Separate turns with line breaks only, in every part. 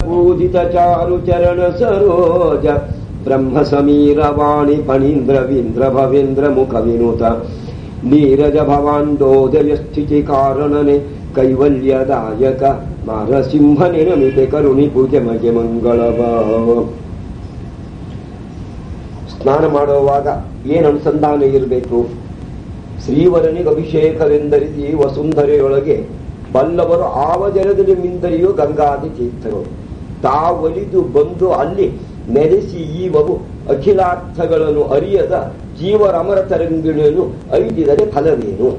ಪೂಜಿತ ಚಾರು ಚರಣ ಸರೋಜ ಬ್ರಹ್ಮ ಸಮೀರ ವಾಣಿ ಫಣೀಂದ್ರವೀಂದ್ರ ಭವೇಂದ್ರ ಮುಖ ವಿನುತ ನೀರಜ ಭವಾಂಡೋದಯ ಸ್ಥಿತಿ ಕಾರಣನೆ ಕೈವಲ್ಯದಾಯಕ ನರಸಿಂಹನೆ ನಮಿತೆ ಕರುಣಿ ಪೂಜೆ ಮಗೆ ಮಂಗಳವ ಸ್ನಾನ ಮಾಡುವಾಗ ಏನು ಅನುಸಂಧಾನ ಇರಬೇಕು ಶ್ರೀವರನಿಗೆ ಅಭಿಷೇಕವೆಂದರಿಸಿ ವಸುಂಧರೆಯೊಳಗೆ ಬಲ್ಲವರು ಆವ ಜಲದಲ್ಲಿ ಮಿಂದರಿಯು ಗಂಗಾದಿ ತೀರ್ಥರು ತಾವೊಲಿದು ಬಂದು ಅಲ್ಲಿ ನೆಲೆಸಿ ಈವವು ಅಖಿಲಾರ್ಥಗಳನ್ನು ಅರಿಯದ ಜೀವರಮರ ತರಂಗಿಣಿಯನ್ನು ಐದಿದರೆ ಫಲವೇನು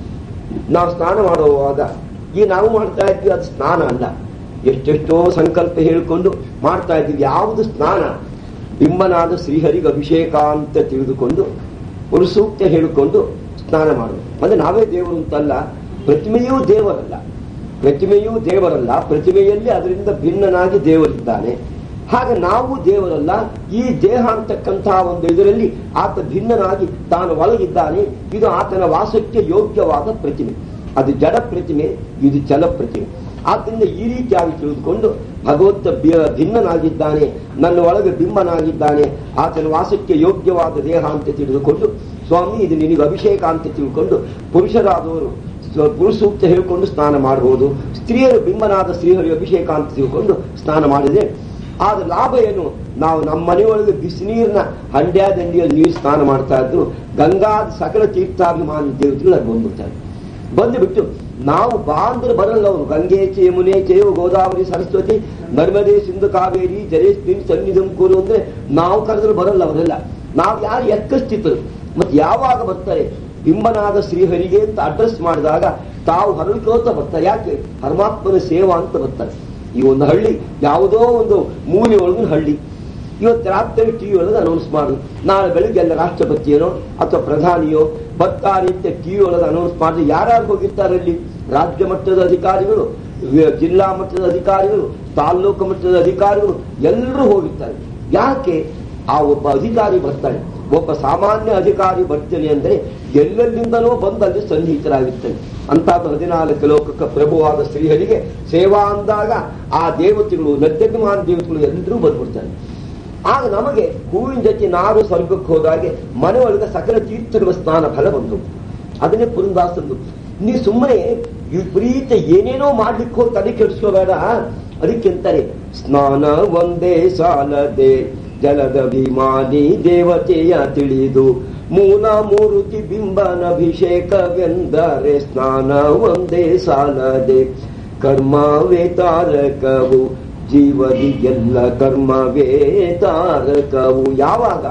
ನಾವು ಸ್ನಾನ ಮಾಡುವಾಗ ಈ ನಾವು ಮಾಡ್ತಾ ಇದ್ವಿ ಅದು ಸ್ನಾನ ಅಲ್ಲ ಎಷ್ಟೆಷ್ಟೋ ಸಂಕಲ್ಪ ಹೇಳಿಕೊಂಡು ಮಾಡ್ತಾ ಇದ್ವಿ ಯಾವುದು ಸ್ನಾನ ಬಿಂಬನಾದ ಶ್ರೀಹರಿಗೆ ಅಭಿಷೇಕ ಅಂತ ತಿಳಿದುಕೊಂಡು ಒಂದು ಸೂಕ್ತ ಹೇಳಿಕೊಂಡು ಸ್ನಾನ ಮಾಡುವುದು ಅಂದ್ರೆ ನಾವೇ ದೇವರು ಅಂತಲ್ಲ ಪ್ರತಿಮೆಯೂ ದೇವರಲ್ಲ ಪ್ರತಿಮೆಯೂ ದೇವರಲ್ಲ ಪ್ರತಿಮೆಯಲ್ಲಿ ಅದರಿಂದ ಭಿನ್ನನಾಗಿ ದೇವರಿದ್ದಾನೆ ಹಾಗೆ ನಾವು ದೇವರಲ್ಲ ಈ ದೇಹ ಅಂತಕ್ಕಂತಹ ಒಂದು ಇದರಲ್ಲಿ ಆತ ಭಿನ್ನನಾಗಿ ತಾನು ಒಳಗಿದ್ದಾನೆ ಇದು ಆತನ ವಾಸಕ್ಕೆ ಯೋಗ್ಯವಾದ ಪ್ರತಿಮೆ ಅದು ಜಡ ಪ್ರತಿಮೆ ಇದು ಚಲ ಪ್ರತಿಮೆ ಆದ್ದರಿಂದ ಈ ರೀತಿಯಾಗಿ ತಿಳಿದುಕೊಂಡು ಭಗವಂತ ಬಿ- ಭಿನ್ನನಾಗಿದ್ದಾನೆ ನನ್ನ ಒಳಗೆ ಬಿಂಬನಾಗಿದ್ದಾನೆ ಆತನ ವಾಸಕ್ಕೆ ಯೋಗ್ಯವಾದ ದೇಹ ಅಂತ ತಿಳಿದುಕೊಂಡು ಸ್ವಾಮಿ ಇದು ನಿನಗೆ ಅಭಿಷೇಕ ಅಂತ ತಿಳ್ಕೊಂಡು ಪುರುಷರಾದವರು ಸ್ವ- ಪುರುಷ ಸೂಕ್ತ ಹೇಳಿಕೊಂಡು ಸ್ನಾನ ಮಾಡಬಹುದು ಸ್ತ್ರೀಯರು ಬಿಂಬನಾದ ಶ್ರೀಹರಿ ಅಭಿಷೇಕ ಅಂತ ತಿಳ್ಕೊಂಡು ಸ್ನಾನ ಮಾಡಿದೆ ಆದ್ರೆ ಲಾಭ ಏನು ನಾವು ನಮ್ಮ ಮನೆಯೊಳಗೆ ಬಿಸಿನೀರಿನ ಹಂಡ್ಯಾ ದಂಡಿಯಲ್ಲಿ ನೀರು ಸ್ನಾನ ಮಾಡ್ತಾ ಇದ್ರು ಗಂಗಾದ ಸಕಲ ತೀರ್ಥಾಭಿಮಾನಿ ದೇವತೆಗಳು ಅಲ್ಲಿ ಬಂದ್ಬಿಡ್ತಾರೆ ಬಂದುಬಿಟ್ಟು ನಾವು ಬಾ ಅಂದ್ರೆ ಬರಲ್ಲ ಅವರು ಗಂಗೆ ಚೇ ಯಮುನೆ ಚೇವ ಗೋದಾವರಿ ಸರಸ್ವತಿ ನರ್ಮದೆ ಸಿಂಧು ಕಾವೇರಿ ಜಲೇಸ್ಮಿನ್ ಸನ್ನಿಧಂ ಕೂರು ಅಂದ್ರೆ ನಾವು ಕರೆದ್ರೆ ಬರಲ್ಲ ಅವರೆಲ್ಲ ನಾವು ಯಾರು ಎಕ್ಕಸ್ತಿದ್ರು ಮತ್ತೆ ಯಾವಾಗ ಬರ್ತಾರೆ ಬಿಂಬನಾದ ಶ್ರೀಹರಿಗೆ ಅಂತ ಅಡ್ರೆಸ್ ಮಾಡಿದಾಗ ತಾವು ಹರಳ್ಕೋತ ಬರ್ತಾರೆ ಯಾಕೆ ಪರಮಾತ್ಮನ ಸೇವಾ ಅಂತ ಬರ್ತಾರೆ ಈ ಒಂದು ಹಳ್ಳಿ ಯಾವುದೋ ಒಂದು ಮೂಲೆ ಒಳಗಿನ ಹಳ್ಳಿ ಇವತ್ತು ರಾತ್ರಿ ಟಿವಿ ಒಳಗೆ ಅನೌನ್ಸ್ ಮಾಡು ನಾಳೆ ಬೆಳಿಗ್ಗೆ ಎಲ್ಲ ರಾಷ್ಟ್ರಪತಿಯನೋ ಅಥವಾ ಪ್ರಧಾನಿಯೋ ಬರ್ತಾರೆ ಅಂತ ಟಿವಿ ಒಳಗೆ ಅನೌನ್ಸ್ ಮಾಡಿ ಯಾರ್ಯಾರು ಹೋಗಿರ್ತಾರೆ ಅಲ್ಲಿ ರಾಜ್ಯ ಮಟ್ಟದ ಅಧಿಕಾರಿಗಳು ವಿ- ಜಿಲ್ಲಾ ಮಟ್ಟದ ಅಧಿಕಾರಿಗಳು ತಾಲ್ಲೂಕು ಮಟ್ಟದ ಅಧಿಕಾರಿಗಳು ಎಲ್ಲರೂ ಹೋಗಿರ್ತಾರೆ ಯಾಕೆ ಆ ಒಬ್ಬ ಅಧಿಕಾರಿ ಬರ್ತಾನೆ ಒಬ್ಬ ಸಾಮಾನ್ಯ ಅಧಿಕಾರಿ ಬರ್ತಾನೆ ಅಂದ್ರೆ ಎಲ್ಲೆಲ್ಲಿಂದಲೋ ಬಂದು ಅಲ್ಲಿ ಸನ್ನಿಹಿತರಾಗಿರ್ತಾನೆ ಅಂತಾದ ಹದಿನಾಲ್ಕು ಲೋಕಕ್ಕೆ ಪ್ರಭುವಾದ ಶ್ರೀಹರಿಗೆ ಸೇವಾ ಅಂದಾಗ ಆ ದೇವತೆಗಳು ನದ್ಯಭಿಮಾನ ದೇವತೆಗಳು ಎಲ್ಲರೂ ಬಂದ್ಬಿಡ್ತಾರೆ ಆಗ ನಮಗೆ ಹೂವಿನ ಜೊತೆ ನಾರು ಸ್ವರ್ಗಕ್ಕೆ ಹೋದಾಗೆ ಮನೆಯೊಳಗೆ ಸಕಲ ತೀರ್ಥಗಳ ಸ್ನಾನ ಫಲ ಬಂತು ಅದನ್ನೇ ಪುರಂದಾಸಂದು ನೀ ಸುಮ್ಮನೆ ವಿಪರೀತ ಏನೇನೋ ಮಾಡ್ಲಿಕ್ಕೆ ಹೋಗಿ ತಲೆ ಕೆಡಿಸ್ಕೋಬೇಡ ಅದಕ್ಕೆಂತಾರೆ ಸ್ನಾನ ಒಂದೇ ಸಾಲದೆ ಜಲದ ವಿಮಾನಿ ದೇವತೆಯ ತಿಳಿದು ಮೂಲ ಮೂರುತಿ ಬಿಂಬನಭಿಷೇಕವೆಂದರೆ ಸ್ನಾನ ಒಂದೇ ಸಾಲದೆ ಕರ್ಮವೇ ತಾರಕವು ಜೀವದಿ ಎಲ್ಲ ಕರ್ಮವೇ ತಾರಕವು ಯಾವಾಗ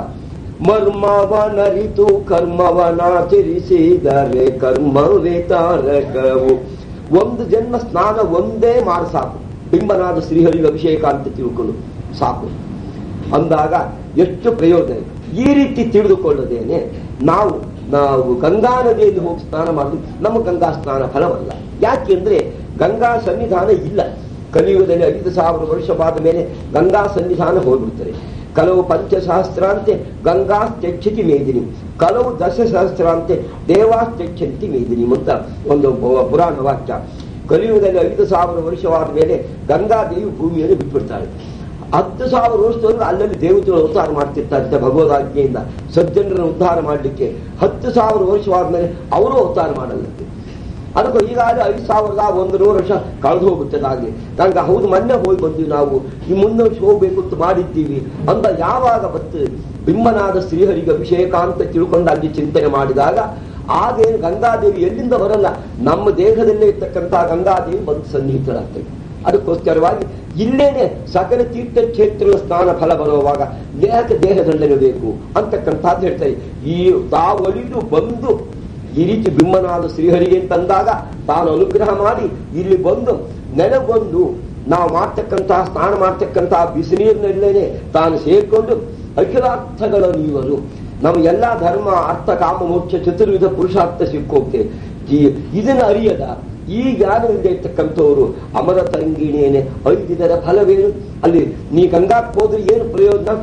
ಮರ್ಮವನರಿತು ಕರ್ಮವನಾಚರಿಸಿದರೆ ಕರ್ಮವೇ ತಾರಕವು ಒಂದು ಜನ್ಮ ಸ್ನಾನ ಒಂದೇ ಮಾಡಿ ಸಾಕು ಬಿಂಬನಾದ ಶ್ರೀಹರಿಗೆ ಅಭಿಷೇಕ ಅಂತ ತಿಳ್ಕೊಂಡು ಸಾಕು ಅಂದಾಗ ಎಷ್ಟು ಪ್ರಯೋಜನ ಇದೆ. ಈ ರೀತಿ ತಿಳಿದುಕೊಳ್ಳದೇನೆ ನಾವು ನಾವು ಗಂಗಾ ನದಿಯಲ್ಲಿ ಹೋಗಿ ಸ್ನಾನ ಮಾಡುದು ನಮ್ಮ ಗಂಗಾ ಸ್ನಾನ ಫಲವಲ್ಲ ಯಾಕೆಂದ್ರೆ ಗಂಗಾ ಸನ್ನಿಧಾನ ಇಲ್ಲ ಕಲಿಯುಗದಲ್ಲಿ ಐದು ಸಾವಿರ ವರ್ಷವಾದ ಮೇಲೆ ಗಂಗಾ ಸನ್ನಿಧಾನ ಹೋಗ್ಬಿಡ್ತಾರೆ ಕೆಲವು ಪಂಚಸಹಸ್ರಾಂತೆ ಗಂಗಾ ತ್ಯಕ್ಷತಿ ಮೇದಿನಿ ಕೆಲವು ದಶಸಹಸ್ರಾಂತೆ ದೇವಾಸ್ತ್ಯಕ್ಷಂತಿ ಮೇದಿನಿ ಅಂತ ಒಂದು ಪು- ಪುರಾಣ ವಾಕ್ಯ ಕಲಿಯುಗದಲ್ಲಿ ಐದು ಸಾವಿರ ವರ್ಷವಾದ ಮೇಲೆ ಗಂಗಾದೇವಿ ಭೂಮಿಯನ್ನು ಬಿಟ್ಬಿಡ್ತಾಳೆ ಹತ್ತು ಸಾವಿರ ವರ್ಷದವರೆಗೂ ಅಲ್ಲಲ್ಲಿ ದೇವತೆಗಳು ಅವತಾರ ಮಾಡ್ತಿರ್ತಾರೆ ಭಗವದಾಜ್ಞೆಯಿಂದ ಸಜ್ಜನರನ್ನು ಉದ್ಧಾರ ಮಾಡಲಿಕ್ಕೆ ಹತ್ತು ಸಾವಿರ ವರ್ಷವಾದ ಮೇಲೆ ಅವರು ಅವತಾರ ಮಾಡಲ್ಲಂತೆ ಅದಕ್ಕೆ ಈಗಾಗಲೇ ಐದು ಸಾವಿರದ ಒಂದು ನೂರು ವರ್ಷ ಕಳೆದು ಹೋಗುತ್ತದಾಗಲಿ ನನಗೆ ಹೌದು ಮೊನ್ನೆ ಹೋಗಿ ಬಂದ್ವಿ ನಾವು ಈ ಮುಂದೆ ವರ್ಷ ಹೋಗ್ಬೇಕು ಅಂತ ಮಾಡಿದ್ದೀವಿ ಅಂತ ಯಾವಾಗ ಬತ್ತು ಬಿಂಬನಾದ ಶ್ರೀಹರಿಗೆ ಅಭಿಷೇಕ ಅಂತ ತಿಳ್ಕೊಂಡು ಅಲ್ಲಿ ಚಿಂತನೆ ಮಾಡಿದಾಗ ಆಗೇನು ಗಂಗಾದೇವಿ ಎಲ್ಲಿಂದ ಬರಲ್ಲ ನಮ್ಮ ದೇಹದಲ್ಲೇ ಇರ್ತಕ್ಕಂಥ ಗಂಗಾದೇವಿ ಬಂದು ಸನ್ನಿಹಿತರಾಗ್ತದೆ ಅದಕ್ಕೋಸ್ಕರವಾಗಿ ಇಲ್ಲೇನೆ ಸಕಲ ತೀರ್ಥ ಕ್ಷೇತ್ರಗಳ ಸ್ನಾನ ಫಲ ಬರುವಾಗ ಯಾಕೆ ದೇಹದಂಡನೆ ಬೇಕು ಅಂತಕ್ಕಂಥದ್ದು ಹೇಳ್ತಾರೆ ಈ ತಾವಳಿದು ಬಂದು ಈ ರೀತಿ ಬಿಂಬನಾದ ಶ್ರೀಹರಿಗೆ ಅಂತಂದಾಗ ತಾನು ಅನುಗ್ರಹ ಮಾಡಿ ಇಲ್ಲಿ ಬಂದು ನೆಲೆಗೊಂಡು ನಾವು ಮಾಡ್ತಕ್ಕಂತಹ ಸ್ನಾನ ಮಾಡ್ತಕ್ಕಂತಹ ಬಿಸಿನೀರಿನಲ್ಲೇನೆ ತಾನು ಸೇರ್ಕೊಂಡು ಅಖಿಲಾರ್ಥಗಳ ನೀವರು ನಮ್ಮ ಎಲ್ಲಾ ಧರ್ಮ ಅರ್ಥ ಕಾಮ ಮೋಕ್ಷ ಚತುರ್ವಿಧ ಪುರುಷಾರ್ಥ ಸಿಕ್ಕೋಗ್ತೇವೆ ಈ- ಇದನ್ನ ಅರಿಯದ ಈ ಜ್ಞಾನವಿಲ್ಲದೆ ಇರ್ತಕ್ಕಂಥವ್ರು ಅಮರ ತರಂಗಿಣಿಯೇನೆ ಐದಿದರ ಫಲವೇನು ಅಲ್ಲಿ ನೀ ಗಂಗಾಕ್ ಹೋದ್ರೆ ಏನು ಪ್ರಯೋಜನ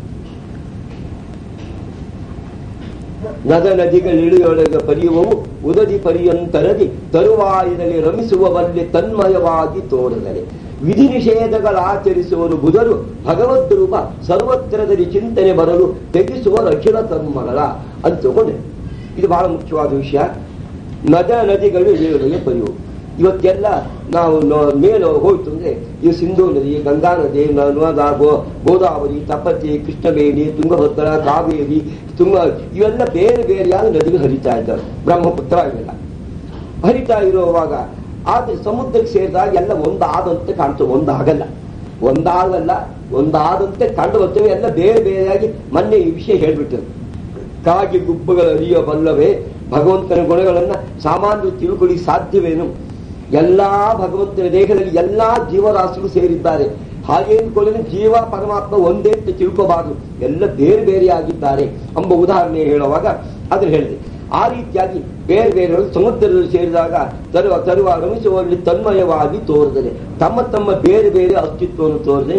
ನದ ನದಿಗಳಿಳಿಯೊಳಗೆ ಪರಿಯುವವು ಉದದಿ ಪರಿಯಂತರದಿ ತರುವಾಯದಲ್ಲಿ ರಮಿಸುವವಲ್ಲಿ ತನ್ಮಯವಾಗಿ ತೋರದರೆ ವಿಧಿ ನಿಷೇಧಗಳ ಆಚರಿಸುವರು ಬುಧರು ಭಗವದ್ ರೂಪ ಸರ್ವತ್ರದಲ್ಲಿ ಚಿಂತನೆ ಬರಲು ತೆಗೆಸುವ ಅಖಿಲ ಕರ್ಮಗಳ ಅಂತ ತಗೊಂಡೆ ಇದು ಬಹಳ ಮುಖ್ಯವಾದ ವಿಷಯ ನದ ನದಿಗಳು ಏಳುಗೆ ಪರಿವು ಇವತ್ತೆಲ್ಲ ನಾವು ನೋ- ಮೇಲೆ ಹೋಯ್ತು ಅಂದ್ರೆ ಈ ಸಿಂಧೂ ನದಿ ಗಂಗಾ ನದಿ ನ- ನರ್ಮದಾ, ಗೋ ಗೋದಾವರಿ ತಪತಿ ಕೃಷ್ಣವೇಣಿ ತುಂಗಭದ್ರ ಕಾವೇರಿ ತುಂಗ ಇವೆಲ್ಲ ಬೇರೆ ಬೇರೆಯಾದ ನದಿಗಳು ಹರಿತಾ ಇದ್ದಾವೆ ಬ್ರಹ್ಮಪುತ್ರ ಇವೆಲ್ಲ ಹರಿತಾ ಇರುವಾಗ ಆದ್ರೆ ಸಮುದ್ರಕ್ಕೆ ಸೇರಿದಾಗ ಎಲ್ಲ ಒಂದಾದಂತೆ ಕಾಣ್ತವೆ ಒಂದಾಗಲ್ಲ ಒಂದಾಗಲ್ಲ ಒಂದಾದಂತೆ ಕಂಡು ಬರ್ತವೆ ಎಲ್ಲ ಬೇರೆ ಬೇರೆಯಾಗಿ ಮೊನ್ನೆ ಈ ವಿಷಯ ಹೇಳ್ಬಿಟ್ಟರು ಕಾಗಿ ಗುಬ್ಬಗಳ ಅರಿಯ ಬಲ್ಲವೇ ಭಗವಂತನ ಗುಣಗಳನ್ನ ಸಾಮಾನ್ಯ ತಿಳ್ಕೊಳ್ಳಿ ಸಾಧ್ಯವೇನು ಎಲ್ಲಾ ಭಗವಂತನ ದೇಹದಲ್ಲಿ ಎಲ್ಲಾ ಜೀವರಾಶಿಗಳು ಸೇರಿದ್ದಾರೆ ಹಾಗೆ ಅಂದ್ಕೊಳ್ಳಿ ಜೀವ ಪರಮಾತ್ಮ ಒಂದೇ ಅಂತ ತಿಳ್ಕೋಬಾರದು ಎಲ್ಲ ಬೇರೆ ಬೇರೆಯಾಗಿದ್ದಾರೆ ಎಂಬ ಉದಾಹರಣೆ ಹೇಳುವಾಗ ಅದ್ರ ಹೇಳಿದೆ ಆ ರೀತಿಯಾಗಿ ಬೇರೆ ಬೇರೆ ಸಮುದ್ರದಲ್ಲಿ ಸೇರಿದಾಗ ತರುವ ತರುವ ರಮಿಸುವಲ್ಲಿ ತನ್ಮಯವಾಗಿ ತೋರಿದರೆ ತಮ್ಮ ತಮ್ಮ ಬೇರೆ ಬೇರೆ ಅಸ್ತಿತ್ವವನ್ನು ತೋರಿದೆ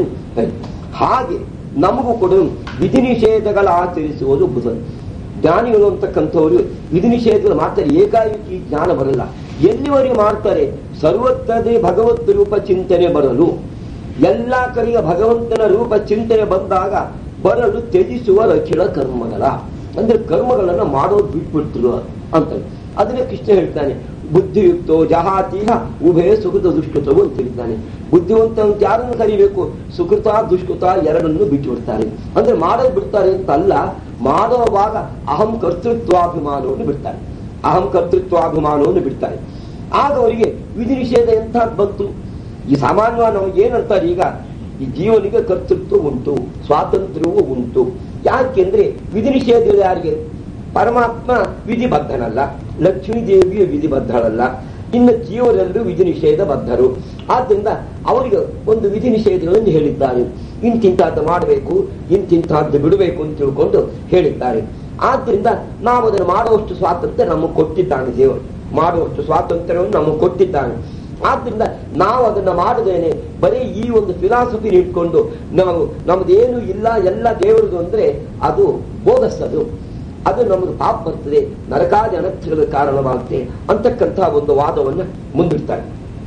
ಹಾಗೆ ನಮಗೂ ಕೂಡ ವಿಧಿ ನಿಷೇಧಗಳ ಆಚರಿಸುವುದು ಬುಧ ಜ್ಞಾನಿಗಳು ಅಂತಕ್ಕಂಥವ್ರು ವಿಧಿ ನಿಷೇಧಗಳು ಮಾಡ್ತಾರೆ ಏಕಾಏಕಿ ಜ್ಞಾನ ಬರಲ್ಲ ಎಲ್ಲಿವರೆಗೆ ಮಾಡ್ತಾರೆ ಸರ್ವತ್ರದೇ ಭಗವತ್ ರೂಪ ಚಿಂತನೆ ಬರಲು ಎಲ್ಲಾ ಕಡೆಯ ಭಗವಂತನ ರೂಪ ಚಿಂತನೆ ಬಂದಾಗ ಬರಲು ತ್ಯಜಿಸುವ ಅಖಿಲ ಕರ್ಮಗಳ ಅಂದ್ರೆ ಕರ್ಮಗಳನ್ನ ಮಾಡೋದು ಬಿಟ್ಬಿಟ್ರು ಅಂತ ಅದನ್ನೇ ಕೃಷ್ಣ ಹೇಳ್ತಾನೆ ಬುದ್ಧಿಯುಕ್ತೋ ಜಹಾತೀಹ ಉಭಯ ಸುಕೃತ ದುಷ್ಕೃತವು ಅಂತ ಹೇಳ್ತಾನೆ ಬುದ್ಧಿವಂತ ಅಂತ ಯಾರನ್ನು ಕರಿಬೇಕು ಸುಕೃತ ದುಷ್ಕೃತ ಎರಡನ್ನು ಬಿಟ್ಟು ಬಿಡ್ತಾರೆ ಅಂದ್ರೆ ಮಾಡೋದು ಬಿಡ್ತಾರೆ ಅಂತ ಅಲ್ಲ ಮಾಡುವಾಗ ಅಹಂ ಕರ್ತೃತ್ವಾಭಿಮಾನವನ್ನು ಬಿಡ್ತಾರೆ ಅಹಂ ಕರ್ತೃತ್ವಾಭಿಮಾನವನ್ನು ಬಿಡ್ತಾರೆ ಆಗ ಅವರಿಗೆ ವಿಧಿ ನಿಷೇಧ ಎಂತ ಬಂತು ಈ ಸಾಮಾನ್ಯವಾಗಿ ನಾವು ಏನಂತಾರೆ ಈಗ ಈ ಜೀವನಿಗೆ ಕರ್ತೃತ್ವ ಉಂಟು ಸ್ವಾತಂತ್ರ್ಯವೂ ಉಂಟು ಯಾಕೆಂದ್ರೆ ವಿಧಿ ನಿಷೇಧ ಯಾರಿಗೆ ಪರಮಾತ್ಮ ವಿಧಿಬದ್ಧನಲ್ಲ ಲಕ್ಷ್ಮೀ ದೇವಿಯು ವಿಧಿಬದ್ಧಳಲ್ಲ ಇನ್ನು ಜೀವರೆಲ್ಲರೂ ವಿಧಿ ನಿಷೇಧ ಬದ್ಧರು ಆದ್ರಿಂದ ಅವರಿಗೆ ಒಂದು ವಿಧಿ ನಿಷೇಧಗಳನ್ನು ಹೇಳಿದ್ದಾರೆ ಇಂತಿಂತಹದ್ದು ಮಾಡಬೇಕು ಇಂತಿಂತಹದ್ದು ಬಿಡಬೇಕು ಅಂತ ತಿಳ್ಕೊಂಡು ಹೇಳಿದ್ದಾರೆ ಆದ್ರಿಂದ ನಾವು ಅದನ್ನು ಮಾಡುವಷ್ಟು ಸ್ವಾತಂತ್ರ್ಯ ನಮಗೆ ಕೊಟ್ಟಿದ್ದಾನೆ ದೇವರು ಮಾಡುವಷ್ಟು ಸ್ವಾತಂತ್ರ್ಯವನ್ನು ನಮಗೆ ಕೊಟ್ಟಿದ್ದಾನೆ ಆದ್ರಿಂದ ನಾವು ಅದನ್ನ ಮಾಡದೇನೆ ಬರೀ ಈ ಒಂದು ಫಿಲಾಸಫಿ ಇಟ್ಕೊಂಡು ನಾವು ನಮ್ದೇನು ಇಲ್ಲ ಎಲ್ಲ ದೇವರದು ಅಂದ್ರೆ ಅದು ಬೋಧಸ್ತದು ಅದು ನಮಗೆ ಪಾಪ ಬರ್ತದೆ ನರಕಾದಿ ಅನರ್ಥಗಳ ಕಾರಣವಾಗುತ್ತೆ ಅಂತಕ್ಕಂತಹ ಒಂದು ವಾದವನ್ನ ಮುಂದಿಡ್ತಾರೆ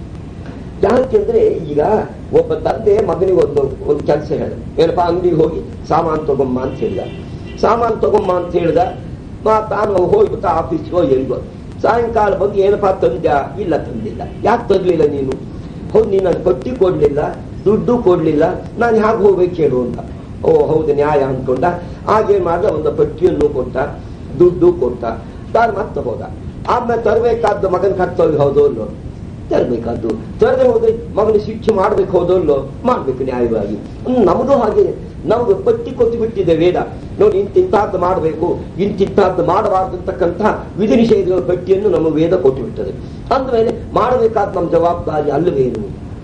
ಯಾಕೆಂದ್ರೆ ಈಗ ಒಬ್ಬ ತಂದೆ ಮಗನಿಗೆ ಒಂದು ಒಂದು ಕೆಲಸ ಹೇಳಿದ ಏನಪ್ಪ ಅಂಗಡಿಗೆ ಹೋಗಿ ಸಾಮಾನು ತಗೊಂಬ ಅಂತ ಹೇಳಿದ ಸಾಮಾನು ತಗೊಂಬ ಅಂತ ಹೇಳಿದ ಮಾ ತಾನು ಹೋಗ್ಬಿಟ್ಟು ಆಫೀಸ್ಗೋ ಎಲ್ಗೋ ಸಾಯಂಕಾಲ ಬಂದು ಏನಪ್ಪಾ ತಂದ್ಯ ಇಲ್ಲ ತಂದಿಲ್ಲ ಯಾಕೆ ತರ್ಲಿಲ್ಲ ನೀನು ಹೌದು ನೀನು ನನ್ನ ಪಟ್ಟಿ ಕೊಡ್ಲಿಲ್ಲ ದುಡ್ಡು ಕೊಡ್ಲಿಲ್ಲ ನಾನು ಹ್ಯಾಗೆ ಹೋಗ್ಬೇಕು ಹೇಳು ಅಂತ ಓ ಹೌದು ನ್ಯಾಯ ಅನ್ಕೊಂಡ ಹಾಗೇನ್ ಮಾಡ್ದ ಒಂದು ಪಟ್ಟಿಯನ್ನು ಕೊಟ್ಟ ದುಡ್ಡು ಕೊಟ್ಟ ತಾನು ಮತ್ತೆ ಹೋದ ಆಮೇಲೆ ತರಬೇಕಾದ ಮಗನ ಕರ್ತವ್ಯ ಹೌದು ಅಲ್ಲೋ ತರಬೇಕಾದ್ದು ತರದೆ ಹೋದ್ರೆ ಮಗನ ಶಿಕ್ಷೆ ಮಾಡ್ಬೇಕು ಹೌದಲ್ಲೋ ಮಾಡ್ಬೇಕು ನ್ಯಾಯವಾಗಿ ಹ್ಮ್, ನಮ್ದು ಹಾಗೆ ನಮ್ಗೆ ಪಟ್ಟಿ ಕೊಟ್ಟು ಬಿಟ್ಟಿದೆ ವೇದ ನೋಡಿ ಇಂತಿಂತಹದ್ದು ಮಾಡಬೇಕು ಇಂತಿಂತಹದ್ದು ಮಾಡಬಾರ್ದು ಅಂತಕ್ಕಂಥ ವಿಧಿ ನಿಷೇಧಗಳ ಪಟ್ಟಿಯನ್ನು ನಮ್ಮ ವೇದ ಕೊಟ್ಟು ಬಿಟ್ಟದೆ ಅಂದಮೇಲೆ ಮಾಡಬೇಕಾದ ನಮ್ಮ ಜವಾಬ್ದಾರಿ ಅಲ್ಲವೇನು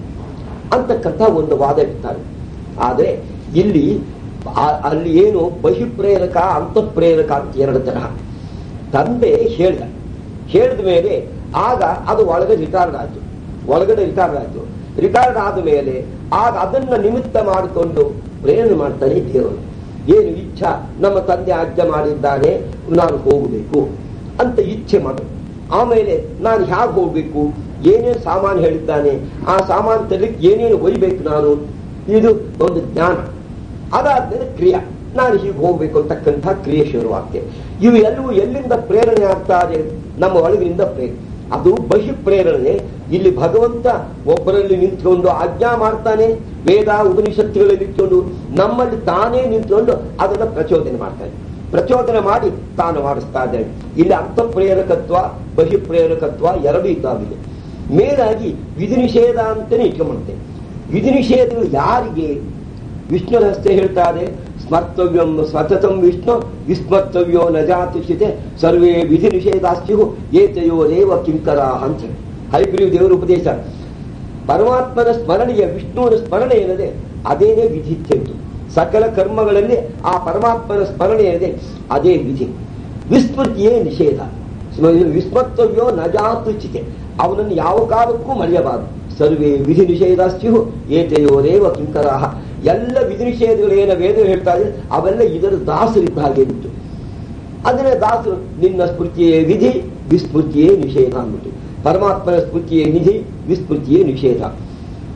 ಅಂತಕ್ಕಂಥ ಒಂದು ವಾದ ಇರ್ತಾರೆ ಆದ್ರೆ ಇಲ್ಲಿ ಆ- ಅಲ್ಲಿ ಏನು ಬಹಿಪ್ರೇರಕ ಅಂತಃಪ್ರೇರಕ ಅಂತ ಎರಡು ತರಹ ತಂದೆ ಹೇಳ್ದ ಹೇಳಿದ ಮೇಲೆ ಆಗ ಅದು ಒಳಗೆ ರಿಕಾರ್ಡ್ ಆಯ್ತು ಒಳಗಡೆ ರಿಕಾರ್ಡ್ ಆಯ್ತು ರಿಕಾರ್ಡ್ ಆದ ಮೇಲೆ ಆಗ ಅದನ್ನ ನಿಮಿತ್ತ ಮಾಡಿಕೊಂಡು ಪ್ರೇರಣೆ ಮಾಡ್ತಾನೆ ದೇವರು ಏನು ಇಚ್ಛಾ ನಮ್ಮ ತಂದೆ ಆಜ್ಞೆ ಮಾಡಿದ್ದಾನೆ ನಾನು ಹೋಗಬೇಕು ಅಂತ ಇಚ್ಛೆ ಮಾಡು ಆಮೇಲೆ ನಾನು ಹ್ಯಾಗೆ ಹೋಗ್ಬೇಕು ಏನೇನು ಸಾಮಾನು ಹೇಳಿದ್ದಾನೆ ಆ ಸಾಮಾನು ತರಲಿಕ್ಕೆ ಏನೇನು ಒಯ್ಬೇಕು ನಾನು ಇದು ಒಂದು ಜ್ಞಾನ ಅದಾದ್ಮೇಲೆ ಕ್ರಿಯಾ ನಾನು ಹೀಗೆ ಹೋಗ್ಬೇಕು ಅಂತಕ್ಕಂಥ ಕ್ರಿಯೆ ಶುರುವಾಗ್ತದೆ ಇವು ಎಲ್ಲವೂ ಎಲ್ಲಿಂದ ಪ್ರೇರಣೆ ಆಗ್ತಾರೆ ನಮ್ಮ ಒಳಗಿನಿಂದ ಪ್ರೇರಣೆ ಅದು ಬಹಿ ಪ್ರೇರಣೆ ಇಲ್ಲಿ ಭಗವಂತ ಒಬ್ಬರಲ್ಲಿ ನಿಂತ್ಕೊಂಡು ಆಜ್ಞಾ ಮಾಡ್ತಾನೆ ವೇದ ಉಪನಿಷತ್ತುಗಳಲ್ಲಿ ನಿಂತ್ಕೊಂಡು ನಮ್ಮಲ್ಲಿ ತಾನೇ ನಿಂತ್ಕೊಂಡು ಅದನ್ನ ಪ್ರಚೋದನೆ ಮಾಡ್ತಾನೆ ಪ್ರಚೋದನೆ ಮಾಡಿ ತಾನು ಮಾಡಿಸ್ತಾ ಇದ್ದಾನೆ ಇಲ್ಲಿ ಅಂತಃಪ್ರೇರಕತ್ವ ಬಹಿಪ್ರೇರಕತ್ವ ಎರಡೂ ಇದ್ದಾಗಿದೆ ಮೇಲಾಗಿ ವಿಧಿ ನಿಷೇಧ ಅಂತಾನೆ ಇಟ್ಕೊಂಡ್ಬಿಡ್ತೇನೆ ವಿಧಿ ನಿಷೇಧಗಳು ಯಾರಿಗೆ ವಿಷ್ಣು ರಹಸ್ಯ ಹೇಳ್ತಾರೆ ಸ್ಮರ್ತವ್ಯಂ ಸತತಂ ವಿಷ್ಣು ವಿಸ್ಮರ್ತವ್ಯೋ ನ ಜಾತಿಷ್ಯತೆ ಸರ್ವೇ ವಿಧಿ ನಿಷೇಧಾಸ್ಯು ಏತಯೋರೇವ ಕಿಂಕರ ಅಂತ ಹೇಳಿ. ಹೈಗ್ರೀವ್ ದೇವರ ಉಪದೇಶ ಪರಮಾತ್ಮನ ಸ್ಮರಣೆಯ ವಿಷ್ಣುವಿನ ಸ್ಮರಣೆ ಏನಿದೆ ಅದೇನೇ ವಿಧಿ ಇತ್ತು ಸಕಲ ಕರ್ಮಗಳಲ್ಲಿ ಆ ಪರಮಾತ್ಮನ ಸ್ಮರಣೆ ಏನಿದೆ ಅದೇ ವಿಧಿ ವಿಸ್ಮೃತಿಯೇ ನಿಷೇಧ ಸ್ಮ- ವಿಸ್ಮರ್ತವ್ಯೋ ನಜಾತುಚಿತೆ ಅವನನ್ನು ಯಾವ ಕಾಲಕ್ಕೂ ಮರೆಯಬಾರದು ಸರ್ವೇ ವಿಧಿ ನಿಷೇಧಾಸ್ಯು ಏತೆಯೋರೇವ ಕಿಂಕರಾಹ ಎಲ್ಲ ವಿಧಿ ನಿಷೇಧಗಳು ಏನ ವೇದ ಹೇಳ್ತಾ ಇದೆ ಅವೆಲ್ಲ ಇದರ ದಾಸರಿದ್ದ ಹಾಗೆ ಇತ್ತು ಅದನ್ನೇ ದಾಸರು ನಿನ್ನ ಸ್ಮೃತಿಯೇ ವಿಧಿ ವಿಸ್ಮೃತಿಯೇ ನಿಷೇಧ ಅಂದ್ಬಿಟ್ಟು ಪರಮಾತ್ಮನ ಸ್ಮೃತಿಯೇ ನಿಧಿ ವಿಸ್ಮೃತಿಯೇ ನಿಷೇಧ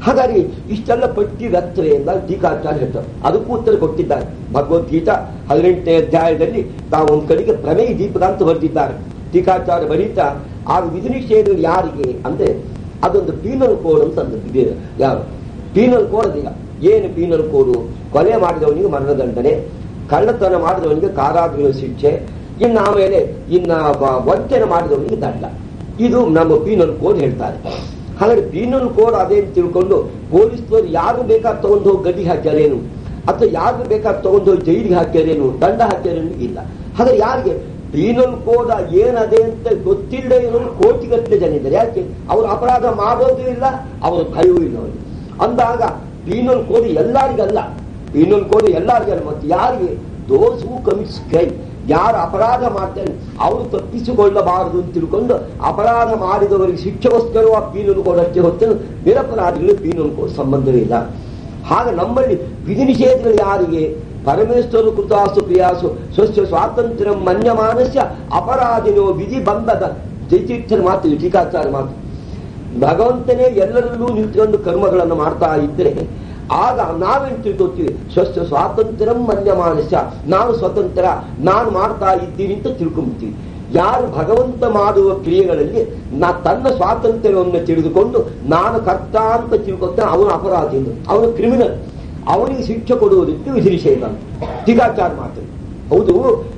ಹಾಗಾಗಿ ಇಷ್ಟೆಲ್ಲ ಪಟ್ಟಿ ರತ್ರೆ ಎಂದ ಟೀಕಾಚಾರ್ಯ ಹೇಳ್ತಾರೆ ಅದಕ್ಕೂ ಉತ್ತರ ಕೊಟ್ಟಿದ್ದಾರೆ ಭಗವದ್ಗೀತಾ ಹದಿನೆಂಟನೇ ಅಧ್ಯಾಯದಲ್ಲಿ ತಾವು ಒಂದು ಕಡೆಗೆ ಪ್ರಮೇಯ ದೀಪಕ ಅಂತ ಬರೆದಿದ್ದಾರೆ ಟೀಕಾಚಾರ್ಯ ಬರೀತಾ ಆ ವಿಧಿ ನಿಷೇಧಗಳು ಯಾರಿಗೆ ಅಂದ್ರೆ ಅದೊಂದು ಪೀನಲ್ ಕೋಡ್ ಅಂತ ಅಂದದ್ದು ಯಾರು ಪೀನಲ್ ಕೋಡ್ ಅದೀಗ ಏನು ಪೀನಲ್ ಕೋಡು ಕೊಲೆ ಮಾಡಿದವನಿಗೆ ಮರಣದಂಡನೆ ಕಳ್ಳತನ ಮಾಡಿದವನಿಗೆ ಕಾರಾಗೃಹ ಶಿಕ್ಷೆ ಇನ್ನು ಆಮೇಲೆ ಇನ್ನ ವ- ವಂಚನೆ ಮಾಡಿದವನಿಗೆ ದಂಡ ಇದು ನಮ್ಮ ಪೀನಲ್ ಕೋಡ್ ಹೇಳ್ತಾರೆ ಹಾಗಾದ್ರೆ ಪೀನಲ್ ಕೋಡ್ ಅದೇ ಅಂತ ತಿಳ್ಕೊಂಡು ಪೊಲೀಸ್ನವ್ರು ಯಾರು ಬೇಕಾದ್ ತಗೊಂಡು ಹೋಗಿ ಗಡಿಗೆ ಹಾಕ್ಯಾರೇನು ಅಥವಾ ಯಾರು ಬೇಕಾದ್ ತಗೊಂಡು ಹೋಗಿ ಜೈಲಿಗೆ ಹಾಕ್ಯಾರೇನು ದಂಡ ಹಾಕ್ಯಾರೇನು ಇಲ್ಲ ಹಾಗಾದ್ರೆ ಯಾರಿಗೆ ಪೀನಲ್ ಕೋಡ್ ಏನದೆ ಅಂತ ಗೊತ್ತಿಲ್ಲದೆ ಇರೋರು ಕೋಟಿಗಟ್ಟಲೆ ಜನ ಇದ್ದಾರೆ ಯಾಕೆ ಅವರು ಅಪರಾಧ ಮಾಡೋದು ಇಲ್ಲ ಅವರ ಭಯವೂ ಇಲ್ಲ ಅವರಿಗೆ ಅಂದಾಗ ಪೀನಲ್ ಕೋಡ್ ಎಲ್ಲರಿಗಲ್ಲ ಪೀನಲ್ ಕೋಡ್ ಎಲ್ಲರಿಗಲ್ಲ ಮತ್ತೆ ಯಾರಿಗೆ ದೋಸ್ ಹೂ ಕಮಿಟ್ಸ್ ಕ್ರೈಮ್ ಯಾರು ಅಪರಾಧ ಮಾಡ್ತಾರೆ ಅವರು ತಪ್ಪಿಸಿಕೊಳ್ಳಬಾರದು ಅಂತ ತಿಳ್ಕೊಂಡು ಅಪರಾಧ ಮಾಡಿದವರಿಗೆ ಶಿಕ್ಷೆಗೋಸ್ಕರ ಆ ಪೀನಲ್ ಕೋಡ್ ಅಷ್ಟೇ ಹೊತ್ತು ನಿರಪರಾಧಿಗಳಿಗೆ ಪೀನಲ್ ಕೋಡ್ ಸಂಬಂಧವೇ ಇಲ್ಲ ಹಾಗೆ ನಮ್ಮಲ್ಲಿ ವಿಧಿ ನಿಷೇಧಗಳು ಯಾರಿಗೆ ಪರಮೇಶ್ವರ ಕೃತಾಸು ಕ್ರಿಯಾಸು ಸ್ವಸ್ಯ ಸ್ವಾತಂತ್ರ್ಯ ಮನ್ಯಮಾನಸ್ಯ ಅಪರಾಧಿನೋ ವಿಧಿ ಬಂಧದ ಜಯತೀರ್ಥರ ಮಾತು ಇದು ಟೀಕಾಚಾರ ಮಾತು ಭಗವಂತನೇ ಎಲ್ಲರಲ್ಲೂ ನಿಂತ್ಕೊಂಡು ಕರ್ಮಗಳನ್ನು ಮಾಡ್ತಾ ಇದ್ರೆ ಆಗ ನಾವೇನ್ ತಿಳ್ಕೊತೀವಿ ಸ್ವಸ್ಥ ಸ್ವಾತಂತ್ರ್ಯ ಮನ್ಯಮಾನಸ್ಯ ನಾನು ಸ್ವತಂತ್ರ ನಾನು ಮಾಡ್ತಾ ಇದ್ದೀನಿ ಅಂತ ತಿಳ್ಕೊಂಬಿಡ್ತೀವಿ ಯಾರು ಭಗವಂತ ಮಾಡುವ ಕ್ರಿಯೆಗಳಲ್ಲಿ ನಾ ತನ್ನ ಸ್ವಾತಂತ್ರ್ಯವನ್ನು ತಿಳಿದುಕೊಂಡು ನಾನು ಕರ್ತ ಅಂತ ತಿಳ್ಕೊತಾನೆ ಅವನು ಅಪರಾಧಿ ಅವನು ಕ್ರಿಮಿನಲ್ ಅವನಿಗೆ ಶಿಕ್ಷೆ ಕೊಡುವುದಕ್ಕೆ ವಿಧಿ ನಿಷೇಧ ಅಂತ ಟೀಕಾಚಾರ ಮಾತು ಹೌದು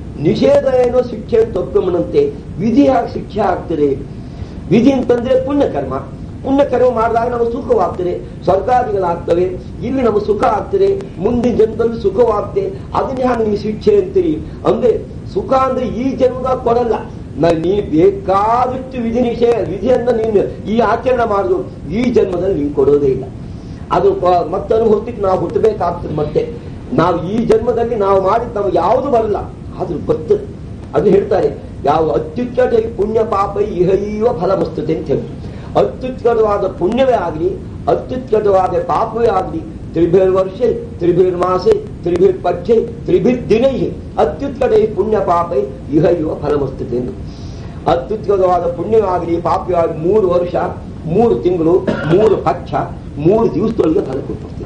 ನಿಷೇಧ ಏನೋ ಶಿಕ್ಷೆ ತಪ್ಪಮನಂತೆ ವಿಧಿ ಯಾಕೆ ಶಿಕ್ಷೆ ಆಗ್ತದೆ ವಿಧಿ ಅಂತಂದ್ರೆ ಪುಣ್ಯಕರ್ಮ ಪುಣ್ಯಕರ್ಮ ಮಾಡಿದಾಗ ನಮಗೆ ಸುಖವಾಗ್ತದೆ ಸ್ವರ್ಗಾದಿಗಳಾಗ್ತವೆ ಇಲ್ಲಿ ನಮಗೆ ಸುಖ ಆಗ್ತದೆ ಮುಂದಿನ ಜನ್ಮದಲ್ಲಿ ಸುಖವಾಗ್ತದೆ ಅದನ್ನ ಹ್ಯಾಂಗ ನೀವು ಶಿಕ್ಷೆ ಅಂತೀರಿ ಅಂದ್ರೆ ಸುಖ ಅಂದ್ರೆ ಈ ಜನ್ಮದಾಗ ಕೊಡಲ್ಲ ನ- ನೀ ಬೇಕಾದಷ್ಟು ವಿಧಿ ನಿಷೇಧ ವಿಧಿಯನ್ನ ನೀನು ಈ ಆಚರಣೆ ಮಾಡುದು ಈ ಜನ್ಮದಲ್ಲಿ ನೀನು ಕೊಡೋದೇ ಇಲ್ಲ ಅದು ಪ- ಮತ್ತೆ ಅನುಭವಿಸ್ಲಿಕ್ಕೆ ನಾವು ಹುಟ್ಟಬೇಕಾಗ್ತದೆ ಮತ್ತೆ ನಾವು ಈ ಜನ್ಮದಲ್ಲಿ ನಾವು ಮಾಡಿದ್ ನಮ್ಗೆ ಯಾವುದು ಬರಲ್ಲ ಆದ್ರೂ ಬರ್ತದೆ ಅದು ಹೇಳ್ತಾರೆ ಯಾವ ಅತ್ಯುಚ್ಚಟ ಈ ಪುಣ್ಯ ಪಾಪ ಇಹೈವ ಫಲಮಸ್ತತೆ ಅಂತ ಹೇಳಿ ಅತ್ಯುತ್ಕಟವಾದ ಪುಣ್ಯವೇ ಆಗಲಿ ಅತ್ಯುತ್ಕಟವಾದ ಪಾಪವೇ ಆಗಲಿ ತ್ರಿಭಿರ್ ವರ್ಷ ತ್ರಿಭಿರ್ ಮಾಸೆ ತ್ರಿಭಿರ್ ಪಕ್ಷೆ ತ್ರಿಭಿರ್ ದಿನೈ ಅತ್ಯುತ್ಕಟ ಈ ಪುಣ್ಯ ಪಾಪ ಇಹೈವ ಫಲಮಸ್ತತೆ ಎಂದು ಅತ್ಯುತ್ಕಟವಾದ ಪುಣ್ಯವಾಗಲಿ ಪಾಪವಾಗಲಿ ಮೂರು ವರ್ಷ ಮೂರು ತಿಂಗಳು ಮೂರು ಪಕ್ಷ ಮೂರು ದಿವಸದೊಳಗೆ ಫಲ ಕೊಟ್ಟಿರ್ತೀವಿ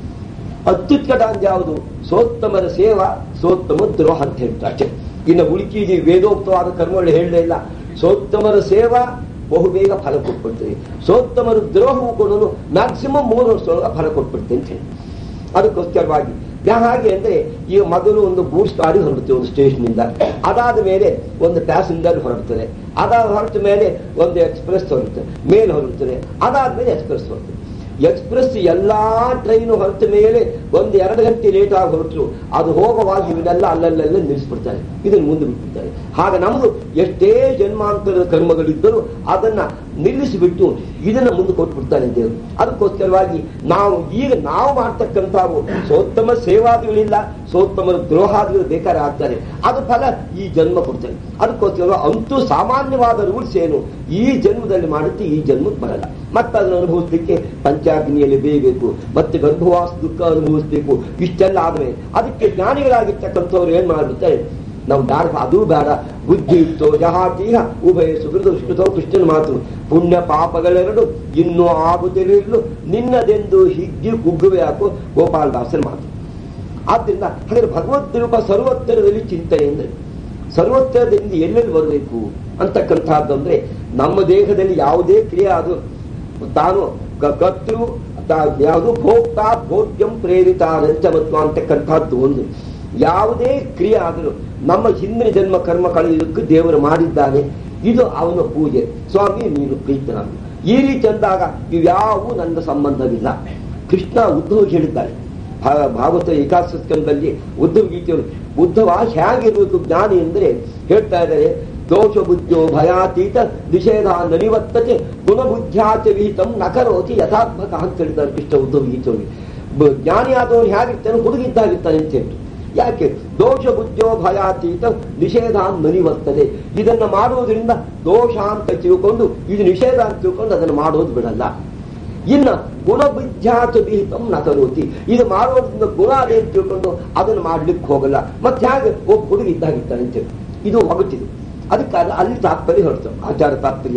ಅತ್ಯುತ್ಕಟ ಅಂತ ಯಾವುದು ಸೋತ್ತಮರ ಸೇವಾ ಸೋತ್ತಮ ದ್ರೋಹ ಅಂತ ಹೇಳ್ತಾರೆ ಅಷ್ಟೇ. ಇನ್ನು ಉಳಿಕೀಜಿ ವೇದೋಕ್ತವಾದ ಕರ್ಮಗಳು ಹೇಳಲೇ ಇಲ್ಲ ಸೋತ್ತಮರ ಸೇವಾ ಬಹುಬೇಗ ಫಲ ಕೊಟ್ಬಿಡ್ತದೆ ಸೋತ್ತಮರ ದ್ರೋಹವು ಕೊಡೋನು ಮ್ಯಾಕ್ಸಿಮಮ್ ಮೂರು ವರ್ಷದೊಳಗೆ ಫಲ ಕೊಟ್ಬಿಡ್ತೇನೆ ಅಂತ ಹೇಳಿ ಅದಕ್ಕೋಸ್ಕರವಾಗಿ ಯಾ- ಹಾಗೆ ಅಂದ್ರೆ ಈಗ ಮೊದಲು ಒಂದು ಗೂಡ್ಸ್ ಗಾಡಿ ಹೊರಡುತ್ತೆ ಒಂದು ಸ್ಟೇಷನ್ ಇಂದ ಅದಾದ ಮೇಲೆ ಒಂದು ಪ್ಯಾಸೆಂಜರ್ ಹೊರಡ್ತದೆ ಅದಾದ ಹೊರಟ ಮೇಲೆ ಒಂದು ಎಕ್ಸ್ಪ್ರೆಸ್ ಹೊರಡುತ್ತೆ ಮೇಲ್ ಹೊರಡುತ್ತದೆ ಅದಾದ್ಮೇಲೆ ಎಕ್ಸ್ಪ್ರೆಸ್ ಹೊರಡುತ್ತೆ ಎಕ್ಸ್ಪ್ರೆಸ್ ಎಲ್ಲಾ ಟ್ರೈನ್ ಹೊರಟ ಮೇಲೆ ಒಂದು ಎರಡು ಗಂಟೆ ಲೇಟ್ ಆಗಿ ಹೊರಟರು ಅದು ಹೋಗುವಾಗ ಇವನ್ನೆಲ್ಲ ಅಲ್ಲಲ್ಲೆಲ್ಲ ನಿಲ್ಲಿಸ್ಬಿಡ್ತಾರೆ ಇದನ್ನು ಮುಂದೆ ಬಿಟ್ಬಿಡ್ತಾರೆ ಹಾಗೆ ನಮ್ದು ಎಷ್ಟೇ ಜನ್ಮಾಂತರದ ಕರ್ಮಗಳಿದ್ದರೂ ಅದನ್ನ ನಿಲ್ಲಿಸಿಬಿಟ್ಟು ಇದನ್ನ ಮುಂದೆ ಕೊಟ್ಬಿಡ್ತಾನೆ ದೇವರು ಅದಕ್ಕೋಸ್ಕರವಾಗಿ ನಾವು ಈಗ ನಾವು ಮಾಡ್ತಕ್ಕಂಥವು ಸೋತ್ತಮ ಸೇವಾದಿಗಳಿಲ್ಲ ಸೋತ್ತಮರ ದ್ರೋಹಾದಿಗಳು ಬೇಕಾದ್ರೆ ಆಗ್ತಾರೆ ಅದು ಫಲ ಈ ಜನ್ಮ ಕೊಡ್ತಾರೆ ಅದಕ್ಕೋಸ್ಕರ ಅಂತೂ ಸಾಮಾನ್ಯವಾದ ರೂಲ್ಸ್ ಏನು ಈ ಜನ್ಮದಲ್ಲಿ ಮಾಡುತ್ತೆ ಈ ಜನ್ಮಕ್ಕೆ ಬರಲ್ಲ ಮತ್ತೆ ಅದನ್ನು ಅನುಭವಿಸ್ಲಿಕ್ಕೆ ಪಂಚಾಗ್ನಿಯಲ್ಲಿ ಬೇಯಬೇಕು ಮತ್ತೆ ಗರ್ಭವಾಸ ದುಃಖ ಅನುಭವಿಸ್ಬೇಕು ಇಷ್ಟೆಲ್ಲ ಆದ್ಮೇಲೆ ಅದಕ್ಕೆ ಜ್ಞಾನಿಗಳಾಗಿರ್ತಕ್ಕಂಥವ್ರು ಏನ್ ಮಾಡ್ಬಿಡ್ತಾರೆ ನಾವು ಬೇಡ ಅದು ಬೇಡ ಬುದ್ಧಿ ಇತ್ತೋ ಜಹಾತೀಹ ಉಭಯ ಸುಕೃತ ಸುಕೃತೋ ಕೃಷ್ಣನ ಮಾತು ಪುಣ್ಯ ಪಾಪಗಳೆರಡು ಇನ್ನೂ ಆಗುತ್ತಿರಲು ನಿನ್ನದೆಂದು ಹಿಗ್ಗಿ ಕುಗ್ಗುವೆ ಹಾಕು ಗೋಪಾಲದಾಸನ ಮಾತು ಆದ್ರಿಂದ ಹಾಗಾದ್ರೆ ಭಗವದ್ ರೂಪ ಸರ್ವೋತ್ತರದಲ್ಲಿ ಚಿಂತನೆ ಅಂದ್ರೆ ಸರ್ವೋತ್ತರದಿಂದ ಎಲ್ಲೆಲ್ಲಿ ಬರಬೇಕು ಅಂತಕ್ಕಂಥದ್ದು ಅಂದ್ರೆ ನಮ್ಮ ದೇಹದಲ್ಲಿ ಯಾವುದೇ ಕ್ರಿಯೆ ಅದು ತಾನು ಕ- ಕರ್ತೃ ತಾ- ಯಾವುದು ಭೋಕ್ತ ಭೋಗ್ಯಂ ಪ್ರೇರಿತ ರಂಚಮತ್ವ ಅಂತಕ್ಕಂಥದ್ದು ಒಂದು ಯಾವುದೇ ಕ್ರಿಯೆ ಆದರೂ ನಮ್ಮ ಹಿಂದಿನ ಜನ್ಮ ಕರ್ಮ ಕಳೆಯುವುದಕ್ಕೆ ದೇವರು ಮಾಡಿದ್ದಾನೆ ಇದು ಅವನ ಪೂಜೆ ಸ್ವಾಮಿ ನೀನು ಪ್ರೀತನಾಗು ಈ ರೀತಿ ಅಂದಾಗ ಇವ್ಯಾವೂ ನನ್ನ ಸಂಬಂಧವಿಲ್ಲ ಕೃಷ್ಣ ಉದ್ಧವ್ ಹೇಳಿದ್ದಾನೆ ಭಾ- ಭಾಗವತ ಏಕಾದಶ ಸ್ಕಂದದಲ್ಲಿ ಉದ್ಧವ ಗೀತೆಯವರು ಉದ್ಧವ ಹೇಗಿರಬೇಕು ಜ್ಞಾನಿ ಅಂದ್ರೆ ಹೇಳ್ತಾ ಇದ್ದಾರೆ ದೋಷ ಬುದ್ಧೋ ಭಯಾತೀತ ನಿಷೇಧ ನನಿವತ್ತತೆ ಗುಣಬುದ್ಧ್ಯಾಚ ವಿಹಿತಂ ನಕರೋತಿ ಯಥಾತ್ಮಕ ಅಂತ ಹೇಳಿದ್ದಾರೆ ಕೃಷ್ಣ ಉದ್ಧವ ಗೀತೆಯೊಳಗೆ ಬ- ಜ್ಞಾನಿ ಆದವನು ಹೇಗಿರ್ತಾನೆ ಹುಡುಗಿದ್ದಾಗಿರ್ತಾನೆ ಅಂತ ಹೇಳ್ತು ಯಾಕೆ ದೋಷ ಬುದ್ಧೋ ಭಯಾತೀತ ನಿಷೇಧ ನನಿವರ್ತದೆ ಇದನ್ನ ಮಾಡುವುದರಿಂದ ದೋಷ ಅಂತ ತಿಳ್ಕೊಂಡು ಇದು ನಿಷೇಧ ಅಂತ ತಿಳ್ಕೊಂಡು ಅದನ್ನು ಮಾಡೋದು ಬಿಡಲ್ಲ ಇನ್ನ ಗುಣಬುದ್ಧ್ಯಾಚ ವಿಹಿತಂ ನ ಕರೋತಿ ಇದು ಮಾಡೋದ್ರಿಂದ ಗುಣ ಅದೇ ಅಂತ ತಿಳ್ಕೊಂಡು ಅದನ್ನು ಮಾಡ್ಲಿಕ್ಕೆ ಹೋಗಲ್ಲ ಮತ್ತೆ ಹೇಗೆ ಒಬ್ಬ ಹುಡುಗ ಇದ್ದಾಗಿರ್ತಾನೆ ಅಂತೇಳಿ ಇದು ಒಗಟಿದೆ ಅದಕ್ಕಾಗಿ ಅಲ್ಲಿ ತಾತ್ಪರ್ಯ ಹೊರತು ಆಚಾರ ತಾತ್ಪರ್ಯ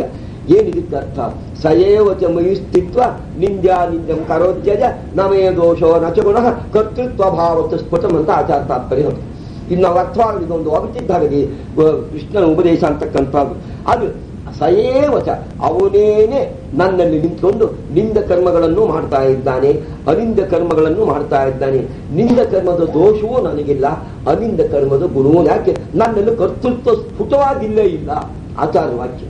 ಏನಿದಕ್ಕೆ ಅರ್ಥ ಸಯೇವಚ ಮಯಿ ಸ್ಥಿತ್ವ ನಿಂದ್ಯಾ ನಿಂದ್ಯಂ ಕರೋತ್ಯಜ ನಮೇ ದೋಷೋ ನಚ ಗುಣ ಕರ್ತೃತ್ವ ಭಾವತ್ತು ಸ್ಫುಟಂ ಅಂತ ಆಚಾರ ತಾತ್ಪರ್ಯ ಹೊರತು ಇನ್ನು ನಾವು ಅರ್ಥವಾಗಿ ಇದೊಂದು ಅವಚಿದ್ದಾಗಿ ಕೃಷ್ಣನ ಉಪದೇಶ ಅಂತಕ್ಕಂಥದ್ದು ಅದು ಸಯೇವಚ ಅವನೇನೆ ನನ್ನಲ್ಲಿ ನಿಂತ್ಕೊಂಡು ನಿಂದ ಕರ್ಮಗಳನ್ನು ಮಾಡ್ತಾ ಇದ್ದಾನೆ ಅನಿಂದ ಕರ್ಮಗಳನ್ನು ಮಾಡ್ತಾ ಇದ್ದಾನೆ ನಿಂದ ಕರ್ಮದ ದೋಷವೂ ನನಗಿಲ್ಲ ಅನಿಂದ ಕರ್ಮದ ಗುಣವೂ ಯಾಕೆ ನನ್ನಲ್ಲಿ ಕರ್ತೃತ್ವ ಸ್ಫುಟವಾಗಿಲ್ಲೇ ಇಲ್ಲ ಆಚಾರ ವಾಕ್ಯ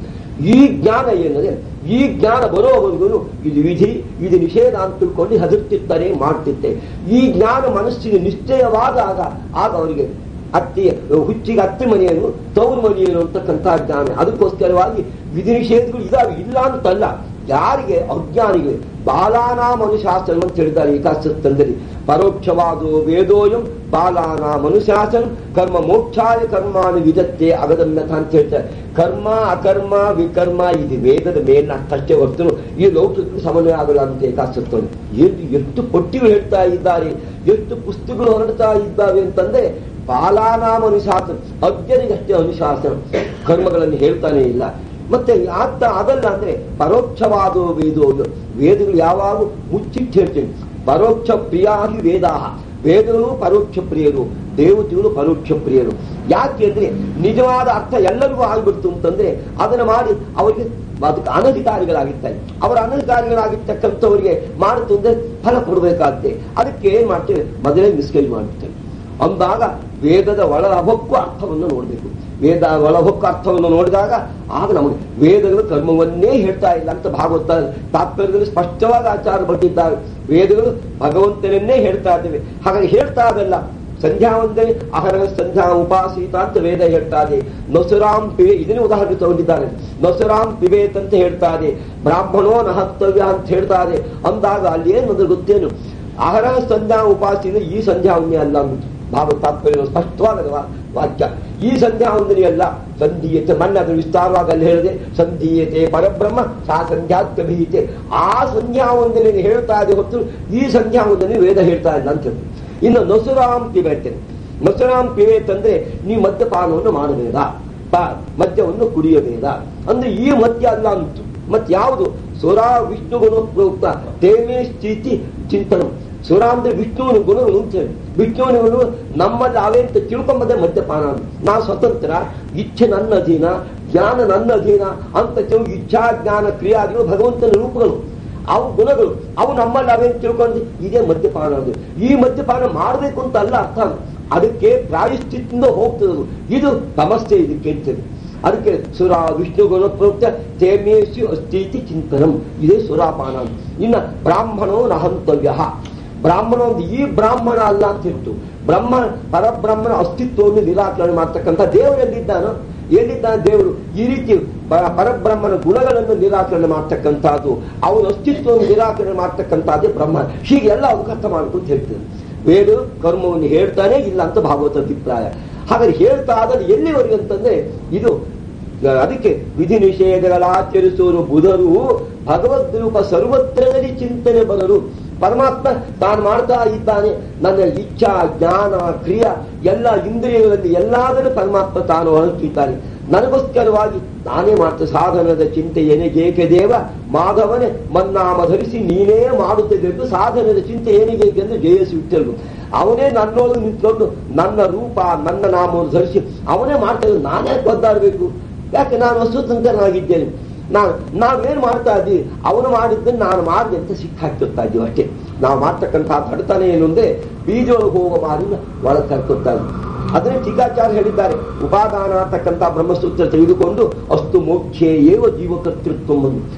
ಈ ಜ್ಞಾನ ಏನಂದ್ರೆ ಈ ಜ್ಞಾನ ಬರೋವರೆಗೂ ಇದು ವಿಧಿ ಇದು ನಿಷೇಧ ಅಂತ ತಿಳ್ಕೊಂಡು ಹೆದರ್ತಿರ್ತಾರೆ ಮಾಡ್ತಿರ್ತೆ ಈ ಜ್ಞಾನ ಮನಸ್ಸಿಗೆ ನಿಶ್ಚಯವಾದಾಗ ಆಗ ಅವರಿಗೆ ಅತ್ತಿ ಹುಚ್ಚಿಗೆ ಅತ್ತಿ ಮನೆಯನ್ನು ತವರು ಮನೆಯನ್ನು ಅಂತಕ್ಕಂಥ ಜ್ಞಾನ ಅದಕ್ಕೋಸ್ಕರವಾಗಿ ವಿಧಿ ನಿಷೇಧಗಳು ಇದಾವೆ ಇಲ್ಲ ಅಂತಲ್ಲ ಯಾರಿಗೆ ಅಜ್ಞಾನಿಗೆ ಬಾಲಾನಾಂ ಅನುಶಾಸನ ಅಂತ ಹೇಳಿದ್ದಾರೆ ಏಕಾಶತ್ತಂದಲ್ಲಿ ಪರೋಕ್ಷವಾದೋ ವೇದೋಯಂ ಬಾಲಾನಾಂ ಅನುಶಾಸನ ಕರ್ಮ ಮೋಕ್ಷಾಯ ಕರ್ಮಾನು ವಿಧತ್ತೆ ಅಗದಮ್ಯಥ ಅಂತ ಹೇಳ್ತಾರೆ ಕರ್ಮ ಅಕರ್ಮ ವಿಕರ್ಮ ಇದು ವೇದದ ಮೇಲಿನ ಅಷ್ಟೇ ಹೊರತು ಈ ಲೌಕಿಕ ಸಮನ್ವಯ ಆಗಲ್ಲ ಅಂತ ಏಕಾಶತ್ತಂದು ಎಷ್ಟು ಎಷ್ಟು ಪಟ್ಟಿಗಳು ಹೇಳ್ತಾ ಇದ್ದಾರೆ ಎಷ್ಟು ಪುಸ್ತಕಗಳು ಹೊರಡ್ತಾ ಇದ್ದಾವೆ ಅಂತಂದ್ರೆ ಬಾಲಾನಾಮ ಅನುಶಾಸನ ಅಜ್ಞರಿಗಷ್ಟೇ ಅನುಶಾಸನ ಕರ್ಮಗಳನ್ನು ಹೇಳ್ತಾನೆ ಇಲ್ಲ ಮತ್ತೆ ಆತ ಅದಲ್ಲ ಅಂದ್ರೆ ಪರೋಕ್ಷವಾದ ವೇದೋ ವೇದಗಳು ಯಾವಾಗ ಮುಚ್ಚಿಟ್ಟು ಹೇಳ್ತೀನಿ ಪರೋಕ್ಷ ಪ್ರಿಯಾಗಿ ವೇದಾಹ ವೇದಗಳು ಪರೋಕ್ಷ ಪ್ರಿಯರು ದೇವತೆಗಳು ಪರೋಕ್ಷ ಪ್ರಿಯರು ಯಾಕೆ ಅಂದ್ರೆ ನಿಜವಾದ ಅರ್ಥ ಎಲ್ಲರಿಗೂ ಆಗ್ಬಿಡ್ತು ಅಂತಂದ್ರೆ ಅದನ್ನು ಮಾಡಿ ಅವರಿಗೆ ಅದಕ್ಕೆ ಅನಧಿಕಾರಿಗಳಾಗಿರ್ತಾರೆ ಅವರ ಅನಧಿಕಾರಿಗಳಾಗಿರ್ತಕ್ಕಂಥವರಿಗೆ ಮಾಡಿತು ಅಂದ್ರೆ ಫಲ ಕೊಡಬೇಕಾಗುತ್ತೆ ಅದಕ್ಕೆ ಏನ್ ಮಾಡ್ತೇವೆ ಮೊದಲೇ ಮಿಸ್ಗೈಡ್ ಮಾಡ್ತೇವೆ ಅಂದಾಗ ವೇದದ ಒಳಹೊಕ್ಕು ಅರ್ಥವನ್ನು ನೋಡಬೇಕು ವೇದ ಒಳಹೊಕ್ಕು ಅರ್ಥವನ್ನು ನೋಡಿದಾಗ ಆಗ ನಮಗೆ ವೇದಗಳು ಕರ್ಮವನ್ನೇ ಹೇಳ್ತಾ ಇಲ್ಲ ಅಂತ ಭಾಗವತ ತಾತ್ಪರ್ಯದಲ್ಲಿ ಸ್ಪಷ್ಟವಾಗಿ ಆಚಾರ ಬರೆದಿದ್ದಾರೆ ವೇದಗಳು ಭಗವಂತನನ್ನೇ ಹೇಳ್ತಾ ಇದ್ದೇವೆ ಹಾಗಾಗಿ ಹೇಳ್ತಾ ಅದಲ್ಲ ಸಂಧ್ಯಾ ಒಂದೇ ಅಹರ ಸಂಧ್ಯಾ ಉಪಾಸೀತ ಅಂತ ವೇದ ಹೇಳ್ತಾ ಇದೆ ನೊಸರಾಮ್ ಪಿವೆ ಇದನ್ನೇ ಉದಾಹರಣೆ ತಗೊಂಡಿದ್ದಾರೆ ನೊಸರಾಮ್ ಪಿಬೇತ್ ಅಂತ ಹೇಳ್ತಾ ಇದೆ ಬ್ರಾಹ್ಮಣೋ ನಹತ್ತವ್ಯ ಅಂತ ಹೇಳ್ತಾ ಇದೆ ಅಂದಾಗ ಅಲ್ಲಿ ಏನು ಅಂದ್ರೆ ಗೊತ್ತೇನು ಅಹರ ಸಂಧ್ಯಾ ಉಪಾಸನೆ ಈ ಸಂಧ್ಯಾ ಒಂದೇ ಅಲ್ಲ ಅಂದ್ಬಿಟ್ಟು ಭಾವ ತಾತ್ಪರ್ಯ ಸ್ಪಷ್ಟವಾದ ವಾಕ್ಯ ಈ ಸಂಧ್ಯಾ ವಂದನೆ ಅಲ್ಲ ಸಂಧೀಯತೆ ಮನ್ನ ಅದು ವಿಸ್ತಾರವಾಗಿ ಅಲ್ಲಿ ಹೇಳಿದೆ ಸಂಧೀಯತೆ ಪರಬ್ರಹ್ಮ ಸಾ ಸಂಧ್ಯಾತ್ಮೀಯತೆ ಆ ಸಂಧ್ಯಾ ವಂದನೆ ಹೇಳ್ತಾ ಇದೆ ಹೊತ್ತು ಈ ಸಂಧ್ಯಾ ವಂದನೆ ವೇದ ಹೇಳ್ತಾ ಇಲ್ಲ ಅಂತ ಹೇಳಿ ಇನ್ನು ನೊಸುರಾಮ್ ಪಿಬೇತೆ ನೊಸುರಾಮ್ ಪಿಬೇತ್ ಅಂದ್ರೆ ನೀವು ಮದ್ಯಪಾನವನ್ನು ಮಾಡಬೇಡ ಪಾ ಮದ್ಯವನ್ನು ಕುಡಿಯಬೇಡ ಅಂದ್ರೆ ಈ ಮದ್ಯ ಅಲ್ಲ ಅಂತು ಮತ್ ಯಾವುದು ಸುರಾ ವಿಷ್ಣು ಗುಣ ಪ್ರೋಕ್ತ ತೇಮೇ ಸ್ಥಿತಿ ಚಿಂತನ ಸುರ ಅಂದ್ರೆ ವಿಷ್ಣುವಿನ ಗುಣಗಳು ಅಂತ ಹೇಳಿ ವಿಷ್ಣುವಿನ ಗುಣಗಳು ನಮ್ಮಲ್ಲಿ ಅವೆ ಅಂತ ತಿಳ್ಕೊಂಬದೇ ಮದ್ಯಪಾನ ನಾ ಸ್ವತಂತ್ರ ಇಚ್ಛೆ ನನ್ನ ಅಧೀನ ಜ್ಞಾನ ನನ್ನ ಅಧೀನ ಅಂತ ತಿಳ್ಕೊ ಇಚ್ಛಾ ಜ್ಞಾನ ಕ್ರಿಯಾದಿಗಳು ಭಗವಂತನ ರೂಪಗಳು ಅವು ಗುಣಗಳು ಅವು ನಮ್ಮಲ್ಲಿ ಅವೆ ಅಂತ ತಿಳ್ಕೊಂಡು ಇದೇ ಮದ್ಯಪಾನ ಅದು ಈ ಮದ್ಯಪಾನ ಮಾಡಬೇಕು ಅಂತ ಅಲ್ಲ ಅರ್ಥ ಅದಕ್ಕೆ ಪ್ರಾಯಶ್ಚಿತ್ತಿಂದ ಹೋಗ್ತದೆ ಇದು ಸಮಸ್ಯೆ ಇದಕ್ಕೆ ಅಂತೇಳಿ ಅದಕ್ಕೆ ಸುರ ವಿಷ್ಣು ಗುಣಪ್ರೋಕ್ತ ತೇಮೇಶು ಅಸ್ತೀತಿ ಚಿಂತನಂ ಇದೇ ಸುರಾಪಾನ ಇನ್ನ ಬ್ರಾಹ್ಮಣೋ ನಹಂತವ್ಯ ಬ್ರಾಹ್ಮಣ ಒಂದು ಈ ಬ್ರಾಹ್ಮಣ ಅಲ್ಲ ಅಂತ ಹೇಳ್ತು ಬ್ರಹ್ಮ ಪರಬ್ರಹ್ಮನ ಅಸ್ತಿತ್ವವನ್ನು ನಿರಾಕರಣೆ ಮಾಡ್ತಕ್ಕಂಥ ದೇವರು ಎಲ್ಲಿದ್ದಾನೋ ಎಲ್ಲಿದ್ದಾನೆ ದೇವರು ಈ ರೀತಿ ಪರಬ್ರಹ್ಮನ ಗುಣಗಳನ್ನು ನಿರಾಕರಣೆ ಮಾಡ್ತಕ್ಕಂಥದ್ದು ಅವನ ಅಸ್ತಿತ್ವವನ್ನು ನಿರಾಕರಣೆ ಮಾಡ್ತಕ್ಕಂಥದ್ದೇ ಬ್ರಹ್ಮ ಹೀಗೆಲ್ಲ ಅವಕಾಶ ಮಾಡ್ಕೊಂಡು ಹೇಳ್ತೇನೆ ವೇದ ಕರ್ಮವನ್ನು ಹೇಳ್ತಾನೆ ಇಲ್ಲ ಅಂತ ಭಾಗವತ ಅಭಿಪ್ರಾಯ ಹಾಗಾದ್ರೆ ಹೇಳ್ತಾ ಆದಲ್ಲಿ ಎಲ್ಲಿವರೆಗೆ ಅಂತಂದ್ರೆ ಇದು ಅದಕ್ಕೆ ವಿಧಿ ನಿಷೇಧಗಳ ಆಚರಿಸುವರು ಬುಧರು ಭಗವದ್ ರೂಪ ಸರ್ವತ್ರದಲ್ಲಿ ಚಿಂತನೆ ಬರಲು ಪರಮಾತ್ಮ ತಾನು ಮಾಡ್ತಾ ಇದ್ದಾನೆ ನನ್ನ ಇಚ್ಛಾ ಜ್ಞಾನ ಕ್ರಿಯಾ ಎಲ್ಲ ಇಂದ್ರಿಯಗಳಲ್ಲಿ ಎಲ್ಲಾದರೂ ಪರಮಾತ್ಮ ತಾನು ಹೊರಟಿದ್ದಾನೆ ನನಗೋಸ್ಕರವಾಗಿ ನಾನೇ ಮಾಡ್ತ ಸಾಧನದ ಚಿಂತೆ ಏನಿಗೇಕೆ ದೇವ ಮಾಧವನೇ ಮನ್ನಾಮ ಧರಿಸಿ ನೀನೇ ಮಾಡುತ್ತಿದ್ದು ಸಾಧನದ ಚಿಂತೆ ಏನಿಗೇಕೆ ಎಂದು ಜಯಸಿ ವಿಠಲ್ರು ಅವನೇ ನನ್ನೊಳಗೆ ನಿಂತ್ಕೊಂಡು ನನ್ನ ರೂಪ ನನ್ನ ನಾಮವನ್ನು ಧರಿಸಿ ಅವನೇ ಮಾಡ್ತಾ ಇದ್ದು ನಾನೇ ಒದ್ದಾಡಬೇಕು ಯಾಕೆ ನಾನು ಸ್ವತಂತ್ರನಾಗಿದ್ದೇನೆ ನಾನು ನಾವೇನು ಮಾಡ್ತಾ ಇದ್ದೀವಿ ಅವನು ಮಾಡಿದ್ದನ್ನು ನಾನು ಮಾಡಿದೆ ಅಂತ ಸಿಕ್ಕಾಕ್ತಿರ್ತಾ ಇದ್ದೀವಿ ಅಷ್ಟೇ ನಾವು ಮಾಡ್ತಕ್ಕಂಥ ಬಡತನ ಏನು ಅಂದ್ರೆ ಬೀಜೊಳಗೆ ಹೋಗೋ ಮಾರಿನ ಒಳಗೆ ಕರ್ಕೊತಾ ಇದ್ದೀವಿ ಅದನ್ನೇ ಟೀಕಾಚಾರ್ಯ ಹೇಳಿದ್ದಾರೆ ಉಪಾದಾನ ಅಂತಕ್ಕಂಥ ಬ್ರಹ್ಮಸೂತ್ರ ತೆಗೆದುಕೊಂಡು ಅಷ್ಟು ಮೋಕ್ಷೇ ಏವ ಜೀವಕರ್ತೃತ್ವ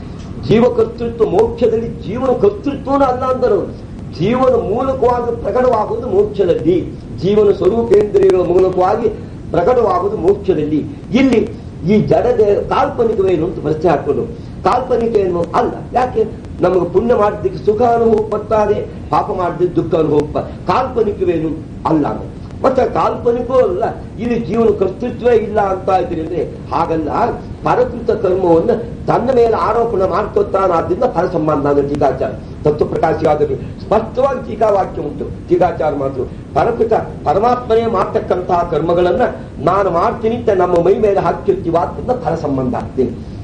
ಜೀವಕರ್ತೃತ್ವ ಮೋಕ್ಷದಲ್ಲಿ ಜೀವನ ಕರ್ತೃತ್ವನ ಅಲ್ಲ ಅಂದರು ಜೀವನ ಮೂಲಕವಾಗಿ ಪ್ರಕಟವಾಗುವುದು ಮೋಕ್ಷದಲ್ಲಿ ಜೀವನ ಸ್ವರೂಪೇಂದ್ರಿಯಗಳ ಮೂಲಕವಾಗಿ ಪ್ರಕಟವಾಗುವುದು ಮೋಕ್ಷದಲ್ಲಿ ಇಲ್ಲಿ ಈ ಜಡದ ಕಾಲ್ಪನಿಕವೇನು ಅಂತ ಪ್ರಶ್ನೆ ಹಾಕೊಂಡು ಕಾಲ್ಪನಿಕ ಏನು ಅಲ್ಲ ಯಾಕೆ ನಮಗೆ ಪುಣ್ಯ ಮಾಡಿದ್ದಕ್ಕೆ ಸುಖ ಅನುಭವ ಬರ್ತಾರೆ ಪಾಪ ಮಾಡಿದ್ದಕ್ಕೆ ದುಃಖ ಅನುಭವ ಕಾಲ್ಪನಿಕವೇನು ಅಲ್ಲ ಮತ್ತೆ ಕಾಲ್ಪನಿಕವೂ ಅಲ್ಲ ಇಲ್ಲಿ ಜೀವನ ಕರ್ತೃತ್ವೇ ಇಲ್ಲ ಅಂತ ಇದ್ರಿ ಅಂದ್ರೆ ಹಾಗಲ್ಲ ಪರಕೃತ ಕರ್ಮವನ್ನು ತನ್ನ ಮೇಲೆ ಆರೋಪಣೆ ಮಾಡ್ಕೊತಾನಾದ್ರಿಂದ ಫಲ ಸಂಬಂಧ ಅಂದ್ರೆ ಟೀಕಾಚಾರ ತತ್ವ ಪ್ರಕಾಶವಾಗಲಿ ಸ್ಪಷ್ಟವಾಗಿ ಟೀಕಾವಾಕ್ಯ ಉಂಟು ಟೀಕಾಚಾರ ಮಾತು ಪರಕೃತ ಪರಮಾತ್ಮನೇ ಮಾಡ್ತಕ್ಕಂತಹ ಕರ್ಮಗಳನ್ನ ನಾನು ಮಾಡ್ತೀನಿ ಅಂತ ನಮ್ಮ ಮೈ ಮೇಲೆ ಹಾಕಿರ್ತೀವ ಅದರಿಂದ ಫಲ ಸಂಬಂಧ ಆಗ್ತೀನಿ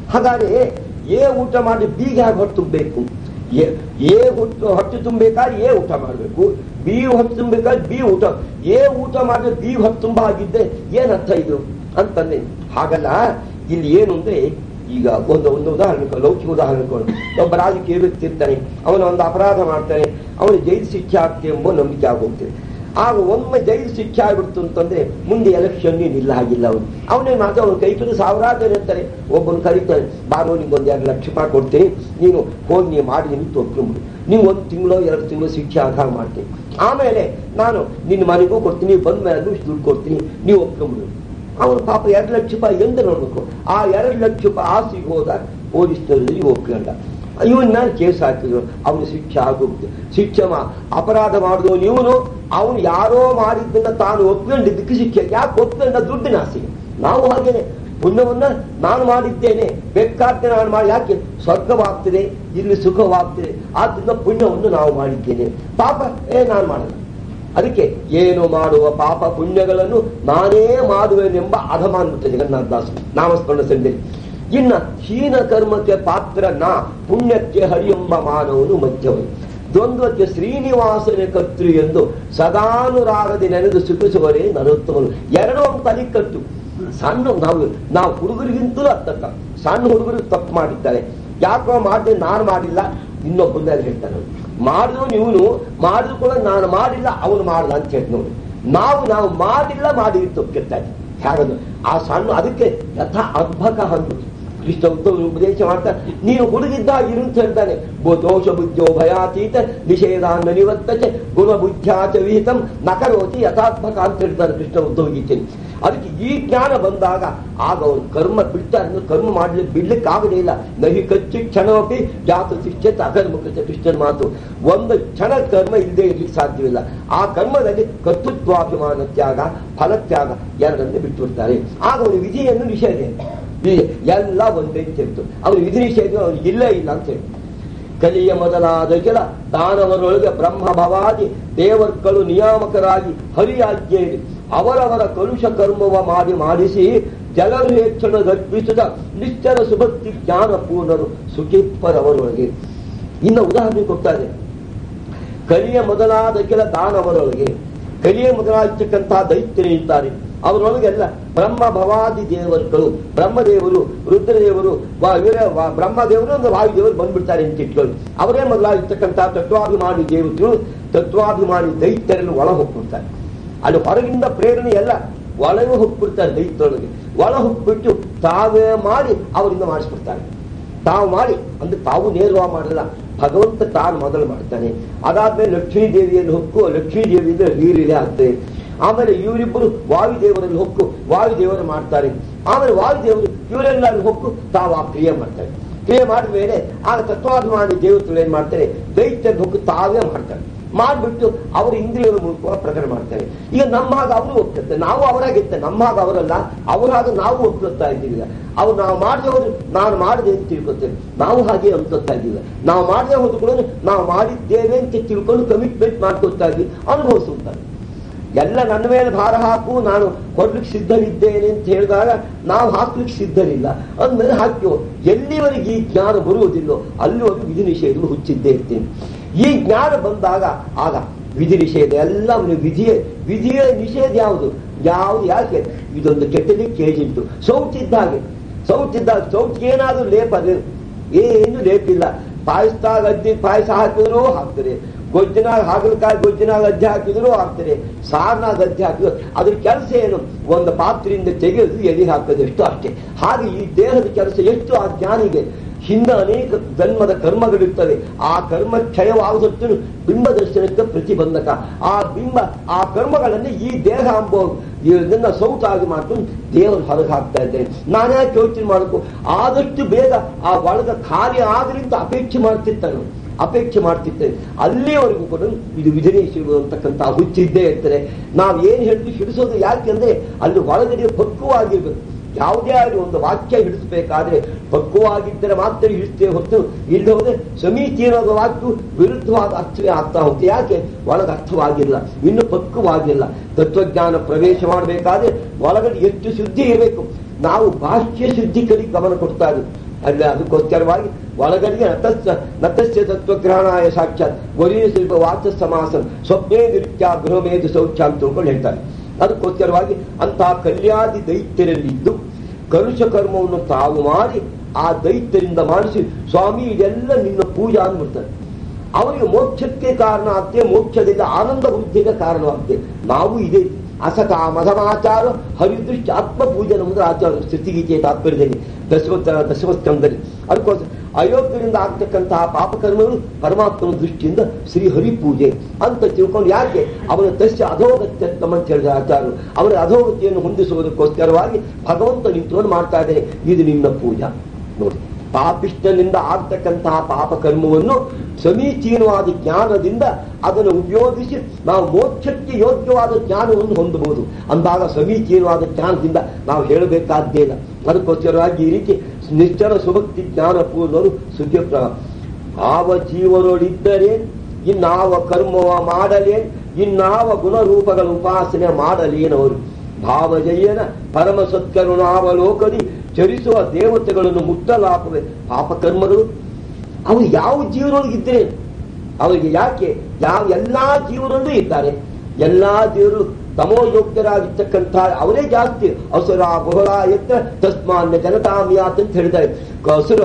ಹಾಗಾದ್ರೆ ಏ ಊಟ ಮಾಡಿ ಬೀಗ ಹೇಗೆ ಹೊಟ್ಟು ತುಂಬಬೇಕು ಏ- ಏ ಹೊಟ್ಟು ಹೊಟ್ಟೆ ತುಂಬಬೇಕಾದ್ರೆ ಏ ಊಟ ಮಾಡಬೇಕು ಬಿ ಹೊಟ್ಟೆ ತುಂಬಬೇಕಾದ್ರೆ ಬಿ ಊಟ ಏ ಊಟ ಮಾಡಿದ್ರೆ ಬಿ ಹೊಟ್ಟೆ ತುಂಬ ಆಗಿದ್ದೆ ಏನರ್ಥ ಇದು ಅಂತಂದೆ ಹಾಗಲ್ಲ ಇಲ್ಲಿ ಏನು ಅಂದ್ರೆ ಈಗ ಒಂದು ಒಂದು ಉದಾಹರಣೆ ಕೊಡು, ಲೌಕಿಕ ಉದಾಹರಣೆ ಕೊಡು. ಒಬ್ಬ ರಾಜಕೀಯ ವ್ಯಕ್ತಿ ಇರ್ತಾನೆ ಅವನ ಒಂದು ಅಪರಾಧ ಮಾಡ್ತಾನೆ ಅವನು ಜೈಲು ಶಿಕ್ಷೆ ಆಗ್ತದೆ ಎಂಬ ನಂಬಿಕೆ ಆಗೋಗ್ತದೆ ಆಗ ಒಮ್ಮೆ ಜೈಲು ಶಿಕ್ಷೆ ಆಗ್ಬಿಡ್ತು ಅಂತಂದ್ರೆ ಮುಂದೆ ಎಲೆಕ್ಷನ್ ಇಲ್ಲ ಹಾಗಿಲ್ಲ ಅವನು ಅವನೇ ಮಾತ್ರ ಅವನು ಕೈ ಕಡೆ ಸಾವಿರಾರು ಜನ ಇರ್ತಾರೆ ಒಬ್ಬನು ಕರೀತಾನೆ ಬಾರೋ ನಿಂಗೊಂದು ಎರಡು ಲಕ್ಷ ರೂಪಾಯಿ ಕೊಡ್ತೀನಿ ನೀನು ಹೋಗಿ ನೀವು ಮಾಡಿ ನಿಂತು ಒಪ್ಕೊಂಬಿಡು ನೀವು ಒಂದು ತಿಂಗಳು ಎರಡು ತಿಂಗಳು ಶಿಕ್ಷೆ ಆಧಾರ ಮಾಡ್ತೀನಿ ಆಮೇಲೆ ನಾನು ನಿನ್ನ ಮನೆಗೂ ಕೊಡ್ತೀನಿ ಬಂದ ಮೇಲೆ ದುಡ್ಡು ಕೊಡ್ತೀನಿ ನೀವು ಒಪ್ಕೊಂಬಿಡು ಅವನು ಪಾಪ ಎರಡು ಲಕ್ಷ ರೂಪಾಯಿ ಎಂದು ನೋಡ್ಬೇಕು ಆ ಎರಡು ಲಕ್ಷ ರೂಪಾಯಿ ಆಸೆಗೆ ಹೋದ ಪೊಲೀಸ್ನಲ್ಲಿ ಒಪ್ಕೊಂಡ ಇವನ್ ಮೇಲೆ ಕೇಸ್ ಹಾಕಿದ್ರು ಅವನು ಶಿಕ್ಷೆ ಆಗೋಗ್ತದೆ ಶಿಕ್ಷೆ ಮಾ ಅಪರಾಧ ಮಾಡಿದವನು ಇವನು ಅವನು ಯಾರೋ ಮಾಡಿದ್ದನ್ನ ತಾನು ಒಪ್ಕೊಂಡಿದ್ದಕ್ಕೆ ಶಿಕ್ಷೆ ಯಾಕೆ ಒಪ್ಕೊಂಡ ದುಡ್ಡಿನ ಆಸೆಗೆ ನಾವು ಹಾಗೇನೆ ಪುಣ್ಯವನ್ನ ನಾನು ಮಾಡಿದ್ದೇನೆ ಬೇಕಾದ್ರೆ ನಾನು ಮಾಡಿ ಯಾಕೆ ಸ್ವರ್ಗವಾಗ್ತದೆ ಇಲ್ಲಿ ಸುಖವಾಗ್ತದೆ ಆದ್ರಿಂದ ಪುಣ್ಯವನ್ನು ನಾವು ಮಾಡಿದ್ದೇನೆ ಪಾಪ ಏ ನಾನು ಮಾಡಲ್ಲ ಅದಕ್ಕೆ ಏನು ಮಾಡುವ ಪಾಪ ಪುಣ್ಯಗಳನ್ನು ನಾನೇ ಮಾಡುವೆನೆಂಬ ಅಧಮಾನ್ಬಿಟ್ಟ ಜಗನ್ನಾಥದಾಸ ನಾಮಸ್ಮರಣ ಸಂದೇರಿ ಇನ್ನ ಹೀನ ಕರ್ಮಕ್ಕೆ ಪಾತ್ರ ನಾ ಪುಣ್ಯಕ್ಕೆ ಹರಿಯೆಂಬ ಮಾನವನು ಮಧ್ಯವನು ದ್ವಂದ್ವಕ್ಕೆ ಶ್ರೀನಿವಾಸನ ಕರ್ತೃ ಎಂದು ಸದಾನುರಾಗದೆ ನೆನೆದು ಸುಖಿಸುವರೇ ನರೋತ್ತಮನು ಎರಡೂ ಒಂದು ತಲೆ ಕಟ್ಟು ಸಣ್ಣ ನಾವು ನಾವು ಹುಡುಗರಿಗಿಂತಲೂ ಅತ್ತಕ್ಕ ಸಣ್ಣ ಹುಡುಗರು ತಪ್ಪು ಮಾಡಿದ್ದಾರೆ ಯಾಕೋ ಮಾಡಿದೆ ನಾನು ಮಾಡಿಲ್ಲ ಇನ್ನೊಬ್ಬನ ಮೇಲೆ ಹೇಳ್ತಾನೆ ಅವ್ನು. ಮಾಡಿದವನು ಇವನು ಮಾಡಿದ್ರು ಕೂಡ ನಾನು ಮಾಡಿಲ್ಲ ಅವನು ಮಾಡ್ದ ಅಂತ ಹೇಳಿ ನೋಡಿ ನಾವು ನಾವು ಮಾಡಿಲ್ಲ ಮಾಡಿ ತಪ್ಪಿರ್ತಾರೆ ಹೇಗದು ಆ ಸಣ್ಣ ಅದಕ್ಕೆ ಯಥಾ ಅದ್ಭಕ ಹಂದು ಕೃಷ್ಣ ಉತ್ತಮ ಉಪದೇಶ ಮಾಡ್ತಾರೆ ನೀನು ಹುಡುಗಿದ್ದಾಗ ಇರು ಅಂತ ಹೇಳ್ತಾನೆ ಬೋ ದೋಷ ಬುದ್ಧೋ ಭಯಾತೀತ ನಿಷೇಧಾನ್ನ ನಿವರ್ತಚೆ ಗುಣ ಬುದ್ಧ್ಯಾಚ ವಿಹಿತಂ ನಕರೋತಿ ಯಥಾತ್ಮಕ ಅಂತ ಹೇಳ್ತಾರೆ ಕೃಷ್ಣ ಉದ್ಧವ ಗೀತೆ ಅದಕ್ಕೆ ಈ ಜ್ಞಾನ ಬಂದಾಗ ಆಗ ಅವನು ಕರ್ಮ ಬಿಡ್ತಾರೆ ಅಂದ್ರೆ ಕರ್ಮ ಮಾಡ್ಲಿಕ್ಕೆ ಬಿಡ್ಲಿಕ್ಕೆ ಆಗದೇ ಇಲ್ಲ ನಹಿ ಕಚ್ಚಿ ಕ್ಷಣವಪಿ ಜಾತ ಶಿಕ್ಷೆ ಅಕರ್ಮ ಕೃಷ್ಣ ಕೃಷ್ಣನ ಮಾತು ಒಂದು ಕ್ಷಣ ಕರ್ಮ ಇಲ್ಲದೆ ಇರ್ಲಿಕ್ಕೆ ಸಾಧ್ಯವಿಲ್ಲ ಆ ಕರ್ಮದಲ್ಲಿ ಕರ್ತೃತ್ವಾಭಿಮಾನ ತ್ಯಾಗ ಫಲತ್ಯಾಗ ಎರಡನ್ನೇ ಬಿಟ್ಟು ಬಿಡ್ತಾರೆ ಆಗ ಅವನು ವಿಧಿಯನ್ನು ನಿಷೇಧ ಈ ಎಲ್ಲ ಒಂದೇ ಅಂತ ಹೇಳ್ತು ಅವನು ವಿಧಿ ನಿಷೇಧ ಅವನಿಗೆ ಇಲ್ಲೇ ಇಲ್ಲ ಅಂತ ಹೇಳಿ ಕಲಿಯ ಮೊದಲಾದ ಕೆಲ ದಾನವರೊಳಗೆ ಬ್ರಹ್ಮ ಭವಾದಿ ದೇವರ್ಗಳು ನಿಯಾಮಕರಾಗಿ ಹರಿಯಾಜ್ಞೆಯಲ್ಲಿ ಅವರವರ ಕಲುಷ ಕರ್ಮವ ಮಾಡಿ ಮಾಡಿಸಿ ಜನರು ಹೆಚ್ಚಳ ಗರ್ಪಿಸಿದ ನಿಶ್ಚಲ ಸುಭಕ್ತಿ ಜ್ಞಾನ ಪೂರ್ಣರು ಸುಖಿಪ್ಪರವರೊಳಗೆ ಇನ್ನು ಉದಾಹರಣೆ ಕೊಡ್ತಾರೆ ಕಲಿಯ ಮೊದಲಾದ ಕೆಲ ದಾನವರೊಳಗೆ ಕಲಿಯ ಮೊದಲಾಗಿರ್ತಕ್ಕಂತಹ ದೈತ್ಯರು ಇರ್ತಾರೆ ಅವರೊಳಗೆಲ್ಲ ಬ್ರಹ್ಮ ಭವಾದಿ ದೇವರುಗಳು ಬ್ರಹ್ಮದೇವರು ರುದ್ರದೇವರು ವಾ- ಇವರೇ ವಾ- ಬ್ರಹ್ಮದೇವರು ಒಂದು ವಾಯುದೇವರು ಬಂದ್ಬಿಡ್ತಾರೆ ಅಂತ ಇಟ್ಕೊಳ್ಳಿ ಅವರೇ ಮೊದಲಾಗಿರ್ತಕ್ಕಂತಹ ತತ್ವಾಭಿಮಾನಿ ದೇವತೆಗಳು ತತ್ವಾಭಿಮಾನಿ ದೈತ್ಯರಲ್ಲಿ ಒಳ ಹೋಗ್ಬಿಡ್ತಾರೆ ಅಲ್ಲಿ ಹೊರಗಿಂದ ಪ್ರೇರಣೆ ಎಲ್ಲ ಒಳಗೆ ಹೋಗ್ಬಿಡ್ತಾರೆ ದೈತ್ಯರೊಳಗೆ ಒಳ ಹೋಗ್ಬಿಟ್ಟು ತಾವೇ ಮಾಡಿ ಅವರಿಂದ ಮಾಡಿಸ್ಬಿಡ್ತಾರೆ ತಾವು ಮಾಡಿ ಅಂದ್ರೆ ತಾವು ನೇರವಾಗಿ ಮಾಡಲ್ಲ ಭಗವಂತ ತಾನು ಮೊದಲು ಮಾಡ್ತಾನೆ ಅದಾದ್ಮೇಲೆ ಲಕ್ಷ್ಮೀ ದೇವಿಯಲ್ಲಿ ಹೊಕ್ಕು ಲಕ್ಷ್ಮೀ ದೇವಿಯಿಂದ ನೀರಿಲೆ ಆಗ್ತದೆ ಆಮೇಲೆ ಇವರಿಬ್ಬರು ವಾಯುದೇವರಲ್ಲಿ ಹೊಕ್ಕು ವಾಯುದೇವರು ಮಾಡ್ತಾರೆ ಆಮೇಲೆ ವಾಯುದೇವರು ಇವರೆಲ್ಲರೂ ಹೊಕ್ಕು ತಾವು ಆ ಕ್ರಿಯೆ ಮಾಡ್ತಾರೆ ಕ್ರಿಯೆ ಮಾಡಿದ ಮೇಲೆ ಆಗ ತತ್ವಾಭಿಮಾನಿ ದೇವತೆಗಳು ಏನ್ ಮಾಡ್ತಾರೆ ದೈತ್ಯದ ಹೊಕ್ಕು ತಾವೇ ಮಾಡ್ತಾರೆ ಮಾಡ್ಬಿಟ್ಟು ಅವರು ಇಂದ್ರಿಯರ ಮೂಲಕ ಪ್ರಕಟ ಮಾಡ್ತಾರೆ ಈಗ ನಮ್ಮ ಹಾಗೆ ಅವರು ಒಪ್ಪಿರ್ತಾರೆ ನಾವು ಅವರಾಗಿರ್ತಾರೆ ನಮ್ಮ ಹಾಗೆ ಅವರಲ್ಲ ಅವರಾಗ ನಾವು ಒಪ್ಪಿರ್ತಾ ಇದ್ದೀವಿ ಅವ್ರು ನಾವು ಮಾಡಿದವರು ನಾನು ಮಾಡಿದೆ ಅಂತ ತಿಳ್ಕೊತೇವೆ ನಾವು ಹಾಗೆ ಅನ್ಕೊತಾ ಇದ್ದೀವಿ ನಾವು ಮಾಡದೆ ಹೋದ್ರು ನಾವು ಮಾಡಿದ್ದೇವೆ ಅಂತ ತಿಳ್ಕೊಂಡು ಕಮಿಟ್ಮೆಂಟ್ ಮಾಡ್ಕೊತಾ ಇದ್ವಿ ಅನುಭವಿಸುತ್ತಾರೆ ಎಲ್ಲ ನನ್ನ ಮೇಲೆ ಭಾರ ಹಾಕು ನಾನು ಕೊಡ್ಲಿಕ್ಕೆ ಸಿದ್ಧನಿದ್ದೇನೆ ಅಂತ ಹೇಳಿದಾಗ ನಾವು ಹಾಕ್ಲಿಕ್ಕೆ ಸಿದ್ಧರಿಲ್ಲ ಅಂದ್ಮೇಲೆ ಹಾಕ್ಯೋ ಎಲ್ಲಿವರೆಗೆ ಈ ಜ್ಞಾನ ಬರುವುದಿಲ್ಲೋ ಅಲ್ಲಿವರೆಗೂ ವಿಧಿ ನಿಷೇಧಗಳು ಹುಚ್ಚಿದ್ದೇ ಇರ್ತೇನೆ ಈ ಜ್ಞಾನ ಬಂದಾಗ ಆಗ ವಿಧಿ ನಿಷೇಧ ಎಲ್ಲ ಅವನಿಗೆ ವಿಧಿಯೇ ವಿಧಿಯ ನಿಷೇಧ ಯಾವುದು ಯಾವುದು ಯಾಕೆ ಇದೊಂದು ಕೆಟ್ಟಲಿಕ್ಕೆ ಏಜೆಂಟು ಸೌಚಿದ್ದ ಹಾಗೆ ಸೌಚಿದ್ದಾಗ ಸೌಚ್ ಏನಾದ್ರೂ ಲೇಪ ಅದು ಏನು ಲೇಪಿಲ್ಲ ಪಾಯಸ್ದಾಗ ಅಜ್ಜಿ ಪಾಯಸ ಹಾಕಿದ್ರು ಹಾಕ್ತಾರೆ ಗೊಜ್ಜಿನಾಗ ಹಾಗಲಕಾಯಿ ಗೊಜ್ಜಿನಾಗ ಅಜ್ಜಿ ಹಾಕಿದ್ರು ಹಾಕ್ತಾರೆ ಸಾರ್ನಾಗ ಅಜ್ಜಿ ಹಾಕಿದ್ರು ಅದ್ರ ಕೆಲಸ ಏನು ಒಂದು ಪಾತ್ರೆಯಿಂದ ತೆಗೆದು ಎದೆ ಹಾಕೋದು ಎಷ್ಟು ಅಷ್ಟೇ ಹಾಗೆ ಈ ದೇಹದ ಕೆಲಸ ಎಷ್ಟು ಆ ಜ್ಞಾನಿಗೆ ಹಿಂದೆ ಅನೇಕ ಜನ್ಮದ ಕರ್ಮಗಳಿರ್ತವೆ ಆ ಕರ್ಮ ಕ್ಷಯವಾಗುವಷ್ಟು ಬಿಂಬ ದರ್ಶನಕ್ಕೆ ಪ್ರತಿಬಂಧಕ ಆ ಬಿಂಬ ಆ ಕರ್ಮಗಳನ್ನು ಈ ದೇಹ ಅಂಬೋ ಇದನ್ನ ಸೌಟಾಗಿ ಮಾಡ್ಕೊಂಡು ದೇವರು ಹೊರಗೆ ಹಾಕ್ತಾ ಇದ್ದೇನೆ ನಾನ್ಯಾಕೆ ಯೋಚನೆ ಮಾಡಬೇಕು ಆದಷ್ಟು ಬೇಗ ಆ ಒಳಗ ಕಾರ್ಯ ಆದ್ರಿಂದ ಅಪೇಕ್ಷೆ ಮಾಡ್ತಿರ್ತಾನೆ ಅಪೇಕ್ಷೆ ಮಾಡ್ತಿರ್ತೇವೆ ಅಲ್ಲಿಯವರೆಗೂ ಕೂಡ ಇದು ವಿಧಿನೇಶ್ವರು ಅಂತಕ್ಕಂಥ ಹುಚ್ಚಿದ್ದೇ ಇರ್ತಾರೆ ನಾವು ಏನು ಹೇಳಿದ್ವಿ ಹಿಡಿಸೋದು ಯಾಕೆಂದ್ರೆ ಅಲ್ಲಿ ಒಳಗಡೆ ಪಕ್ವವಾಗಿರ್ಬೇಕು ಯಾವುದೇ ಆಗಲಿ ಒಂದು ವಾಕ್ಯ ಹಿಡಿಸಬೇಕಾದ್ರೆ ಪಕ್ವವಾಗಿದ್ದರೆ ಮಾತ್ರ ಹಿಡಿಸ್ತೇ ಹೊತ್ತು ಇಲ್ಲಿ ಹೋದ್ರೆ ಸಮೀಚೀನವಾದ ವಾಕ್ಯ ವಿರುದ್ಧವಾದ ಅರ್ಥವೇ ಆಗ್ತಾ ಹೋಗುತ್ತೆ ಯಾಕೆ ಒಳಗೆ ಅರ್ಥವಾಗಿಲ್ಲ ಇನ್ನು ಪಕ್ವವಾಗಿಲ್ಲ ತತ್ವಜ್ಞಾನ ಪ್ರವೇಶ ಮಾಡಬೇಕಾದ್ರೆ ಒಳಗಡೆ ಎಷ್ಟು ಶುದ್ಧಿ ಇರಬೇಕು ನಾವು ಬಾಹ್ಯ ಶುದ್ಧಿ ಕಡೆ ಗಮನ ಕೊಡ್ತಾ ಇದ್ದೀವಿ ಅಲ್ಲಿ ಅದಕ್ಕೋಸ್ಕರವಾಗಿ ಒಳಗಡೆಗೆ ನತಸ್ಯ ನತಸ್ಯ ತತ್ವಗ್ರಹಣಾಯ ಸಾಕ್ಷಾತ್ ವರಿಯ ಶಿಲ್ಪ ವಾಚ ಸಮಾಸನ್ ಸ್ವಪ್ನೇ ನಿತ್ಯ ಗೃಹಮೇದು ಶೌಚ ಅಂತ ತಿಳ್ಕೊಂಡು ಹೇಳ್ತಾರೆ ಅದಕ್ಕೋಸ್ಕರವಾಗಿ ಅಂತಹ ಕಲ್ಯಾದಿ ದೈತ್ಯರಲ್ಲಿದ್ದು ಕಲುಷ ಕರ್ಮವನ್ನು ತಾವು ಮಾಡಿ ಆ ದೈತ್ಯರಿಂದ ಮಾಡಿಸಿ ಸ್ವಾಮಿ ಇದೆಲ್ಲ ನಿನ್ನ ಪೂಜಾ ಅಂದ್ಬಿಡ್ತಾರೆ ಅವರಿಗೆ ಮೋಕ್ಷಕ್ಕೆ ಕಾರಣ ಆಗ್ತದೆ ಮೋಕ್ಷದಿಂದ ಆನಂದ ವೃದ್ಧಿಗೆ ಕಾರಣವಾಗ್ತದೆ ನಾವು ಇದೆ ಅಸತ ಮಧಮಾಚಾರ ಹರಿದೃಷ್ಟಿ ಆತ್ಮ ಪೂಜೆ ನಮ್ಮದು ಆಚಾರ ಸ್ಥಿತಿಗೀತೆ ತಾತ್ಪರ್ಯದಲ್ಲಿ ದಶಮ ದಶಮಸ್ಕಂದಲ್ಲಿ ಅದಕ್ಕೋಸ್ಕರ ಅಯೋಗ್ಯರಿಂದ ಆಗ್ತಕ್ಕಂತಹ ಪಾಪಕರ್ಮಗಳು ಪರಮಾತ್ಮನ ದೃಷ್ಟಿಯಿಂದ ಶ್ರೀಹರಿ ಪೂಜೆ ಅಂತ ತಿಳ್ಕೊಂಡು ಯಾಕೆ ಅವನ ತಸ್ಯ ಅಧೋಗತ್ಯತ್ವಂ ಅಂತ ಹೇಳಿದ ಆಚಾರ್ಯರು ಅವರ ಅಧೋಗತಿಯನ್ನು ಹೊಂದಿಸುವುದಕ್ಕೋಸ್ಕರವಾಗಿ ಭಗವಂತ ನಿಂತ್ಕೊಂಡು ಮಾಡ್ತಾ ಇದ್ದೇನೆ ಇದು ನಿನ್ನ ಪೂಜಾ ನೋಡಿ ಪಾಪಿಷ್ಟನಿಂದ ಆಗ್ತಕ್ಕಂತಹ ಪಾಪ ಕರ್ಮವನ್ನು ಸಮೀಚೀನವಾದ ಜ್ಞಾನದಿಂದ ಅದನ್ನು ಉಪಯೋಗಿಸಿ ನಾವು ಮೋಕ್ಷಕ್ಕೆ ಯೋಗ್ಯವಾದ ಜ್ಞಾನವನ್ನು ಹೊಂದಬಹುದು ಅಂದಾಗ ಸಮೀಚೀನವಾದ ಜ್ಞಾನದಿಂದ ನಾವು ಹೇಳಬೇಕಾದ್ದೇ ಇಲ್ಲ ಅದಕ್ಕೋಸ್ಕರವಾಗಿ ಈ ರೀತಿ ನಿಶ್ಚಲ ಸುಭಕ್ತಿ ಜ್ಞಾನ ಪೂರ್ಣರು ಸುಖಪ್ರ ಆವ ಜೀವನೋಡಿದ್ದರೆ ಇನ್ನಾವ ಕರ್ಮವ ಮಾಡಲೇ ಇನ್ನಾವ ಗುಣರೂಪಗಳ ಉಪಾಸನೆ ಮಾಡಲೇನವರು ಭಾವಜಯ್ಯನ ಪರಮ ಸತ್ಕರುಣಾವಲೋಕದಿ ಚರಿಸುವ ದೇವತೆಗಳನ್ನು ಮುಟ್ಟಲಾಪವೇ ಪಾಪಕರ್ಮಗಳು ಅವು ಯಾವ ಜೀವನೊಳಗಿದ್ರೆ ಅವರಿಗೆ ಯಾಕೆ ಯಾವ ಎಲ್ಲಾ ಜೀವನಲ್ಲೂ ಇದ್ದಾರೆ ಎಲ್ಲಾ ಜೀವರು ತಮೋಯೋಗ್ಯರಾಗಿರ್ತಕ್ಕಂಥ ಅವರೇ ಜಾಸ್ತಿ ಅಸುರ ಬಹುಳ ಎತ್ತ ತಸ್ಮಾನ್ಯ ಜನತಾಮಿಯಾತ್ ಅಂತ ಹೇಳಿದ್ದಾರೆ ಅಸುರ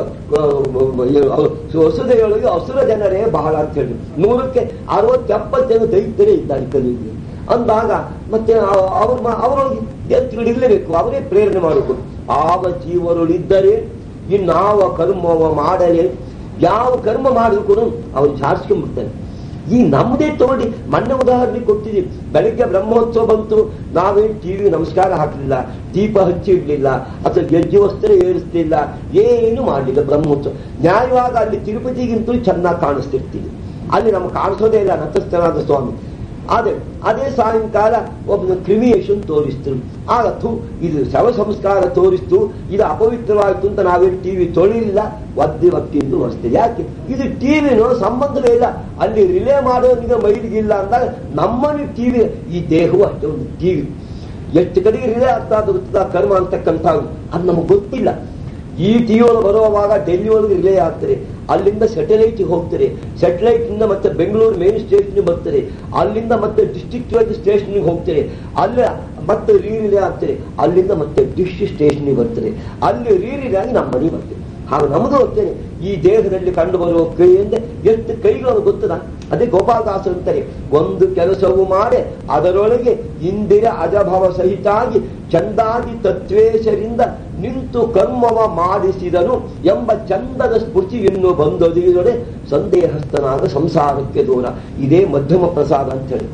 ವಸುದೆಯೊಳಗೆ ಅಸುರ ಜನರೇ ಬಹಳ ಅಂತ ಹೇಳಿ ನೂರಕ್ಕೆ ಅರವತ್ತೆಪ್ಪತ್ತು ಜನ ದೈತ್ಯರೇ ಇದ್ದಾರೆ ಕಲಿಯಲ್ಲಿ ಅಂದಾಗ ಮತ್ತೆ ಅವ್ರ ಅವರೊಳಗೆ ಎತ್ತುಗಳಿರಲೇಬೇಕು ಅವರೇ ಪ್ರೇರಣೆ ಮಾಡಬೇಕು ಆವ ಜೀವರುಳಿದ್ದರೆ ಇನ್ನಾವ ಕರ್ಮವ ಮಾಡಲೇ ಯಾವ ಕರ್ಮ ಮಾಡಿದ್ರು ಕೂಡ ಅವ್ರು ಜಾರಿಸ್ಕೊಂಡ್ಬಿಡ್ತಾರೆ ಈ ನಮ್ಮದೇ ತಗೊಂಡು ಮೊನ್ನೆ ಉದಾಹರಣೆ ಕೊಟ್ಟಿದ್ದೀವಿ ಬೆಳಗ್ಗೆ ಬ್ರಹ್ಮೋತ್ಸವ ಬಂತು ನಾವೇನು ಟಿವಿ ನಮಸ್ಕಾರ ಹಾಕಲಿಲ್ಲ ದೀಪ ಹಚ್ಚಿಡ್ಲಿಲ್ಲ ಅಥವಾ ಗೆಜ್ಜೆ ವಸ್ತ್ರ ಏರಿಸ್ಲಿಲ್ಲ ಏನು ಮಾಡಲಿಲ್ಲ ಬ್ರಹ್ಮೋತ್ಸವ ನ್ಯಾಯವಾಗ ಅಲ್ಲಿ ತಿರುಪತಿಗಿಂತೂ ಚೆನ್ನಾಗಿ ಕಾಣಿಸ್ತಿರ್ತೀವಿ ಅಲ್ಲಿ ನಮ್ಗೆ ಕಾಣಿಸೋದೇ ಇಲ್ಲ ನತಸ್ಥನಾದ ಸ್ವಾಮಿ ಅದೇ ಅದೇ ಸಾಯಂಕಾಲ ಒಬ್ಬನ ಕ್ರಿಮಿಯೇಷನ್ ತೋರಿಸ್ತು ಆಗ ಥು ಇದು ಶವ ಸಂಸ್ಕಾರ ತೋರಿಸ್ತು ಇದು ಅಪವಿತ್ರವಾಯಿತು ಅಂತ ನಾವೇನು ಟಿವಿ ತೊಳಿಲಿಲ್ಲ ಒದ್ದೆ ಒತ್ತಿಂದು ಅಷ್ಟೇ ಯಾಕೆ ಇದು ಟಿವಿನೋ ಸಂಬಂಧವೇ ಇಲ್ಲ ಅಲ್ಲಿ ರಿಲೇ ಮಾಡೋನಿಗೆ ಮೈಲಿಗಿಲ್ಲ ಅಂದಾಗ ನಮ್ಮನೆ ಟಿವಿ ಈ ದೇಹವು ಅಷ್ಟೇ ಒಂದು ಟಿವಿ ಎಷ್ಟು ಕಡೆಗೆ ರಿಲೇ ಆಗ್ತಾ ಗೊತ್ತದ ಕರ್ಮ ಅಂತಕ್ಕಂಥ ಅದು ನಮಗೆ ಗೊತ್ತಿಲ್ಲ ಈ ಟಿವಿ ಒಳಗೆ ಬರುವಾಗ ಡೆಲ್ಲಿ ಒಳಗೆ ರಿಲೇ ಆಗ್ತಾರೆ ಅಲ್ಲಿಂದ ಸ್ಯಾಟಲೈಟ್ ಹೋಗ್ತಾರೆ ಸ್ಯಾಟಲೈಟ್ ಇಂದ ಮತ್ತೆ ಬೆಂಗಳೂರು ಮೇನ್ ಸ್ಟೇಷನ್ ಬರ್ತಾರೆ ಅಲ್ಲಿಂದ ಮತ್ತೆ ಡಿಸ್ಟ್ರಿಕ್ಟ್ ವೈಸ್ ಸ್ಟೇಷನ್ಗೆ ಹೋಗ್ತಾರೆ ಅಲ್ಲಿ ಮತ್ತೆ ರೀ ರಿಲೇ ಆಗ್ತಾರೆ ಅಲ್ಲಿಂದ ಮತ್ತೆ ಡಿಶ್ ಸ್ಟೇಷನ್ಗೆ ಬರ್ತಾರೆ ಅಲ್ಲಿ ರೀ ರಿಲೇ ಆಗಿ ನಮ್ಮ ಮನೆಗೆ ಬರ್ತಾರೆ ಹಾಗೆ ನಮ್ಮದು ಹೋಗ್ತೇನೆ ಈ ದೇಹದಲ್ಲಿ ಕಂಡು ಬರುವ ಕೈಯಿಂದ ಎಷ್ಟು ಕೈಗಳು ಗೊತ್ತದ ಅದೇ ಗೋಪಾಲದಾಸ ಅಂತಾರೆ ಒಂದು ಕೆಲಸವು ಮಾಡಿ ಅದರೊಳಗೆ ಇಂದಿರ ಅಜಭವ ಸಹಿತಾಗಿ ಚಂದಾದಿ ತತ್ವೇಶರಿಂದ ನಿಂತು ಕರ್ಮವ ಮಾಡಿಸಿದನು ಎಂಬ ಚಂದದ ಸ್ಫೂರ್ತಿಯನ್ನು ಬಂದೊದಗಿದೊಡೆ ಸಂದೇಹಸ್ಥನಾದ ಸಂಸಾರಕ್ಕೆ ದೂರ ಇದೇ ಮಧ್ಯಮ ಪ್ರಸಾದ ಅಂತೇಳಿ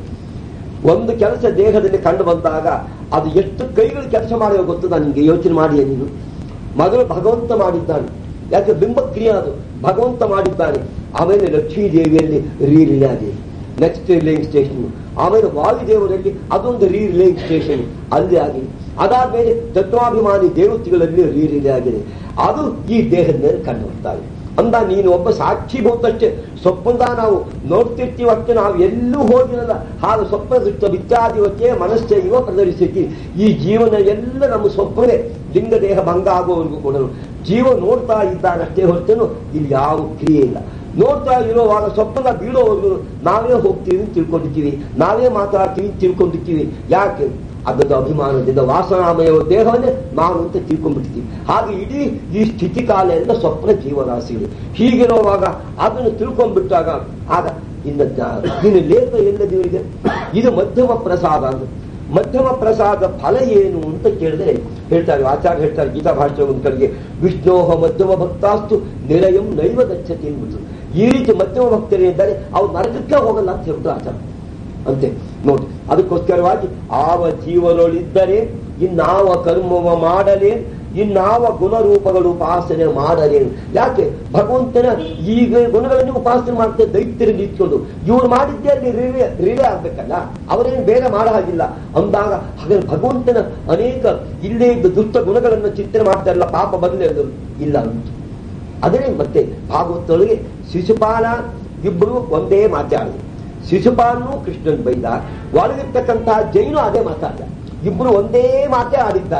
ಒಂದು ಕೆಲಸ ದೇಹದಲ್ಲಿ ಕಂಡು ಬಂದಾಗ ಅದು ಎಷ್ಟು ಕೈಗಳು ಕೆಲಸ ಮಾಡಿಯೋ ಗೊತ್ತದ ನಿಮಗೆ ಯೋಚನೆ ಮಾಡಿಯೇ ನೀನು ಮೊದಲು ಭಗವಂತ ಮಾಡಿದ್ದಾನೆ ಯಾಕೆ ಬಿಂಬಕ್ರಿಯೆ ಅದು ಭಗವಂತ ಮಾಡಿದ್ದಾನೆ ಆಮೇಲೆ ಲಕ್ಷ್ಮೀ ದೇವಿಯಲ್ಲಿ ರೀ ರಿಲೇ ಆಗಿದೆ ನೆಕ್ಸ್ಟ್ ರಿಲೇಯಿಂಗ್ ಸ್ಟೇಷನ್ ಆಮೇಲೆ ವಾಯುದೇವರಲ್ಲಿ ಅದೊಂದು ರೀ ರಿಲೇಯಿಂಗ್ ಸ್ಟೇಷನ್ ಅಲ್ಲಿ ಆಗಿದೆ ಅದಾದ್ಮೇಲೆ ತತ್ವಾಭಿಮಾನಿ ದೇವತೆಗಳಲ್ಲಿ ರೀ ರಿಲೇ ಆಗಿದೆ ಅದು ಈ ದೇಹದ ಮೇಲೆ ಕಂಡು ಬರ್ತಾ ಇದೆ ಅಂದ ನೀನು ಒಬ್ಬ ಸಾಕ್ಷಿಭೂತಷ್ಟೇ ಸ್ವಪ್ನದ ನಾವು ನೋಡ್ತಿರ್ತೀವಿ ಅಷ್ಟೇ ನಾವು ಎಲ್ಲೂ ಹೋಗಿರಲ್ಲ ಹಾಗೆ ಸ್ವಪ್ನ ದೃಷ್ಟ ವಿದ್ಯಾಧಿವಕ್ಕೆ ಮನಸ್ಸೇ ಇವ ಪ್ರದರ್ಶಿಸಿ ಈ ಜೀವನ ಎಲ್ಲ ನಮ್ಮ ಸ್ವಪ್ನವೇ ಲಿಂಗ ದೇಹ ಭಂಗ ಆಗುವವರೆಗೂ ಕೂಡ ಜೀವ ನೋಡ್ತಾ ಇದ್ದಾನಷ್ಟೇ ಹೊರತೇನು ಇಲ್ಲಿ ಯಾವ ಕ್ರಿಯೆ ಇಲ್ಲ ನೋಡ್ತಾ ಇರುವಾಗ ಸ್ವಪ್ನ ಬೀಳೋವರೆಗೂ ನಾವೇ ಹೋಗ್ತೀವಿ ಅಂತ ತಿಳ್ಕೊಂಡಿರ್ತೀವಿ ನಾವೇ ಮಾತಾಡ್ತೀವಿ ಅಂತ ತಿಳ್ಕೊಂಡಿರ್ತೀವಿ ಯಾಕೆ ಅದದ ಅಭಿಮಾನದಿಂದ ವಾಸನಾಮಯ ದೇಹವನ್ನೇ ನಾನು ಅಂತ ತಿಳ್ಕೊಂಡ್ಬಿಡ್ತೀವಿ ಹಾಗೆ ಇಡೀ ಈ ಸ್ಥಿತಿ ಕಾಲ ಎಲ್ಲ ಸ್ವಪ್ನ ಜೀವರಾಶಿಗಳು ಹೀಗಿರುವಾಗ ಅದನ್ನು ತಿಳ್ಕೊಂಡ್ಬಿಟ್ಟಾಗ ಆಗ ಇನ್ನು ಇನ್ನು ಲೇಖ ಎಲ್ಲದಿವರಿಗೆ ಇದು ಮಧ್ಯಮ ಪ್ರಸಾದ ಅಂತ ಮಧ್ಯಮ ಪ್ರಸಾದ ಫಲ ಏನು ಅಂತ ಕೇಳಿದ್ರೆ ಹೇಳ್ತಾರೆ ಆಚಾರ್ಯ ಹೇಳ್ತಾರೆ ಗೀತಾ ಭಾಷೆ ಒಂದು ಕಡೆಗೆ ವಿಷ್ಣೋಹ ಮಧ್ಯಮ ಭಕ್ತಾಸ್ತು ನಿಲಯಂ ನೈವ ಗಚ್ಚತಿ ಅಂದ್ಬಿಟ್ಟು ಈ ರೀತಿ ಮಧ್ಯಮ ಭಕ್ತರಿದ್ದಾರೆ ಅವ್ರು ನರಕಕ್ಕೆ ಹೋಗಲ್ಲ ಅಂತ ಹೇಳ್ತಾರೆ ಆಚಾರ್ಯ ಅಂತೆ ನೋಡಿ ಅದಕ್ಕೋಸ್ಕರವಾಗಿ ಆವ ಜೀವನೊಳಿದ್ದರೆ ಇನ್ನಾವ ಕರ್ಮವ ಮಾಡಲೇ ಇನ್ನಾವ ಗುಣರೂಪಗಳು ಉಪಾಸನೆ ಮಾಡಲೇ ಯಾಕೆ ಭಗವಂತನ ಈಗ ಗುಣಗಳನ್ನು ಉಪಾಸನೆ ಮಾಡ್ತಾರೆ ದೈತ್ಯರಲ್ಲಿ ಇಟ್ಕೊಂಡು ಇವ್ರು ಮಾಡಿದ್ದೇ ಅಲ್ಲಿ ರಿಲೇ ರಿಲೇ ಆಗ್ಬೇಕಲ್ಲ ಅವರೇನು ಬೇಗ ಮಾಡೋ ಹಾಗಿಲ್ಲ ಅಂದಾಗ ಹಾಗಾದ್ರೆ ಭಗವಂತನ ಅನೇಕ ಇಲ್ಲೇ ಇದ್ದ ದುಷ್ಟ ಗುಣಗಳನ್ನು ಚಿಂತನೆ ಮಾಡ್ತಾರಲ್ಲ ಪಾಪ ಬದಲೇ ಇಲ್ಲ ಅಂತ ಅದೇ ಮತ್ತೆ ಭಾಗವತೊಳಗೆ ಶಿಶುಪಾಲ ಇಬ್ಬರು ಒಂದೇ ಮಾತಾಡಿದ್ರು ಶಿಶುಪಾಲನು ಕೃಷ್ಣನ್ ಬೈದ ಒಳಗಿರ್ತಕ್ಕಂತಹ ಜೈನು ಅದೇ ಮಾತಾಡಿದ ಇಬ್ರು ಒಂದೇ ಮಾತೇ ಆಡಿದ್ದಾರೆ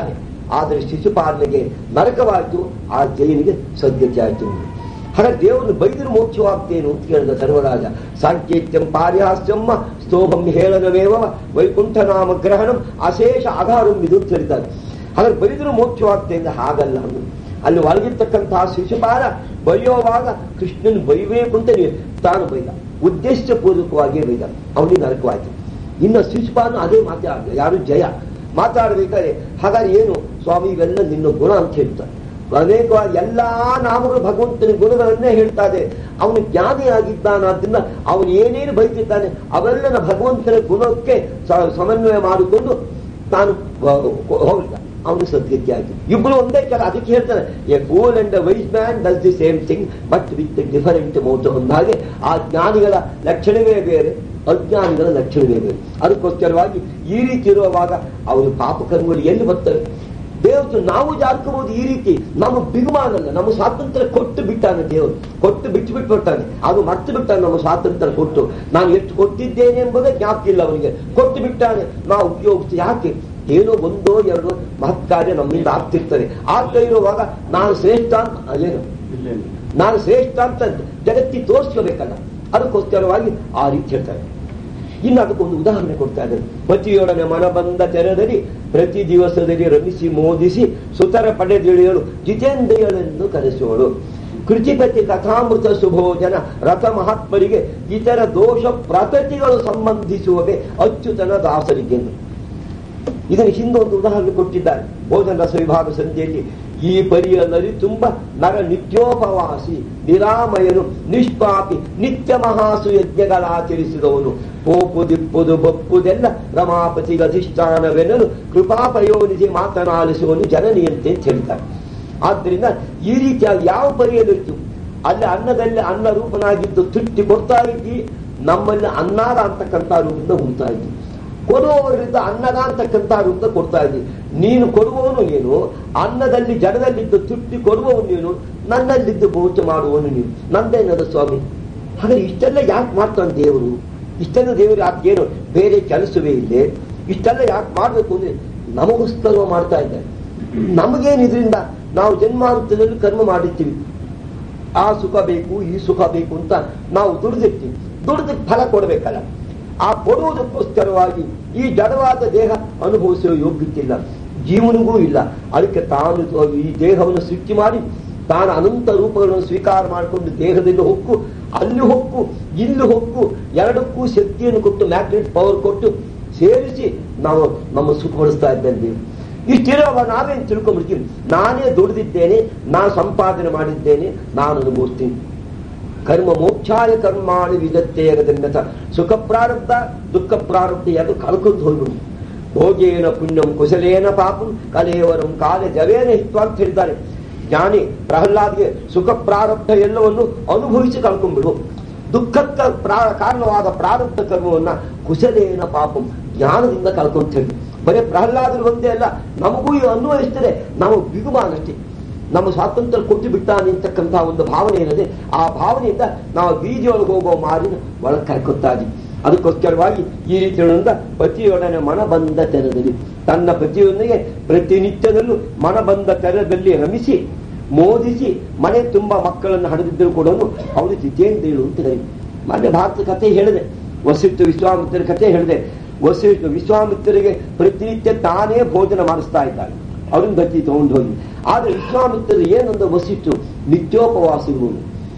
ಆದರೆ ಶಿಶುಪಾಲನೆಗೆ ನರಕವಾಯಿತು ಆ ಜೈನಿಗೆ ಸದ್ಗತಿ ಆಯಿತು ಹಾಗೆ ದೇವರನ್ನು ಬೈದರು ಮೋಕ್ಷವಾಗ್ತೇನು ಅಂತ ಕೇಳಿದ ಧರ್ಮರಾಜ ಸಾಂಕೇತ್ಯಂ ಪಾರ್ಯಾಸ್ಯಮ್ಮ ಸ್ತೋಭಂ ಹೇಳನವೇವ ವೈಕುಂಠ ನಾಮ ಗ್ರಹಣಂ ಅಶೇಷ ಆಧಾರಂ ಇದು ತಿಳಿತಾರೆ ಹಾಗಾದ್ರೆ ಬೈದರು ಮೋಕ್ಷವಾಗ್ತೇನೆ ಹಾಗಲ್ಲ ಅಂದ್ರು. ಅಲ್ಲಿ ಒಳಗಿರ್ತಕ್ಕಂತಹ ಶಿಶುಪಾಲ ಬೈಯೋವಾಗ ಕೃಷ್ಣನ್ ಬೈಬೇಕು ಅಂತ ನೀವು ತಾನು ಬೈದ ಉದ್ದೇಶಪೂರ್ವಕವಾಗಿ ಬೈದ ಅವನಿಗೆ ನರಕವಾಯ್ತು ಇನ್ನು ಶಿಶುಪಾಲನು ಅದೇ ಮಾತಾಡ ಯಾರು ಜಯ ಮಾತಾಡಬೇಕಾದ್ರೆ ಹಾಗಾದ್ರೆ ಏನು ಸ್ವಾಮಿ ಇವೆಲ್ಲ ನಿನ್ನ ಗುಣ ಅಂತ ಹೇಳ್ತಾರೆ ಅನೇಕ ಎಲ್ಲಾ ನಾಮಗಳು ಭಗವಂತನ ಗುಣಗಳನ್ನೇ ಹೇಳ್ತಾ ಇದೆ ಅವನು ಜ್ಞಾನಿ ಆಗಿದ್ದಾನಾದ್ರಿಂದ ಅವನು ಏನೇನು ಬೈತಿದ್ದಾನೆ ಅವೆಲ್ಲ ಭಗವಂತನ ಗುಣಕ್ಕೆ ಸ- ಸಮನ್ವಯ ಮಾಡಿಕೊಂಡು ತಾನು ಹೋಗಿದ್ದ ಅವನು ಸದ್ಗತಿ ಆಯ್ತು ಇಬ್ಬರು ಒಂದೇ ಕೆಲ ಅದಕ್ಕೆ ಹೇಳ್ತಾನೆ a fool and wise man does the same thing but with different motive ಹಾಗೆ ಆ ಜ್ಞಾನಿಗಳ ಲಕ್ಷಣವೇ ಬೇರೆ ಅಜ್ಞಾನಿಗಳ ಲಕ್ಷಣವೇ ಬೇರೆ ಅದಕ್ಕೋಸ್ಕರವಾಗಿ ಈ ರೀತಿ ಇರುವಾಗ ಅವರು ಪಾಪಕರ್ಮಗಳು ಎಲ್ಲಿ ಬರ್ತವೆ ದೇವರು ನಾವು ಜಾರ್ಕೋಬಹುದು ಈ ರೀತಿ ನಮ್ಮ ಬಿಗುಮಾನಲ್ಲ ನಮ್ಮ ಸ್ವಾತಂತ್ರ್ಯ ಕೊಟ್ಟು ಬಿಟ್ಟಾನೆ ದೇವರು ಕೊಟ್ಟು ಬಿಟ್ಟು ಬಿಟ್ಟು ಬಿಡ್ತಾನೆ ಅದು ಮರ್ತು ಬಿಟ್ಟಾನೆ ನಮ್ಮ ಸ್ವಾತಂತ್ರ್ಯ ಕೊಟ್ಟು ನಾನು ಎಷ್ಟು ಕೊಟ್ಟಿದ್ದೇನೆ ಎಂಬುದೇ ಜ್ಞಾಪಕ ಇಲ್ಲ ಅವನಿಗೆ ಕೊಟ್ಟು ಬಿಟ್ಟಾನೆ ನಾವು ಉಪಯೋಗಿಸಿ ಯಾಕೆ ಏನೋ ಒಂದೋ ಎರಡೋ ಮಹತ್ ಕಾರ್ಯ ನಮ್ಮಿಂದ ಆಗ್ತಿರ್ತದೆ ಆಗ್ತಾ ಇರುವಾಗ ನಾನು ಶ್ರೇಷ್ಠ ಅಂತ ಏನು ನಾನು ಶ್ರೇಷ್ಠ ಅಂತ ಜಗತ್ತಿಗೆ ತೋರಿಸ್ಕೋಬೇಕಲ್ಲ ಅದಕ್ಕೋಸ್ಕರವಾಗಿ ಆ ರೀತಿ ಹೇಳ್ತಾರೆ ಇನ್ನು ಅದಕ್ಕೊಂದು ಉದಾಹರಣೆ ಕೊಡ್ತಾ ಇದ್ದಾರೆ ಪತಿಯೊಡನೆ ಮನ ಬಂದ ತೆರದಲ್ಲಿ ಪ್ರತಿ ದಿವಸದಲ್ಲಿ ರಮಿಸಿ ಮೋದಿಸಿ ಸುತರ ಪಡೆದಿಳಿಯಲು ಜಿತೇಂದ್ರಿಯಳೆಂದು ಕರೆಸೋಳು ಕೃತಿಪತಿ ಕಥಾಮೃತ ಸುಭೋಜನ ರಥ ಮಹಾತ್ಮರಿಗೆ ಇತರ ದೋಷ ಪ್ರತತಿಗಳು ಸಂಬಂಧಿಸುವವೆ ಅಚ್ಯುತನ ದಾಸರಿಗೆ ಇದನ್ನು ಹಿಂದೊಂದು ಉದಾಹರಣೆ ಕೊಟ್ಟಿದ್ದಾರೆ ಭೋಜನ ರಸ ವಿಭಾಗ ಸಂಧಿಯಲ್ಲಿ ಈ ಪರಿಯಲ್ಲರಿ ತುಂಬ ನರ ನಿತ್ಯೋಪವಾಸಿ ನಿರಾಮಯನು ನಿಷ್ಪಾಪಿ ನಿತ್ಯ ಮಹಾಸು ಯಜ್ಞಗಳಾಚರಿಸಿದವನು ಪೋಪು ದಿಪ್ಪುದು ಬಪ್ಪುದೆಲ್ಲ ರಮಾಪತಿಗೆ ಅಧಿಷ್ಠಾನವೆನ್ನಲು ಕೃಪಾಪಯೋನಿಸಿ ಮಾತನಾಡಿಸುವನು ಜನನಿಯಂತೆ ಅಂತ ಹೇಳ್ತಾರೆ ಆದ್ದರಿಂದ ಈ ರೀತಿಯಾಗಿ ಯಾವ ಪರಿಯಲ್ಲಿತ್ತು ಅಲ್ಲಿ ಅನ್ನದಲ್ಲಿ ಅನ್ನ ರೂಪನಾಗಿದ್ದು ತುಟ್ಟಿ ಕೊಡ್ತಾ ಇದ್ದಿ ನಮ್ಮಲ್ಲಿ ಅನ್ನಾದ ಅಂತಕ್ಕಂಥ ರೂಪದಿಂದ ಹುಡ್ತಾ ಇದ್ದಿ ಕೊಡುವವರಿಂದ ಅನ್ನದ ಅಂತಕ್ಕಂಥ ರೂಪದ ಕೊಡ್ತಾ ಇದ್ದಿ ನೀನು ಕೊಡುವವನು ನೀನು ಅನ್ನದಲ್ಲಿ ಜಡದಲ್ಲಿದ್ದು ತುಟ್ಟಿ ಕೊಡುವವನು ನೀನು ನನ್ನಲ್ಲಿದ್ದು ಭೋಜ ಮಾಡುವವನು ನೀನು ನಂದೇನದ ಸ್ವಾಮಿ ಹಾಗಾದ್ರೆ ಇಷ್ಟೆಲ್ಲ ಯಾಕೆ ಮಾಡ್ತಾನೆ ದೇವರು ಇಷ್ಟೆಲ್ಲ ದೇವರು ಯಾಕೆ ಏನು ಬೇರೆ ಕೆಲಸವೇ ಇಲ್ಲೇ ಇಷ್ಟೆಲ್ಲ ಯಾಕೆ ಮಾಡಬೇಕು ಅಂದ್ರೆ ನಮಗೋಸ್ಕರ ಮಾಡ್ತಾ ಇದ್ದಾರೆ ನಮಗೇನು ಇದರಿಂದ ನಾವು ಜನ್ಮಾಂತದಲ್ಲಿ ಕರ್ಮ ಮಾಡಿರ್ತೀವಿ ಆ ಸುಖ ಬೇಕು ಈ ಸುಖ ಬೇಕು ಅಂತ ನಾವು ದುಡಿದಿರ್ತೀವಿ ದುಡಿದಕ್ಕೆ ಫಲ ಕೊಡಬೇಕಲ್ಲ ಆ ಕೊಡುವುದಕ್ಕೋಸ್ಕರವಾಗಿ ಈ ಜಡವಾದ ದೇಹ ಅನುಭವಿಸುವ ಯೋಗ್ಯತೆ ಇಲ್ಲ ಜೀವನಿಗೂ ಇಲ್ಲ ಅದಕ್ಕೆ ತಾನು ಈ ದೇಹವನ್ನು ಸೃಷ್ಟಿ ಮಾಡಿ ತಾನು ಅನಂತ ರೂಪಗಳನ್ನು ಸ್ವೀಕಾರ ಮಾಡಿಕೊಂಡು ದೇಹದಲ್ಲಿ ಹೊಕ್ಕು ಅಲ್ಲಿ ಹೊಕ್ಕು ಇಲ್ಲಿ ಹೊಕ್ಕು ಎರಡಕ್ಕೂ ಶಕ್ತಿಯನ್ನು ಕೊಟ್ಟು ಮ್ಯಾಗ್ನೆಟ್ ಪವರ್ ಕೊಟ್ಟು ಸೇರಿಸಿ ನಾವು ನಮ್ಮ ಸುಖಪಡಿಸ್ತಾ ಇದ್ದೇವೆ ಇಷ್ಟಿರುವಾಗ ನಾವೇನು ತಿಳ್ಕೊಂಡ್ಬಿಡ್ತೀವಿ ನಾನೇ ದುಡಿದಿದ್ದೇನೆ ನಾನು ಸಂಪಾದನೆ ಮಾಡಿದ್ದೇನೆ ನಾನು ಅನುಭವಿಸ್ತೀನಿ ಕರ್ಮ ಮೋಕ್ಷಾಯ ಕರ್ಮಾಣಿ ವಿದತ್ತೇಗದನ್ನತ ಸುಖ ಪ್ರಾರಬ್ಧ ದುಃಖ ಪ್ರಾರಬ್ಧ ಅದು ಕಳ್ಕೊಂಡು ಹೋಗ್ಬಿಡು ಭೋಗೇನ ಪುಣ್ಯಂ ಕುಶಲೇನ ಪಾಪಂ ಕಲೇವರಂ ಕಾಲ ಜವೇನ ಹಿತ್ವ ಅಂತ ಹೇಳಿದ್ದಾರೆ ಜ್ಞಾನಿ ಪ್ರಹ್ಲಾದ್ಗೆ ಸುಖ ಪ್ರಾರಬ್ಧ ಎಲ್ಲವನ್ನು ಅನುಭವಿಸಿ ಕಳ್ಕೊಂಡ್ಬಿಡು ದುಃಖಕ್ಕೆ ಪ್ರಾ ಕಾರಣವಾದ ಪ್ರಾರಬ್ಧ ಕರ್ಮವನ್ನ ಕುಶಲೇನ ಪಾಪಂ ಜ್ಞಾನದಿಂದ ಕಳ್ಕೊಂತೇವೆ ಬರೀ ಪ್ರಹ್ಲಾದರು ಒಂದೇ ಅಲ್ಲ ನಮಗೂ ಇದು ಅನ್ವಯಿಸ್ತದೆ ನಾವು ಬಿಗುಮಾನಷ್ಟೇ ನಮ್ಮ ಸ್ವಾತಂತ್ರ್ಯ ಕೊಟ್ಟು ಬಿಟ್ಟಾನೆ ಅಂತಕ್ಕಂಥ ಒಂದು ಭಾವನೆ ಇರದೆ ಆ ಭಾವನೆಯಿಂದ ನಾವು ಬೀದಿಯೊಳಗೆ ಹೋಗೋ ಮಾರಿನ ಒಳಗೆ ಕರ್ಕೊತಾ ಇದ್ವಿ ಅದಕ್ಕೋಸ್ಕರವಾಗಿ ಈ ರೀತಿಯಿಂದ ಪತಿಯೊಡನೆ ಮನ ಬಂದ ತೆರದಲ್ಲಿ ತನ್ನ ಪತಿಯೊಂದಿಗೆ ಪ್ರತಿನಿತ್ಯದಲ್ಲೂ ಮನ ಬಂದ ತೆರದಲ್ಲಿ ರಮಿಸಿ ಮೋದಿಸಿ ಮನೆ ತುಂಬ ಮಕ್ಕಳನ್ನು ಹಡೆದಿದ್ದರೂ ಕೂಡ ಅವನು ಜಿತೇಂದ್ರಿಯಳು ಅಂತ ಕರೀ ಮೊನ್ನೆ ಭಾರತ ಕಥೆ ಹೇಳಿದೆ ವಸಿಷ್ಠ ವಿಶ್ವಾಮಿತ್ರ ಕಥೆ ಹೇಳಿದೆ ವಸಿಷ್ಠ ವಿಶ್ವಾಮಿತ್ರರಿಗೆ ಪ್ರತಿನಿತ್ಯ ತಾನೇ ಭೋಜನ ಮಾಡಿಸ್ತಾ ಇದ್ದಾನೆ ಅವರನ್ನು ಗತಿ ತಗೊಂಡು ಹೋಗಿ ಆದ್ರೆ ವಿಶ್ವಾಮಿತ್ರರು ಏನಂದ ವಸಿಷ್ಠರು ನಿತ್ಯೋಪವಾಸಿಗಳು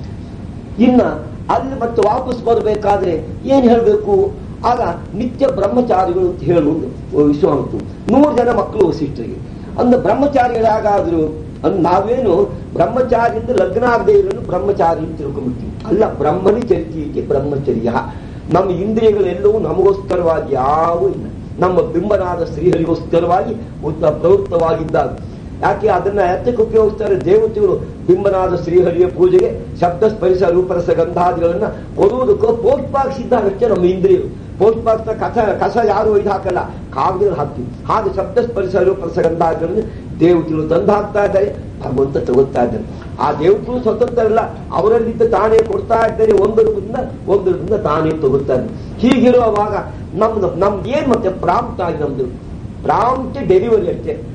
ಇನ್ನ ಅಲ್ಲಿ ಮತ್ತೆ ವಾಪಸ್ ಬರಬೇಕಾದ್ರೆ ಏನ್ ಹೇಳ್ಬೇಕು ಆಗ ನಿತ್ಯ ಬ್ರಹ್ಮಚಾರಿಗಳು ಅಂತ ಹೇಳುವುದು ವಿಶ್ವಾಮಿತ್ರ ನೂರು ಜನ ಮಕ್ಕಳು ವಸಿಷ್ಠರಿಗೆ ಅಂದ ಬ್ರಹ್ಮಚಾರಿಗಳಾಗಾದ್ರು ಅಂದ್ ನಾವೇನು ಬ್ರಹ್ಮಚಾರಿಯಿಂದ ಲಗ್ನ ಆಗದೆ ಇರೋನು ಬ್ರಹ್ಮಚಾರಿ ಅಂತ ತಿಳ್ಕೊಂಡ್ಬಿಡ್ತೀವಿ ಅಲ್ಲ ಬ್ರಹ್ಮನಿ ಚರಿತೀಕೆ ಬ್ರಹ್ಮಚರ್ಯ ನಮ್ಮ ಇಂದ್ರಿಯಗಳೆಲ್ಲವೂ ನಮಗೋಸ್ಕರವಾಗಿ ಯಾವೂ ಇಲ್ಲ ನಮ್ಮ ಬಿಂಬನಾದ ಶ್ರೀಹರಿಗೋಸ್ಕರವಾಗಿ ಉತ್ತ ಪ್ರವೃತ್ತವಾಗಿದ್ದಾಗ ಯಾಕೆ ಅದನ್ನ ಎತ್ತಕ್ಕೆ ಉಪಯೋಗಿಸ್ತಾರೆ ದೇವತೆಗಳು ಬಿಂಬನಾದ ಶ್ರೀಹರಿಯ ಪೂಜೆಗೆ ಶಬ್ದ ಸ್ಪರಿಶ ರೂಪರಸ ಗಂಧಾದಿಗಳನ್ನ ಕೊಡುವುದಕ್ಕೂ ಪೋಸ್ಟ್ ಬಾಕ್ಸ್ ಇದ್ದಾಗಷ್ಟೇ ನಮ್ಮ ಇಂದ್ರಿಯರು ಪೋಸ್ಟ್ ಬಾಕ್ಸ್ ಕಸ ಕಸ ಯಾರು ಒಯ್ದು ಹಾಕಲ್ಲ ಕಾಗದಲ್ಲಿ ಹಾಕ್ತೀವಿ ಹಾಗೆ ಶಬ್ದ ಸ್ಪರಿಶ ರೂಪರಸ ಗಂಧಾದಿಗಳನ್ನು ದೇವತೆಗಳು ತಂದು ಹಾಕ್ತಾ ಇದ್ದಾರೆ ಭಗವಂತ ತಗೋತಾ ಇದ್ದಾರೆ ಆ ದೇವತೆಗಳು ಸ್ವತಂತ್ರ ಇಲ್ಲ ಅವರಲ್ಲಿದ್ದ ತಾನೇ ಕೊಡ್ತಾ ಇದ್ದಾರೆ ಒಂದು ರೂಪದಿಂದ ಒಂದು ರೂಪದಿಂದ ತಾನೇ ತಗೋತಾ ಇದ್ದಾರೆ ಹೀಗಿರುವಾಗ ನಮ್ದು ನಮ್ದು ಏನ್ ಮತ್ತೆ ಪ್ರಾಂಪ್ಟ್ ಆಗಿ ನಮ್ದು ಪ್ರಾಂಪ್ಟ್ ಡೆಲಿವರಿ ಅಷ್ಟೇ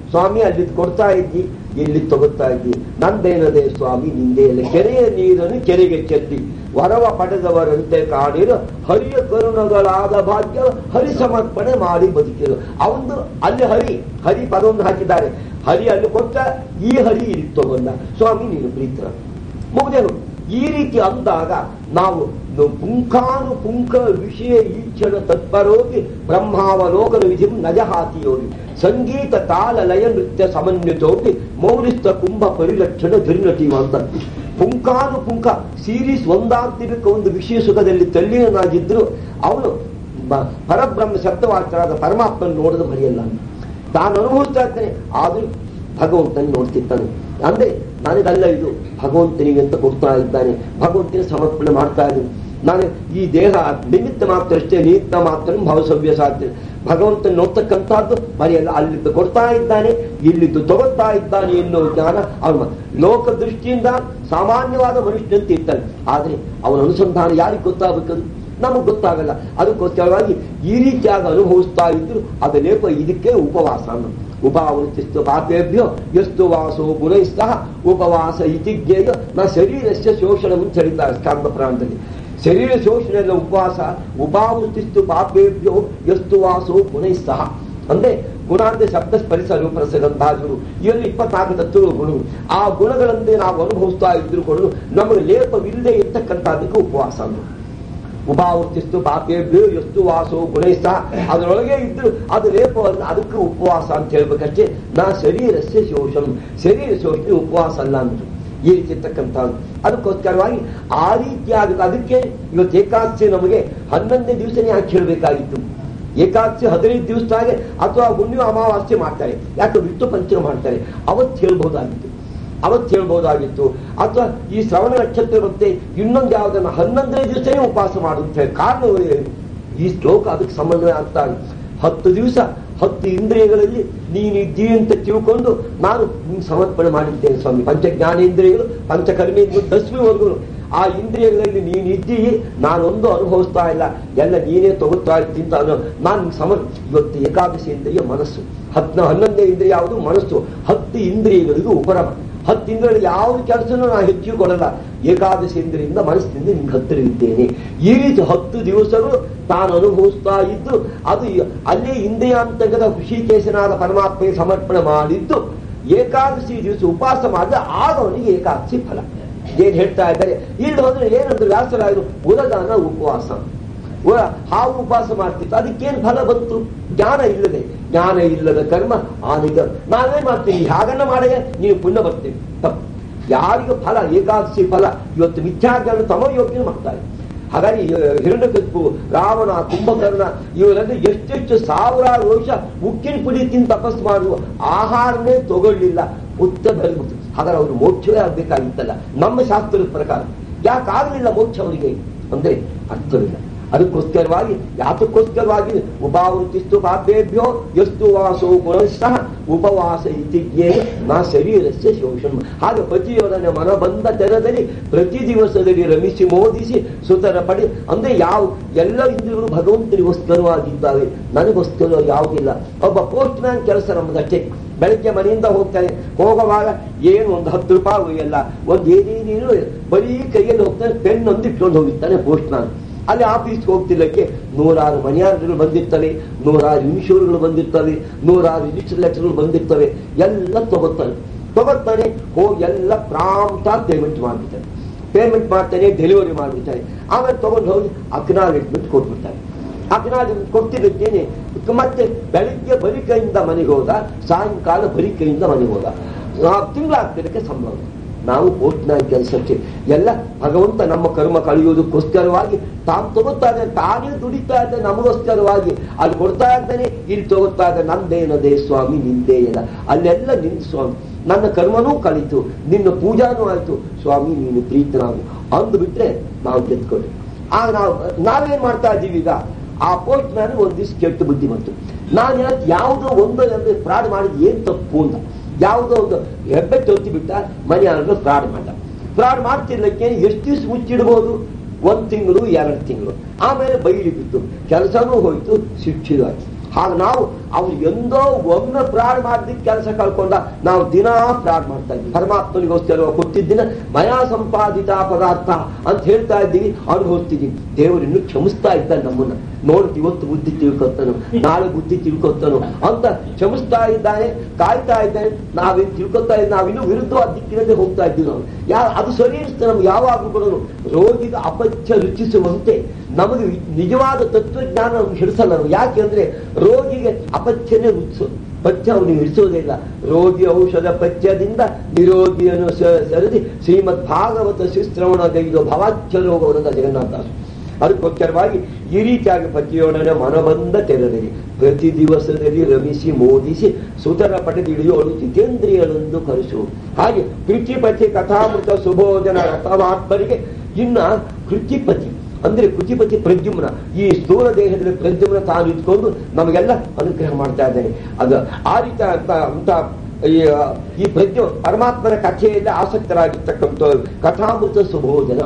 ಸ್ವಾಮಿ ಅಲ್ಲಿ ಕೊಡ್ತಾ ಇದ್ದಿ ಇಲ್ಲಿ ತಗೋತಾ ಇದ್ದಿ ನಂದೇನದೆ ಸ್ವಾಮಿ ನಿಂದೇ ಇಲ್ಲ ಕೆರೆಯ ನೀರನ್ನು ಕೆರೆಗೆ ಚೆಲ್ಲಿ ವರವ ಪಡೆದವರಂತೆ ಕಾಣಿರು ಹರಿಯ ಕರುಣಗಳಾದ ಭಾಗ್ಯ ಹರಿ ಸಮರ್ಪಣೆ ಮಾಡಿ ಬದುಕಿರು ಅವಂದು ಅಲ್ಲಿ ಹರಿ ಹರಿ ಪದವನ್ನು ಹಾಕಿದ್ದಾರೆ ಹರಿ ಅಲ್ಲಿ ಕೊಟ್ಟ ಈ ಹರಿ ಇಲ್ಲಿ ತಗೊಂಡ ಸ್ವಾಮಿ ನೀನು ಪ್ರೀತರ ಮುಗ್ದೇನು ಈ ರೀತಿ ಅಂದಾಗ ನಾವು ನ- ಪುಂಖಾನು ಪುಂಖ ವಿಷಯ ಈಕ್ಷಣ ತತ್ಪರೋಗಿ ಬ್ರಹ್ಮಾವಲೋಕನ ವಿಧಿ ನಜಹಾತಿ ಯೋಗಿ ಸಂಗೀತ ತಾಳ ಲಯ ನೃತ್ಯ ಸಮನ್ವಿತೋಗಿ ಮೌಲಿಸ್ತ ಕುಂಭ ಪರಿಲಕ್ಷಣ ಧುರ್ನಟಿವ ಅಂತ ಪುಂಖಾನು ಪುಂಖ ಸೀರೀಸ್ ಒಂದಾಗ್ತಿರಕ್ಕೆ ಒಂದು ವಿಷಯ ಸುಖದಲ್ಲಿ ತಲ್ಲೀನಾಗಿದ್ರು ಅವನು ಬ- ಪರಬ್ರಹ್ಮ ಶಬ್ದವಾಚರಾದ ಪರಮಾತ್ಮನ ನೋಡಿದ ಮರೆಯಲ್ಲ ತಾನು ಅನುಭವಿಸ್ತಾ ಇರ್ತಾನೆ ಆದರೂ ಭಗವಂತನ ನೋಡ್ತಿರ್ತಾನೆ ಅಂದ್ರೆ ನನಗಲ್ಲ ಇದು ಭಗವಂತನಿಗೆ ಅಂತ ಕೊಡ್ತಾ ಇದ್ದಾನೆ ಭಗವಂತನ ಸಮರ್ಪಣೆ ಮಾಡ್ತಾ ಇದ್ದೀನಿ ನಾನು ಈ ದೇಹ ನಿಮಿತ್ತ ಮಾತ್ರ ಅಷ್ಟೇ ನಿಮಿತ್ತ ಮಾತ್ರ ಭವಸವ್ಯ ಸಾಧ್ಯ ಭಗವಂತನ ನೋಡ್ತಕ್ಕಂಥದ್ದು ಮರೆಯಲ್ಲ ಅಲ್ಲಿದ್ದು ಕೊಡ್ತಾ ಇದ್ದಾನೆ ಇಲ್ಲಿದ್ದು ತಗೊಳ್ತಾ ಇದ್ದಾನೆ ಎನ್ನುವ ಜ್ಞಾನ ಅವನ ಲೋಕ ದೃಷ್ಟಿಯಿಂದ ಸಾಮಾನ್ಯವಾದ ಮನುಷ್ಯನಂತೆ ಇರ್ತಾನೆ ಆದ್ರೆ ಅವನ ಅನುಸಂಧಾನ ಯಾರಿಗೆ ಗೊತ್ತಾಗಬೇಕದು ನಮಗೆ ಗೊತ್ತಾಗಲ್ಲ ಅದಕ್ಕೋಸ್ಕರವಾಗಿ ಈ ರೀತಿಯಾಗಿ ಅನುಭವಿಸ್ತಾ ಇದ್ರು ಅದು ಲೇಪ ಇದಕ್ಕೆ ಉಪವಾಸ ಅನ್ನೋದು ಉಪಾವೃತ್ತಿಸ್ತು ಪಾಪೇಭ್ಯೋ ಎಷ್ಟು ವಾಸೋ ಗುಣೈಸ್ತಃ ಉಪವಾಸ ಇತಿ ಜ್ಞೇಯ ನ ಶರೀರಸ್ಯ ಶೋಷಣ ಅಂತ ಹೇಳಿದ್ದಾರೆ ಸ್ಕಾಂದ ಪ್ರಾಂತದಲ್ಲಿ ಶರೀರ ಶೋಷಣೆಯ ಉಪವಾಸ ಉಪಾವೃತ್ತಿಸ್ತು ಪಾಪೇಭ್ಯೋ ಎಷ್ಟು ವಾಸೋ ಗುಣೈಸ್ತಃ ಅಂದ್ರೆ ಗುಣ ಅಂದ್ರೆ ಶಬ್ದ ಸ್ಪರಿಸ ರೂಪರಸಗಂಧಾಜರು ಇವೆಲ್ಲ ಇಪ್ಪತ್ನಾಲ್ಕು ತತ್ವಗಳು ಗುಣಗಳು ಆ ಗುಣಗಳಂತೆ ನಾವು ಅನುಭವಿಸ್ತಾ ಇದ್ರು ಕೂಡ ನಮಗೆ ಲೇಪವಿಲ್ಲದೆ ಇರ್ತಕ್ಕಂಥದ್ದಕ್ಕೆ ಉಪವಾಸ ಅನ್ನೋದು ಉಪಾವರ್ತಿಸ್ತು ಪಾಪೇಭ್ಯೋ ಎಷ್ಟು ವಾಸೋ ಗುಣೈಸ ಅದರೊಳಗೆ ಇದ್ರು ಅದು ಲೇಪವಲ್ಲ ಅದಕ್ಕೆ ಉಪವಾಸ ಅಂತ ಹೇಳ್ಬೇಕಷ್ಟೇ ನಾ ಶರೀರಸ್ಯ ಶೋಷಣ ಶರೀರ ಶೋಷಣೆ ಉಪವಾಸ ಅಲ್ಲ ಅಂದ್ರು ಈ ರೀತಿ ಇರ್ತಕ್ಕಂಥದ್ದು ಅದಕ್ಕೋಸ್ಕರವಾಗಿ ಆ ರೀತಿಯಾದ ಅದಕ್ಕೆ ಇವತ್ತು ಏಕಾದಶಿ ನಮಗೆ ಹನ್ನೊಂದನೇ ದಿವಸನೇ ಯಾಕೆ ಹೇಳಬೇಕಾಗಿತ್ತು ಏಕಾದಶಿ ಹದಿನೈದು ದಿವಸದಾಗೆ ಅಥವಾ ಹುಣ್ಣಿಮೆ ಅಮಾವಾಸ್ಯೆ ಮಾಡ್ತಾರೆ ಯಾಕೆ ವಿಷ್ಣು ಪಂಚಮ ಮಾಡ್ತಾರೆ ಅವತ್ತು ಹೇಳ್ಬೋದಾಗಿತ್ತು ಅವತ್ತು ಹೇಳ್ಬೋದಾಗಿತ್ತು ಅಥವಾ ಈ ಶ್ರವಣ ನಕ್ಷತ್ರ ಮತ್ತೆ ಇನ್ನೊಂದು ಯಾವುದನ್ನ ಹನ್ನೊಂದನೇ ದಿವಸನೇ ಉಪವಾಸ ಮಾಡುತ್ತೆ ಕಾರಣ ಏನು? ಈ ಶ್ಲೋಕ ಅದಕ್ಕೆ ಸಮನ್ವಯ ಆಗ್ತಾ ಇದೆ ಹತ್ತು ದಿವಸ ಹತ್ತು ಇಂದ್ರಿಯಗಳಲ್ಲಿ ನೀನಿದ್ದೀ ಅಂತ ತಿಳ್ಕೊಂಡು ನಾನು ನಿಮ್ಗೆ ಸಮರ್ಪಣೆ ಮಾಡಿದ್ದೇನೆ ಸ್ವಾಮಿ ಪಂಚ ಜ್ಞಾನೇಂದ್ರಿಯಗಳು ಪಂಚಕರ್ಮೇಂದ್ರಿಯಗಳು ದಶಮಿವರೆಗೂ ಆ ಇಂದ್ರಿಯಗಳಲ್ಲಿ ನೀನು ಇದ್ದೀ ನಾನೊಂದು ಅನುಭವಿಸ್ತಾ ಇಲ್ಲ ಎಲ್ಲ ನೀನೇ ತಗೋತಾ ಇದ್ದೀನಿ ಅನ್ನೋ ನಾನು ನಿಮ್ಗೆ ಸಮರ್ ಇವತ್ತು ಏಕಾದಶಿ ಇಂದ್ರಿಯ ಮನಸ್ಸು ಹತ್ನ ಹನ್ನೊಂದನೇ ಇಂದ್ರಿಯ ಯಾವುದು ಮನಸ್ಸು ಹತ್ತು ಇಂದ್ರಿಯಗಳಿಗೂ ಉಪರಮ ಹತ್ತು ಇಂದ್ರಿಯಗಳು ಯಾವ ಕೆಲಸನೂ ನಾನು ಹೆಚ್ಚಿಗೆ ಕೊಡಲ್ಲ ಏಕಾದಶಿ ಇಂದ್ರಿಯಿಂದ ಮನಸ್ಸಿನಿಂದ ನಿಮ್ಗೆ ಹತ್ತಿರ ಇದ್ದೇನೆ ಈ ರೀತಿ ಹತ್ತು ದಿವಸಗಳು ತಾನು ಅನುಭವಿಸ್ತಾ ಇದ್ದು ಅದು ಅಲ್ಲೇ ಇಂದ್ರಿಯಾಂತಕದ ಖುಷಿಕೇಶನಾದ ಪರಮಾತ್ಮಗೆ ಸಮರ್ಪಣೆ ಮಾಡಿದ್ದು ಏಕಾದಶಿ ದಿವಸ ಉಪವಾಸ ಮಾಡಿದ್ರೆ ಆಗ ಅವನಿಗೆ ಏಕಾದಶಿ ಫಲ ಏನ್ ಹೇಳ್ತಾ ಇದ್ದಾರೆ ಇಲ್ಲಿ ಹೋದ್ರೆ ಏನಂದ್ರೆ ವ್ಯಾಸರಾಯರು ಉರದಾನ ಉಪವಾಸ ಉರ ಹಾವು ಉಪವಾಸ ಮಾಡ್ತಿತ್ತು ಅದಕ್ಕೇನು ಫಲ ಬಂತು ಜ್ಞಾನ ಇಲ್ಲದೆ ಜ್ಞಾನ ಇಲ್ಲದ ಕರ್ಮ ಆನಿಗ ನಾವೇನ್ ಮಾಡ್ತೀವಿ ಹಾಗನ್ನ ಮಾಡಗೆ ನೀವು ಪುಣ್ಯ ಬರ್ತೀವಿ ತಪ್ಪು ಯಾರಿಗೂ ಫಲ ಏಕಾದಶಿ ಫಲ ಇವತ್ತು ಮಿಥ್ಯಾಜ್ಞಾನ ತಮ ಯೋಗ್ಯ ಮಾಡ್ತಾರೆ ಹಾಗಾಗಿ ಹಿರಣ್ಯಕಸ್ಪು ರಾವಣ ಕುಂಭಕರ್ಣ ಇವರೆಲ್ಲ ಎಷ್ಟೆಷ್ಟು ಸಾವಿರಾರು ವರ್ಷ ಉಕ್ಕಿನ ಪುಡಿ ತಿಂದು ತಪಸ್ ಮಾಡುವ ಆಹಾರನೇ ತಗೊಳ್ಳಿಲ್ಲ ಉತ್ತ ಬೆಳೆದ್ಬಿಟ್ಟು ಹಾಗಾದ್ರೆ ಅವರು ಮೋಕ್ಷವೇ ಆಗ್ಬೇಕಾಗಿತ್ತಲ್ಲ ನಮ್ಮ ಶಾಸ್ತ್ರದ ಪ್ರಕಾರ ಯಾಕಾಗಲಿಲ್ಲ ಮೋಕ್ಷ ಅವರಿಗೆ ಅಂದ್ರೆ ಅರ್ಥವಿಲ್ಲ ಅದಕ್ಕೋಸ್ಕರವಾಗಿ ಯಾತಕ್ಕೋಸ್ಕರವಾಗಿ ಉಪಾವೃತ್ತಿಸ್ತು ಪಾಪೇಭ್ಯೋ ಎಷ್ಟು ವಾಸೋ ಗುಣಃ ಉಪವಾಸ ಇತಿ ಜ್ಞೇಯ ನಾ ಶರೀರಸ್ಯ ಶೋಷಣ ಹಾಗೆ ಪತಿಯೊಡನೆ ಮನ ಬಂದ ತೆರದಲ್ಲಿ ಪ್ರತಿ ದಿವಸದಲ್ಲಿ ರಮಿಸಿ ಮೋದಿಸಿ ಸುತರ ಪಡಿ ಅಂದ್ರೆ ಯಾವ ಎಲ್ಲ ಇಂದ್ರಿಯಗಳು ಭಗವಂತನಿಗೋಸ್ಕರವಾಗಿದ್ದಾವೆ ನನಗೋಸ್ಕರ ಯಾವುದಿಲ್ಲ ಒಬ್ಬ ಪೋಸ್ಟ್ ಮ್ಯಾನ್ ಕೆಲಸ ನಮ್ಮದಷ್ಟೇ ಬೆಳಗ್ಗೆ ಮನೆಯಿಂದ ಹೋಗ್ತಾನೆ ಹೋಗುವಾಗ ಏನು ಒಂದು ಹತ್ತು ರೂಪಾಯಿ ಒಯ್ಯಲ್ಲ ಒಂದು ಏನೇನೇನು ಬರೀ ಕೈಯಲ್ಲಿ ಹೋಗ್ತಾನೆ ಪೆನ್ ಒಂದು ಇಟ್ಕೊಂಡು ಹೋಗಿರ್ತಾನೆ ಪೋಸ್ಟ್ ಮ್ಯಾನ್ ಅಲ್ಲಿ ಆಫೀಸ್ಗೆ ಹೋಗ್ತಿಲ್ಲಕ್ಕೆ ನೂರಾರು ಮನೆಯಾರ್ಗಳು ಬಂದಿರ್ತವೆ ನೂರಾರು ಇನ್ಶೂರ್ಗಳು ಬಂದಿರ್ತವೆ ನೂರಾರು ರಿಜಿಸ್ಟರ್ ಲೆಟರ್ಗಳು ಬಂದಿರ್ತವೆ ಎಲ್ಲ ತಗೋತಾನೆ ತಗೋತಾನೆ ಹೋಗಿ ಎಲ್ಲ ಪ್ರಾಂತ ಪೇಮೆಂಟ್ ಮಾಡ್ಬಿಡ್ತಾನೆ ಪೇಮೆಂಟ್ ಮಾಡ್ತಾನೆ ಡೆಲಿವರಿ ಮಾಡ್ಬಿಡ್ತಾನೆ ಆಮೇಲೆ ತಗೊಂಡು ಹೋಗಿ ಅಕ್ನಾಲೆಜ್ಮೆಂಟ್ ಕೊಟ್ಬಿಡ್ತಾನೆ ಅಕ್ನಾಲೆಜ್ಮೆಂಟ್ ಕೊಟ್ಟಿರುತ್ತೇನೆ ಮತ್ತೆ ಬೆಳಿಗ್ಗೆ ಬರಿ ಕೈಯಿಂದ ಮನೆಗೆ ಹೋದ ಸಾಯಂಕಾಲ ಬರಿ ಕೈಯಿಂದ ಮನೆಗೆ ಹೋದ ತಿಂಗಳಾಗ್ತಿದ್ದಕ್ಕೆ ಸಂಬಳ ನಾವು ಪೋಸ್ಟ್ನ ಕೆಲಸಕ್ಕೆ ಎಲ್ಲ ಭಗವಂತ ನಮ್ಮ ಕರ್ಮ ಕಳೆಯುವುದಕ್ಕೋಸ್ಕರವಾಗಿ ತಾನು ತಗೋತಾ ಇದ್ದಾನೆ ತಾನೇ ದುಡಿತಾ ಇದ್ದಾನೆ ನಮಗೋಸ್ಕರವಾಗಿ ಅಲ್ಲಿ ಕೊಡ್ತಾ ಇದ್ದಾನೆ ಇಲ್ಲಿ ತಗೋತಾ ಇದ್ದಾನೆ ನಂದೇನದೇ ಸ್ವಾಮಿ ನಿಂದೇ ಇಲ್ಲ ಅಲ್ಲೆಲ್ಲ ನಿನ್ ಸ್ವಾಮಿ ನನ್ನ ಕರ್ಮನೂ ಕಳೀತು ನಿನ್ನ ಪೂಜಾನೂ ಆಯ್ತು ಸ್ವಾಮಿ ನೀನು ಪ್ರೀತನಾಗು ಅಂದು ಬಿಟ್ರೆ ನಾವು ಗೆದ್ಕೊಂಡು ಆಗ ನಾವು ನಾವೇನ್ ಮಾಡ್ತಾ ಇದ್ದೀವಿ ಈಗ ಆ ಪೋಸ್ಟ್ ಮ್ಯಾನ್ ಒಂದ್ ದಿವ್ಸ ಕೆಟ್ಟ ಬುದ್ಧಿ ಬಂತು ನಾನು ಯಾವುದೋ ಒಂದು ಅಂದ್ರೆ ಫ್ರಾಡ್ ಮಾಡಿದ್ ಏನ್ ತಪ್ಪು ಅಂತ ಯಾವುದೋ ಒಂದು ಹೆಬ್ಬೆ ತೊತ್ತಿ ಬಿಟ್ಟ ಮನೆಯಾಗ ಫ್ರಾಡ್ ಮಾಡ ಫ್ರಾಡ್ ಮಾಡ್ತಿರ್ಲಿಕ್ಕೆ ಎಷ್ಟು ದಿವಸ ಮುಚ್ಚಿಡ್ಬೋದು ಒಂದ್ ತಿಂಗಳು ಎರಡು ತಿಂಗಳು ಆಮೇಲೆ ಬೈಲಿ ಬಿತ್ತು ಕೆಲಸನೂ ಹೋಯ್ತು ಶಿಕ್ಷಿತ ಆಯ್ತು ಹಾಗೆ ನಾವು ಅವ್ರು ಎಂದೋ ಒಮ್ಮೆ ಪ್ರಾಣ ಮಾಡಿದ್ದಕ್ಕೆ ಕೆಲಸ ಕಳ್ಕೊಂಡ ನಾವು ದಿನಾ ಪ್ರಾಣ ಮಾಡ್ತಾ ಇದ್ವಿ ಪರಮಾತ್ಮನಿಗೋಸ್ಕರ ಕೊಟ್ಟಿದ್ದಿನ ಮಯ ಸಂಪಾದಿತ ಪದಾರ್ಥ ಅಂತ ಹೇಳ್ತಾ ಇದ್ದೀವಿ ಅನುಭವಿಸ್ತಿದ್ದೀವಿ ದೇವರು ಇನ್ನೂ ಕ್ಷಮಿಸ್ತಾ ಇದ್ದಾನೆ ನಮ್ಮನ್ನ ನೋಡಿ ಇವತ್ತು ಬುದ್ಧಿ ತಿಳ್ಕೊತಾನು ನಾಳೆ ಬುದ್ಧಿ ತಿಳ್ಕೊತಾನು ಅಂತ ಕ್ಷಮಿಸ್ತಾ ಇದ್ದಾನೆ ಕಾಯ್ತಾ ಇದ್ದಾನೆ ನಾವೇನ್ ತಿಳ್ಕೊತಾ ಇದ್ದೀವಿ ನಾವಿನ್ನೂ ವಿರುದ್ಧವಾದ ದಿಕ್ಕಿನಲ್ಲಿ ಹೋಗ್ತಾ ಇದ್ದೀವಿ ನಾವು ಯಾ ಅದು ಸರಿ ಅನಿಸ್ತದೆ ನಮ್ಗೆ ಯಾವಾಗಲೂ ಕೂಡ ರೋಗಿಗೆ ಅಪಥ್ಯ ರುಚಿಸುವಂತೆ ನಮಗೆ ನಿಜವಾದ ತತ್ವಜ್ಞಾನ ನಮ್ಗೆ ಹಿಡಿಸಲ್ಲ ನಾವು ಯಾಕೆ ಅಂದ್ರೆ ರೋಗಿಗೆ ಅಪಥ್ಯನೇ ರುಚಿಸೋದು ಪಥ್ಯ ಅವನಿಗೆ ಹಿಡಿಸೋದಿಲ್ಲ ರೋಗಿ ಔಷಧ ಪಥ್ಯದಿಂದ ನಿರೋಗಿಯನ್ನು ಸ- ಸರಿದಿ ಶ್ರೀಮದ್ ಭಾಗವತ ಶಿಶ್ರವಣಗೈದು ಭವಾಚ್ಯ ರೋಗವನ್ನದ ಜಗನ್ನಾಥದಾಸರು ಅದಕ್ಕೋಸ್ಕರವಾಗಿ ಈ ರೀತಿಯಾಗಿ ಪತಿಯೊಡನೆ ಮನಬಂದ ತೆರೆದಿರಿ ಪ್ರತಿ ದಿವಸದಲ್ಲಿ ರಮಿಸಿ ಮೋದಿಸಿ ಸುತರ ಪಡೆದಿಳಿಯೋಳು ಜಿತೇಂದ್ರಿಯಳೆಂದು ಕರೆಸು ಹಾಗೆ ಕೃತಿಪತಿ ಕಥಾಮೃತ ಸುಬೋಧನ ರಥಮಾತ್ಮರಿಗೆ ಇನ್ನ ಕೃತಿಪತಿ ಅಂದ್ರೆ ಕೃತಿಪತಿ ಪ್ರದ್ಯುಮ್ನ ಈ ಸ್ಥೂಲ ದೇಹದಲ್ಲಿ ಪ್ರದ್ಯುಮ್ನ ತಾನು ಇಟ್ಕೊಂಡು ನಮಗೆಲ್ಲ ಅನುಗ್ರಹ ಮಾಡ್ತಾ ಇದ್ದಾನೆ ಅದು ಆ ರೀತಿ ಅಂತ ಅಂತ ಈ ಈ ಪ್ರಜ್ಞೆ ಪರಮಾತ್ಮನ ಕಥೆಯಲ್ಲಿ ಆಸಕ್ತರಾಗಿರ್ತಕ್ಕಂಥ ಕಥಾಮೃತ ಸುಭೋಜನ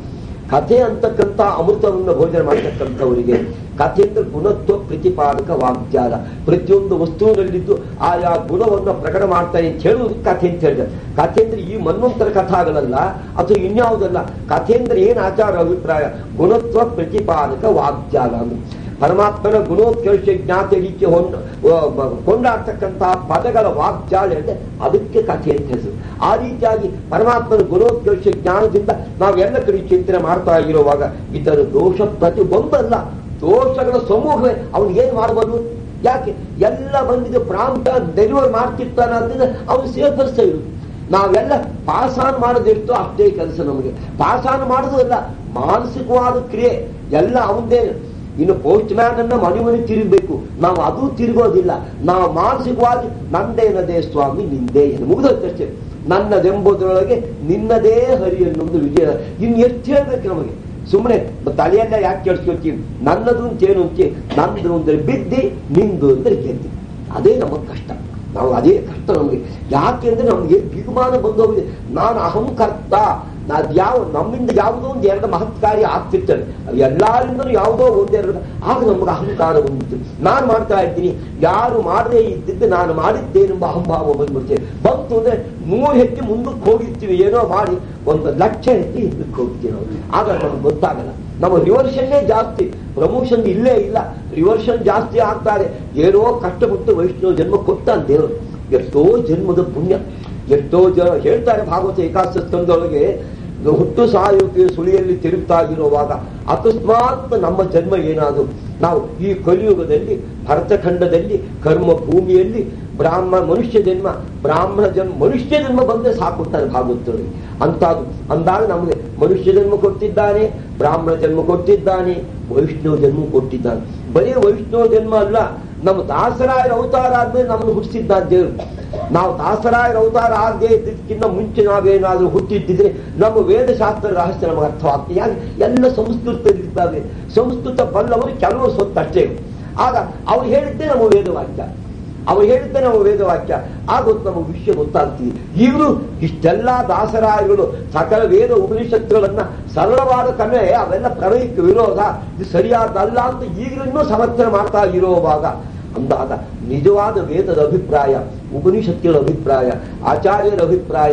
ಕಥೆ ಅಂತಕ್ಕಂಥ ಅಮೃತವನ್ನು ಭೋಜನ ಮಾಡತಕ್ಕಂಥವರಿಗೆ ಕಥೆ ಅಂದ್ರೆ ಗುಣತ್ವ ಪ್ರತಿಪಾದಕ ವಾಗ್ದಾನ ಪ್ರತಿಯೊಂದು ವಸ್ತುವಿನಲ್ಲಿದ್ದು ಆಯಾ ಗುಣವನ್ನು ಪ್ರಕಟ ಮಾಡ್ತಾನೆ ಅಂತ ಹೇಳುವುದು ಕಥೆ ಅಂತ ಹೇಳಿದ್ರೆ ಕಥೆ ಅಂದ್ರೆ ಈ ಮನ್ವಂತರ ಕಥಾಗಳಲ್ಲ ಅಥವಾ ಇನ್ಯಾವುದಲ್ಲ ಕಥೆ ಅಂದ್ರೆ ಏನ್ ಆಚಾರ ಅಭಿಪ್ರಾಯ ಗುಣತ್ವ ಪ್ರತಿಪಾದಕ ವಾಗ್ದಾನ ಅಂದ್ರೆ ಪರಮಾತ್ಮನ ಗುಣೋತ್ಕರ್ಷ ಜ್ಞಾತ ರೀತಿ ಹೊಂದ ಕೊಂಡಾಡ್ತಕ್ಕಂತಹ ಪದಗಳ ವಾಗ್ಜಾಲ ಹೇಳಿದ್ರೆ ಅದಕ್ಕೆ ಕಥೆ ಅಂತ ಹೆಸರು ಆ ರೀತಿಯಾಗಿ ಪರಮಾತ್ಮನ ಗುಣೋತ್ಕರ್ಷ ಜ್ಞಾನದಿಂದ ನಾವೆಲ್ಲ ಕಡೆ ಚಿಂತನೆ ಮಾಡ್ತಾ ಇರುವಾಗ ಇದರ ದೋಷ ಪ್ರತಿ ಒಂದಲ್ಲ ದೋಷಗಳ ಸಮೂಹವೇ ಅವನು ಏನ್ ಮಾಡ್ಬೋದು ಯಾಕೆ ಎಲ್ಲ ಬಂದಿದ್ದು ಪ್ರಾಂತ ಡೆಲಿವರ್ ಮಾಡ್ತಿರ್ತಾನೆ ಅಂದ್ರೆ ಅವನು ಸೇರ್ಪಡಿಸ್ತಾ ಇರು ನಾವೆಲ್ಲ ಪಾಸಾನ್ ಮಾಡೋದೆಷ್ಟೋ ಅಷ್ಟೇ ಕೆಲಸ ನಮಗೆ ಪಾಸಾನ್ ಮಾಡೋದು ಅಲ್ಲ ಮಾನಸಿಕವಾದ ಕ್ರಿಯೆ ಎಲ್ಲ ಅವನದೇ ಇನ್ನು ಪೋಸ್ಟ್ ಮ್ಯಾನ್ ಅನ್ನ ಮನೆ ಮನೆ ತಿರುಗಬೇಕು ನಾವು ಅದು ತಿರುಗೋದಿಲ್ಲ ನಾವು ಮಾನಸಿಕವಾಗಿ ನಂದೇನದೇ ಸ್ವಾಮಿ ನಿಂದೇ ಏನು ಮುಗಿದಷ್ಟೇ ನನ್ನದೆಂಬುದರೊಳಗೆ ನಿನ್ನದೇ ಹರಿ ಅನ್ನೋದು ವಿಜಯ ಇನ್ನು ಎಷ್ಟು ಹೇಳ್ಬೇಕು ನಮಗೆ ಸುಮ್ಮನೆ ತಲೆಯೆಲ್ಲ ಯಾಕೆ ಕೇಳಿಸ್ಕೊತೀವಿ ನನ್ನದು ಅಂತೇನು ಅಂತೆ ನಂದು ಅಂದ್ರೆ ಬಿದ್ದಿ ನಿಂದು ಅಂದ್ರೆ ಗೆದ್ದಿ ಅದೇ ನಮಗೆ ಕಷ್ಟ ನಾವು ಅದೇ ಕಷ್ಟ ನಮಗೆ ಯಾಕೆಂದ್ರೆ ನಮಗೆ ಬಿಗುಮಾನ ಬಂದೋಗಿದೆ ನಾನು ಅಹಂಕರ್ತ ನಾದ್ ಯಾವ ನಮ್ಮಿಂದ ಯಾವುದೋ ಒಂದು ಎರಡು ಮಹತ್ ಕಾರ್ಯ ಆಗ್ತಿರ್ತದೆ ಎಲ್ಲರಿಂದಲೂ ಯಾವುದೋ ಒಂದೆರಡು ಆಗ ನಮ್ಗೆ ಅಹಂಕಾರ ಬಂದಿತ್ತು ನಾನು ಮಾಡ್ತಾ ಇದ್ದೀನಿ ಯಾರು ಮಾಡದೇ ಇದ್ದಿದ್ದು ನಾನು ಮಾಡಿದ್ದೇನೆಂಬ ಅಹಂಭಾವ ಬಂದ್ಬಿಡ್ತೇವೆ ಬಂತು ಅಂದ್ರೆ ನೂರು ಹೆಜ್ಜೆ ಮುಂದಕ್ಕೆ ಹೋಗಿರ್ತೀವಿ ಏನೋ ಮಾಡಿ ಒಂದು ಲಕ್ಷ ಹೆಜ್ಜೆ ಹಿಂದಕ್ಕೆ ಹೋಗ್ತೀವಿ ನಾವು ಆಗ ನಮ್ಗೆ ಗೊತ್ತಾಗಲ್ಲ ನಮ್ಮ ರಿವರ್ಷನ್ನೇ ಜಾಸ್ತಿ ಪ್ರಮೋಷನ್ ಇಲ್ಲೇ ಇಲ್ಲ ರಿವರ್ಷನ್ ಜಾಸ್ತಿ ಆಗ್ತಾರೆ ಏನೋ ಕಷ್ಟಪಟ್ಟು ವೈಷ್ಣವ ಜನ್ಮ ಕೊಟ್ಟಾನ ದೇವರು ಎಷ್ಟೋ ಜನ್ಮದ ಪುಣ್ಯ ಎಷ್ಟೋ ಜನ ಹೇಳ್ತಾರೆ ಭಾಗವತ ಏಕಾದಶ ಸ್ತಂಭದೊಳಗೆ ಹುಟ್ಟು ಸಾಯುವಿಕೆ ಸುಳಿಯಲ್ಲಿ ತಿರುಗ್ತಾ ಇರುವಾಗ ಅಕಸ್ಮಾತ್ ನಮ್ಮ ಜನ್ಮ ಏನಾದ್ರು ನಾವು ಈ ಕಲಿಯುಗದಲ್ಲಿ ಭರತಖಂಡದಲ್ಲಿ ಕರ್ಮ ಭೂಮಿಯಲ್ಲಿ ಬ್ರಾಹ್ಮಣ ಮನುಷ್ಯ ಜನ್ಮ ಬ್ರಾಹ್ಮಣ ಜನ್ಮ ಮನುಷ್ಯ ಜನ್ಮ ಬಂದ್ರೆ ಸಾಕುತ್ತಾರೆ ಭಾಗವತರಿಗೆ ಅಂತದ್ದು ಅಂದಾಗ ನಮಗೆ ಮನುಷ್ಯ ಜನ್ಮ ಕೊಟ್ಟಿದ್ದಾನೆ ಬ್ರಾಹ್ಮಣ ಜನ್ಮ ಕೊಟ್ಟಿದ್ದಾನೆ ವೈಷ್ಣವ ಜನ್ಮ ಕೊಟ್ಟಿದ್ದಾನೆ ಬರೀ ವೈಷ್ಣವ ಜನ್ಮ ಅಲ್ಲ ನಮ್ಮ ದಾಸರಾಯರ ಅವತಾರ ಆದ್ಮೇಲೆ ನಮ್ಮನ್ನು ಹುಟ್ಟಿಸಿದ್ದಾನೆ ದೇವರು ನಾವು ದಾಸರಾಯರ ಅವತಾರ ಆಗದೆ ಇದ್ದಕ್ಕಿಂತ ಮುಂಚೆ ನಾವೇನಾದ್ರೂ ಹುಟ್ಟಿದ್ದಿದ್ರೆ ನಮ್ಮ ವೇದಶಾಸ್ತ್ರ ರಹಸ್ಯ ನಮಗೆ ಅರ್ಥವಾಗ್ತದೆ ಯಾಕೆ ಎಲ್ಲ ಸಂಸ್ಕೃತದಲ್ಲಿದ್ದಾವೆ ಸಂಸ್ಕೃತ ಬಲ್ಲವರು ಕೆಲವರು ಸ್ವತ್ತು ಅಷ್ಟೇ ಆಗ ಅವ್ರು ಹೇಳಿದ್ದೇ ನಮ್ಮ ವೇದವಾಕ್ಯ ಅವ್ರು ಹೇಳಿದ್ದೇ ನಮ್ಮ ವೇದವಾಕ್ಯ ಆಗ ನಮಗೆ ವಿಷಯ ಗೊತ್ತಾಗ್ತೀವಿ ಈಗಲೂ ಇಷ್ಟೆಲ್ಲ ದಾಸರಾಯಗಳು ಸಕಲ ವೇದ ಉಪನಿಷತ್ತುಗಳನ್ನ ಸರಳವಾದ ಕಮ್ಮೆ ಅವೆಲ್ಲ ಪ್ರಣಯಕ್ಕೆ ವಿರೋಧ ಇದು ಸರಿಯಾದಲ್ಲ ಅಂತ ಈಗಲೂ ಸಮರ್ಥನೆ ಮಾಡ್ತಾ ಇರುವಾಗ ಅಂದಾಗ ನಿಜವಾದ ವೇದದ ಅಭಿಪ್ರಾಯ ಉಪನಿಷತ್ತುಗಳ ಅಭಿಪ್ರಾಯ ಆಚಾರ್ಯರ ಅಭಿಪ್ರಾಯ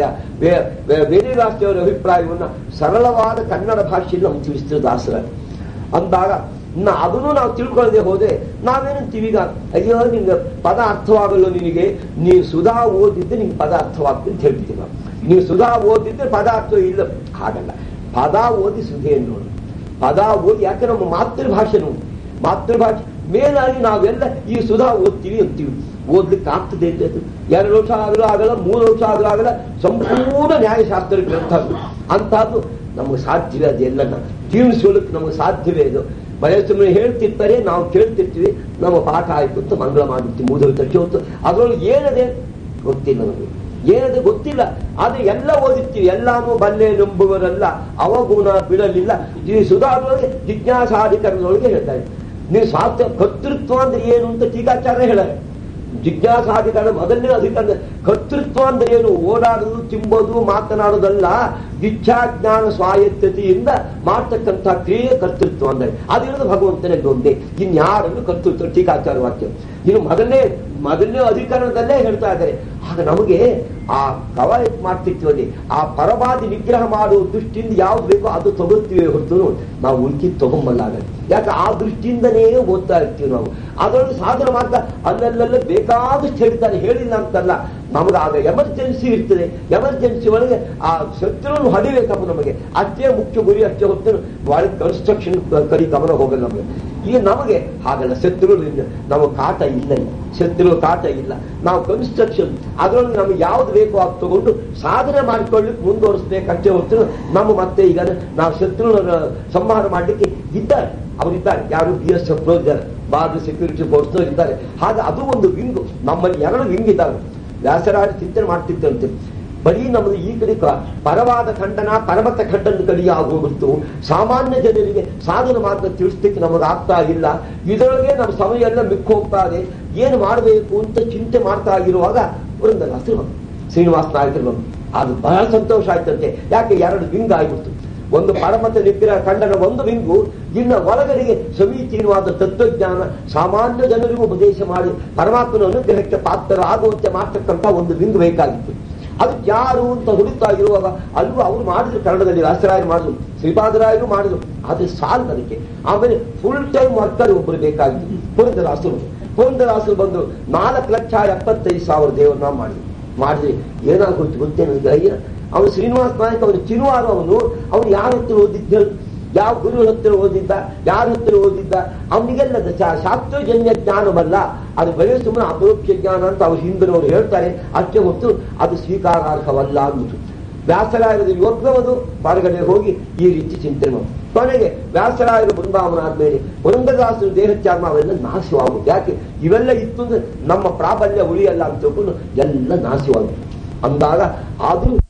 ವೇದವ್ಯಾಸದೇವರ ಅಭಿಪ್ರಾಯವನ್ನ ಸರಳವಾದ ಕನ್ನಡ ಭಾಷೆಯಲ್ಲಿ ನಮ್ಗೆ ತಿಳಿಸ್ತಾರೆ ದಾಸರ ಅಂದಾಗ ನಾ ಅದನ್ನು ನಾವು ತಿಳ್ಕೊಳ್ಳದೆ ಹೋದ್ರೆ ನಾವೇನಂತೀವಿ ಈಗ ಅಯ್ಯೋ ನಿಂಗೆ ಪದ ಅರ್ಥವಾಗಲ್ಲ ನಿನಗೆ ನೀವು ಸುಧಾ ಓದಿದ್ರೆ ನಿಂಗೆ ಪದ ಅರ್ಥವಾಗ್ತದೆ ಅಂತ ಹೇಳ್ತಿದ್ದೀವಿ ನಾವು ನೀವು ಸುಧಾ ಓದಿದ್ರೆ ಪದ ಅರ್ಥ ಇಲ್ಲ ಹಾಗಲ್ಲ ಪದ ಓದಿ ಸುಧೆಯನ್ನು ನೋಡು ಪದ ಓದಿ ಯಾಕೆ ನಮ್ಮ ಮಾತೃಭಾಷೆ ನೋಡಿ ಮಾತೃಭಾಷೆ ಮೇಲಾಗಿ ನಾವೆಲ್ಲ ಈ ಸುಧಾ ಓದ್ತೀವಿ ಅಂತೀವಿ ಓದ್ಲಿಕ್ಕೆ ಆಗ್ತದೆ ಅಂತ ಅದು. ಎರಡು ವರ್ಷ ಆಗಲೂ ಆಗಲ್ಲ ಮೂರು ವರ್ಷ ಆಗಲೂ ಆಗಲ್ಲ ಸಂಪೂರ್ಣ ನ್ಯಾಯಶಾಸ್ತ್ರ ಗ್ರಂಥ ಅದು. ಅಂತಹದ್ದು ನಮಗೆ ಸಾಧ್ಯವೇ ಅದೆಲ್ಲ ಜೀವನಿಸೋದಕ್ಕೆ ನಮಗೆ ಸಾಧ್ಯವೇ ಇದು ಬಯಲು ಸುಮ್ಮನೆ ಹೇಳ್ತಿರ್ತಾರೆ ನಾವು ಕೇಳ್ತಿರ್ತೀವಿ ನಮ್ಮ ಪಾಠ ಆಯ್ತು ಅಂತ ಮಂಗಳ ಮಾಡಿರ್ತೀವಿ ಮೂರು ತಕ್ಷ ಹೊತ್ತು ಅದ್ರೊಳಗೆ ಏನದೆ ಗೊತ್ತಿಲ್ಲ ನಮಗೆ ಏನದೆ ಗೊತ್ತಿಲ್ಲ ಆದ್ರೆ ಎಲ್ಲ ಓದಿರ್ತೀವಿ ಎಲ್ಲಾನು ಬಲ್ಲೆ ನಂಬುವರಲ್ಲ ಅವಗುಣ ಬಿಡಲಿಲ್ಲ ಈ ಸುಧಾರೊಳಗೆ ಜಿಜ್ಞಾಸಾಧಿಕರಣದೊಳಗೆ ಹೇಳ್ತಾರೆ ನೀವು ಸ್ವಾರ್ಥ ಕರ್ತೃತ್ವ ಅಂದ್ರೆ ಏನು ಅಂತ ಟೀಕಾಚಾರ್ಯ ಹೇಳ್ತಾರೆ ಜಿಜ್ಞಾಸಾಧಿಕರಣ ಮೊದಲನೇ ಅಧಿಕರಣ ಕರ್ತೃತ್ವ ಅಂದ್ರೆ ಏನು ಓಡಾಡುದು ತಿಂಬೋದು ಮಾತನಾಡೋದಲ್ಲ ಇಚ್ಛಾಜ್ಞಾನ ಸ್ವಾಯತ್ತತೆಯಿಂದ ಮಾಡ್ತಕ್ಕಂಥ ಕ್ರಿಯೆ ಕರ್ತೃತ್ವ ಅಂದರೆ ಅದಿರೋದು ಭಗವಂತನಲ್ಲಿ ಒಂದೇ ಇನ್ಯಾರನ್ನು ಕರ್ತೃತ್ವ ಟೀಕಾಚಾರ ವಾಕ್ಯ ಇನ್ನು ಮೊದಲನೇ ಮೊದಲನೇ ಅಧಿಕರಣದಲ್ಲೇ ಹೇಳ್ತಾ ಇದ್ದಾರೆ ಆಗ ನಮಗೆ ಆ ಕವಾಯತ್ ಮಾಡ್ತಿರ್ತೀವಲ್ಲಿ ಆ ಪರವಾದಿ ನಿಗ್ರಹ ಮಾಡುವ ದೃಷ್ಟಿಯಿಂದ ಯಾವ್ದು ಬೇಕೋ ಅದು ತಗೋತೀವಿ ಹೊರತು ನಾವು ಉಳ್ಕಿದ್ ತಗೊಂಬಲ್ಲಾಗಲ್ಲ ಯಾಕೆ ಆ ದೃಷ್ಟಿಯಿಂದನೇ ಓದ್ತಾ ಇರ್ತೀವಿ ನಾವು ಅದರೊಳಗೆ ಸಾಧನ ಮಾತ್ರ ಅಲ್ಲೆಲ್ಲ ಬೇಕಾದಷ್ಟು ಹೇಳ್ತಾರೆ ಹೇಳಿಲ್ಲ ಅಂತಲ್ಲ ನಮಗೆ ಆಗ ಎಮರ್ಜೆನ್ಸಿ ಇರ್ತದೆ ಎಮರ್ಜೆನ್ಸಿ ಒಳಗೆ ಆ ಶತ್ರುವನ್ನು ಹೊಡಿಬೇಕಪ್ಪ ನಮಗೆ ಅಷ್ಟೇ ಮುಖ್ಯ ಗುರಿ ಅಷ್ಟೇ ಹೊತ್ತು ಒಳಗೆ ಕನ್ಸ್ಟ್ರಕ್ಷನ್ ಕಡಿ ಗಮನ ಹೋಗಲ್ಲ ನಮಗೆ ಈಗ ನಮಗೆ ಹಾಗಲ್ಲ ಶತ್ರು ನಮಗೆ ಕಾಟ ಇಲ್ಲ ಶತ್ರು ಕಾಟ ಇಲ್ಲ ನಾವು ಕನ್ಸ್ಟ್ರಕ್ಷನ್ ಅದರೊಳಗೆ ನಮಗೆ ಯಾವ್ದು ಬೇಕೋ ಅದು ತಗೊಂಡು ಸಾಧನೆ ಮಾಡಿಕೊಳ್ಳಿಕ್ಕೆ ಮುಂದುವರಿಸ್ಬೇಕಷ್ಟೇ ಹೊತ್ತು ನಮ್ಮ ಮತ್ತೆ ಈಗ ನಾವು ಶತ್ರುನ ಸಂಹಾರ ಮಾಡಲಿಕ್ಕೆ ಇದ್ದಾರೆ ಅವರಿದ್ದಾರೆ ಯಾರು ಬಿ ಎಸ್ ಎಫ್ ಇದ್ದಾರೆ ಬಾರ್ಡರ್ ಸೆಕ್ಯೂರಿಟಿ ಫೋರ್ಸ್ ಇದ್ದಾರೆ ಹಾಗೆ ಅದು ಒಂದು ವಿಂಗ್ ನಮ್ಮಲ್ಲಿ ಎರಡು ವಿಂಗ್ ಇದ್ದಾವೆ ವ್ಯಾಸರಾಜ ಚಿಂತನೆ ಮಾಡ್ತಿದ್ದಂತೆ ಬರೀ ನಮ್ಮದು ಈ ಕಡೆ ಕ- ಪರವಾದ ಖಂಡನ ಪರಮತ ಖಂಡನ ಕಡೆಗೆ ಆಗೋಗ್ಬಿಡ್ತು ಸಾಮಾನ್ಯ ಜನರಿಗೆ ಸಾಧನ ಮಾರ್ಗ ತಿಳಿಸ್ಲಿಕ್ಕೆ ನಮಗೆ ಆಗ್ತಾ ಇಲ್ಲ ಇದರೊಳಗೆ ನಮ್ಮ ಸಮಯ ಎಲ್ಲ ಮಿಕ್ಕ ಹೋಗ್ತಾ ಇದೆ ಏನು ಮಾಡಬೇಕು ಅಂತ ಚಿಂತೆ ಮಾಡ್ತಾ ಇರುವಾಗ ವೃಂದದಾಸರು ಬಂದ್ರು. ಶ್ರೀನಿವಾಸ ನಾಯಕರು ಬಂದ್ರು. ಅದು ಬಹಳ ಸಂತೋಷ ಆಯ್ತಂತೆ ಯಾಕೆ ಎರಡು ವಿಂಗ್ ಆಗಿಬಿಡ್ತು ಒಂದು ಪರಮತ ನಿಗ್ರಹ ಖಂಡನ ಒಂದು ವಿಂಗು ಇನ್ನ ಒಳಗಡೆಗೆ ಸಮೀಚೀನವಾದ ತತ್ವಜ್ಞಾನ ಸಾಮಾನ್ಯ ಜನರಿಗೂ ಉಪದೇಶ ಮಾಡಿ ಪರಮಾತ್ಮನ ಅನುಗ್ರಹಕ್ಕೆ ಪಾತ್ರರಾಗುವಂತೆ ಮಾಡ್ತಕ್ಕಂಥ ಒಂದು ವಿಂಗ್ ಬೇಕಾಗಿತ್ತು ಅದಕ್ಕೆ ಯಾರು ಅಂತ ಹುಡುಕ್ತಾ ಇರುವಾಗ ಅಲ್ಲೂ ಅವ್ರು ಮಾಡಿದ್ರು ಕನ್ನಡದಲ್ಲಿ ವ್ಯಾಸರಾಯರು ಮಾಡಿದ್ರು ಶ್ರೀಪಾದರಾಯರು ಮಾಡಿದ್ರು ಅದು ಸಾಲದು ಅದಕ್ಕೆ ಆಮೇಲೆ ಫುಲ್ ಟೈಮ್ ವರ್ಕರ್ ಒಬ್ಬರು ಬೇಕಾಗಿತ್ತು ಪುರಂದರಾಸರು ಪುರಂದರಾಸರು ಬಂದು ನಾಲ್ಕು ಲಕ್ಷ ಎಪ್ಪತ್ತೈದು ಸಾವಿರ ದೇವರನ್ನ ಮಾಡಿದ್ರು ಮಾಡಿದ್ರೆ ಏನಾಗೋಯ್ತು ಗೊತ್ತೇ ನನಗೆ ಅಯ್ಯ ಅವನು ಶ್ರೀನಿವಾಸ ನಾಯಕ್ ಅವನು ಚಿನುವಾರು ಅವನು ಅವನು ಯಾರ ಹತ್ರ ಓದಿದ್ದ ಹೇಳು? ಯಾವ ಗುರು ಹತ್ತಿರ ಓದಿದ್ದ ಯಾರ ಹತ್ತಿರ ಓದಿದ್ದ ಅವನಿಗೆಲ್ಲ ಶಾ- ಶಾಸ್ತ್ರಜನ್ಯ ಜ್ಞಾನವಲ್ಲ ಅದು ಬರೀ ಸುಮ್ಮನೆ ಅಪರೋಕ್ಷ ಜ್ಞಾನ ಅಂತ ಅವ್ರು ಹಿಂದಿನವರು ಹೇಳ್ತಾರೆ ಅಷ್ಟೇ ಹೊತ್ತು ಅದು ಸ್ವೀಕಾರಾರ್ಹವಲ್ಲ ಅಂದ್ಬಿಟ್ಟು ವ್ಯಾಸರಾಯರದ ಯೋಗ್ಯವದು ಹೊರಗಡೆ ಹೋಗಿ ಈ ರೀತಿ ಚಿಂತನೆ ಮಾಡಿ ಕೊನೆಗೆ ವ್ಯಾಸರಾಯರು ಬೃಂದಾವನ ಆದ್ಮೇಲೆ ವೃಂದದಾಸರು ದೇಹತ್ಯಾಗ ಅವೆಲ್ಲ ನಾಶವಾಗುದು ಯಾಕೆ ಇವೆಲ್ಲ ಇತ್ತು ಅಂದ್ರೆ ನಮ್ಮ ಪ್ರಾಬಲ್ಯ ಉಳಿಯಲ್ಲ ಅಂತ ತಿಳ್ಕೊಂಡು ಎಲ್ಲ ನಾಶವಾಗುತ್ತೆ ಅಂದಾಗ ಆದ್ರೂ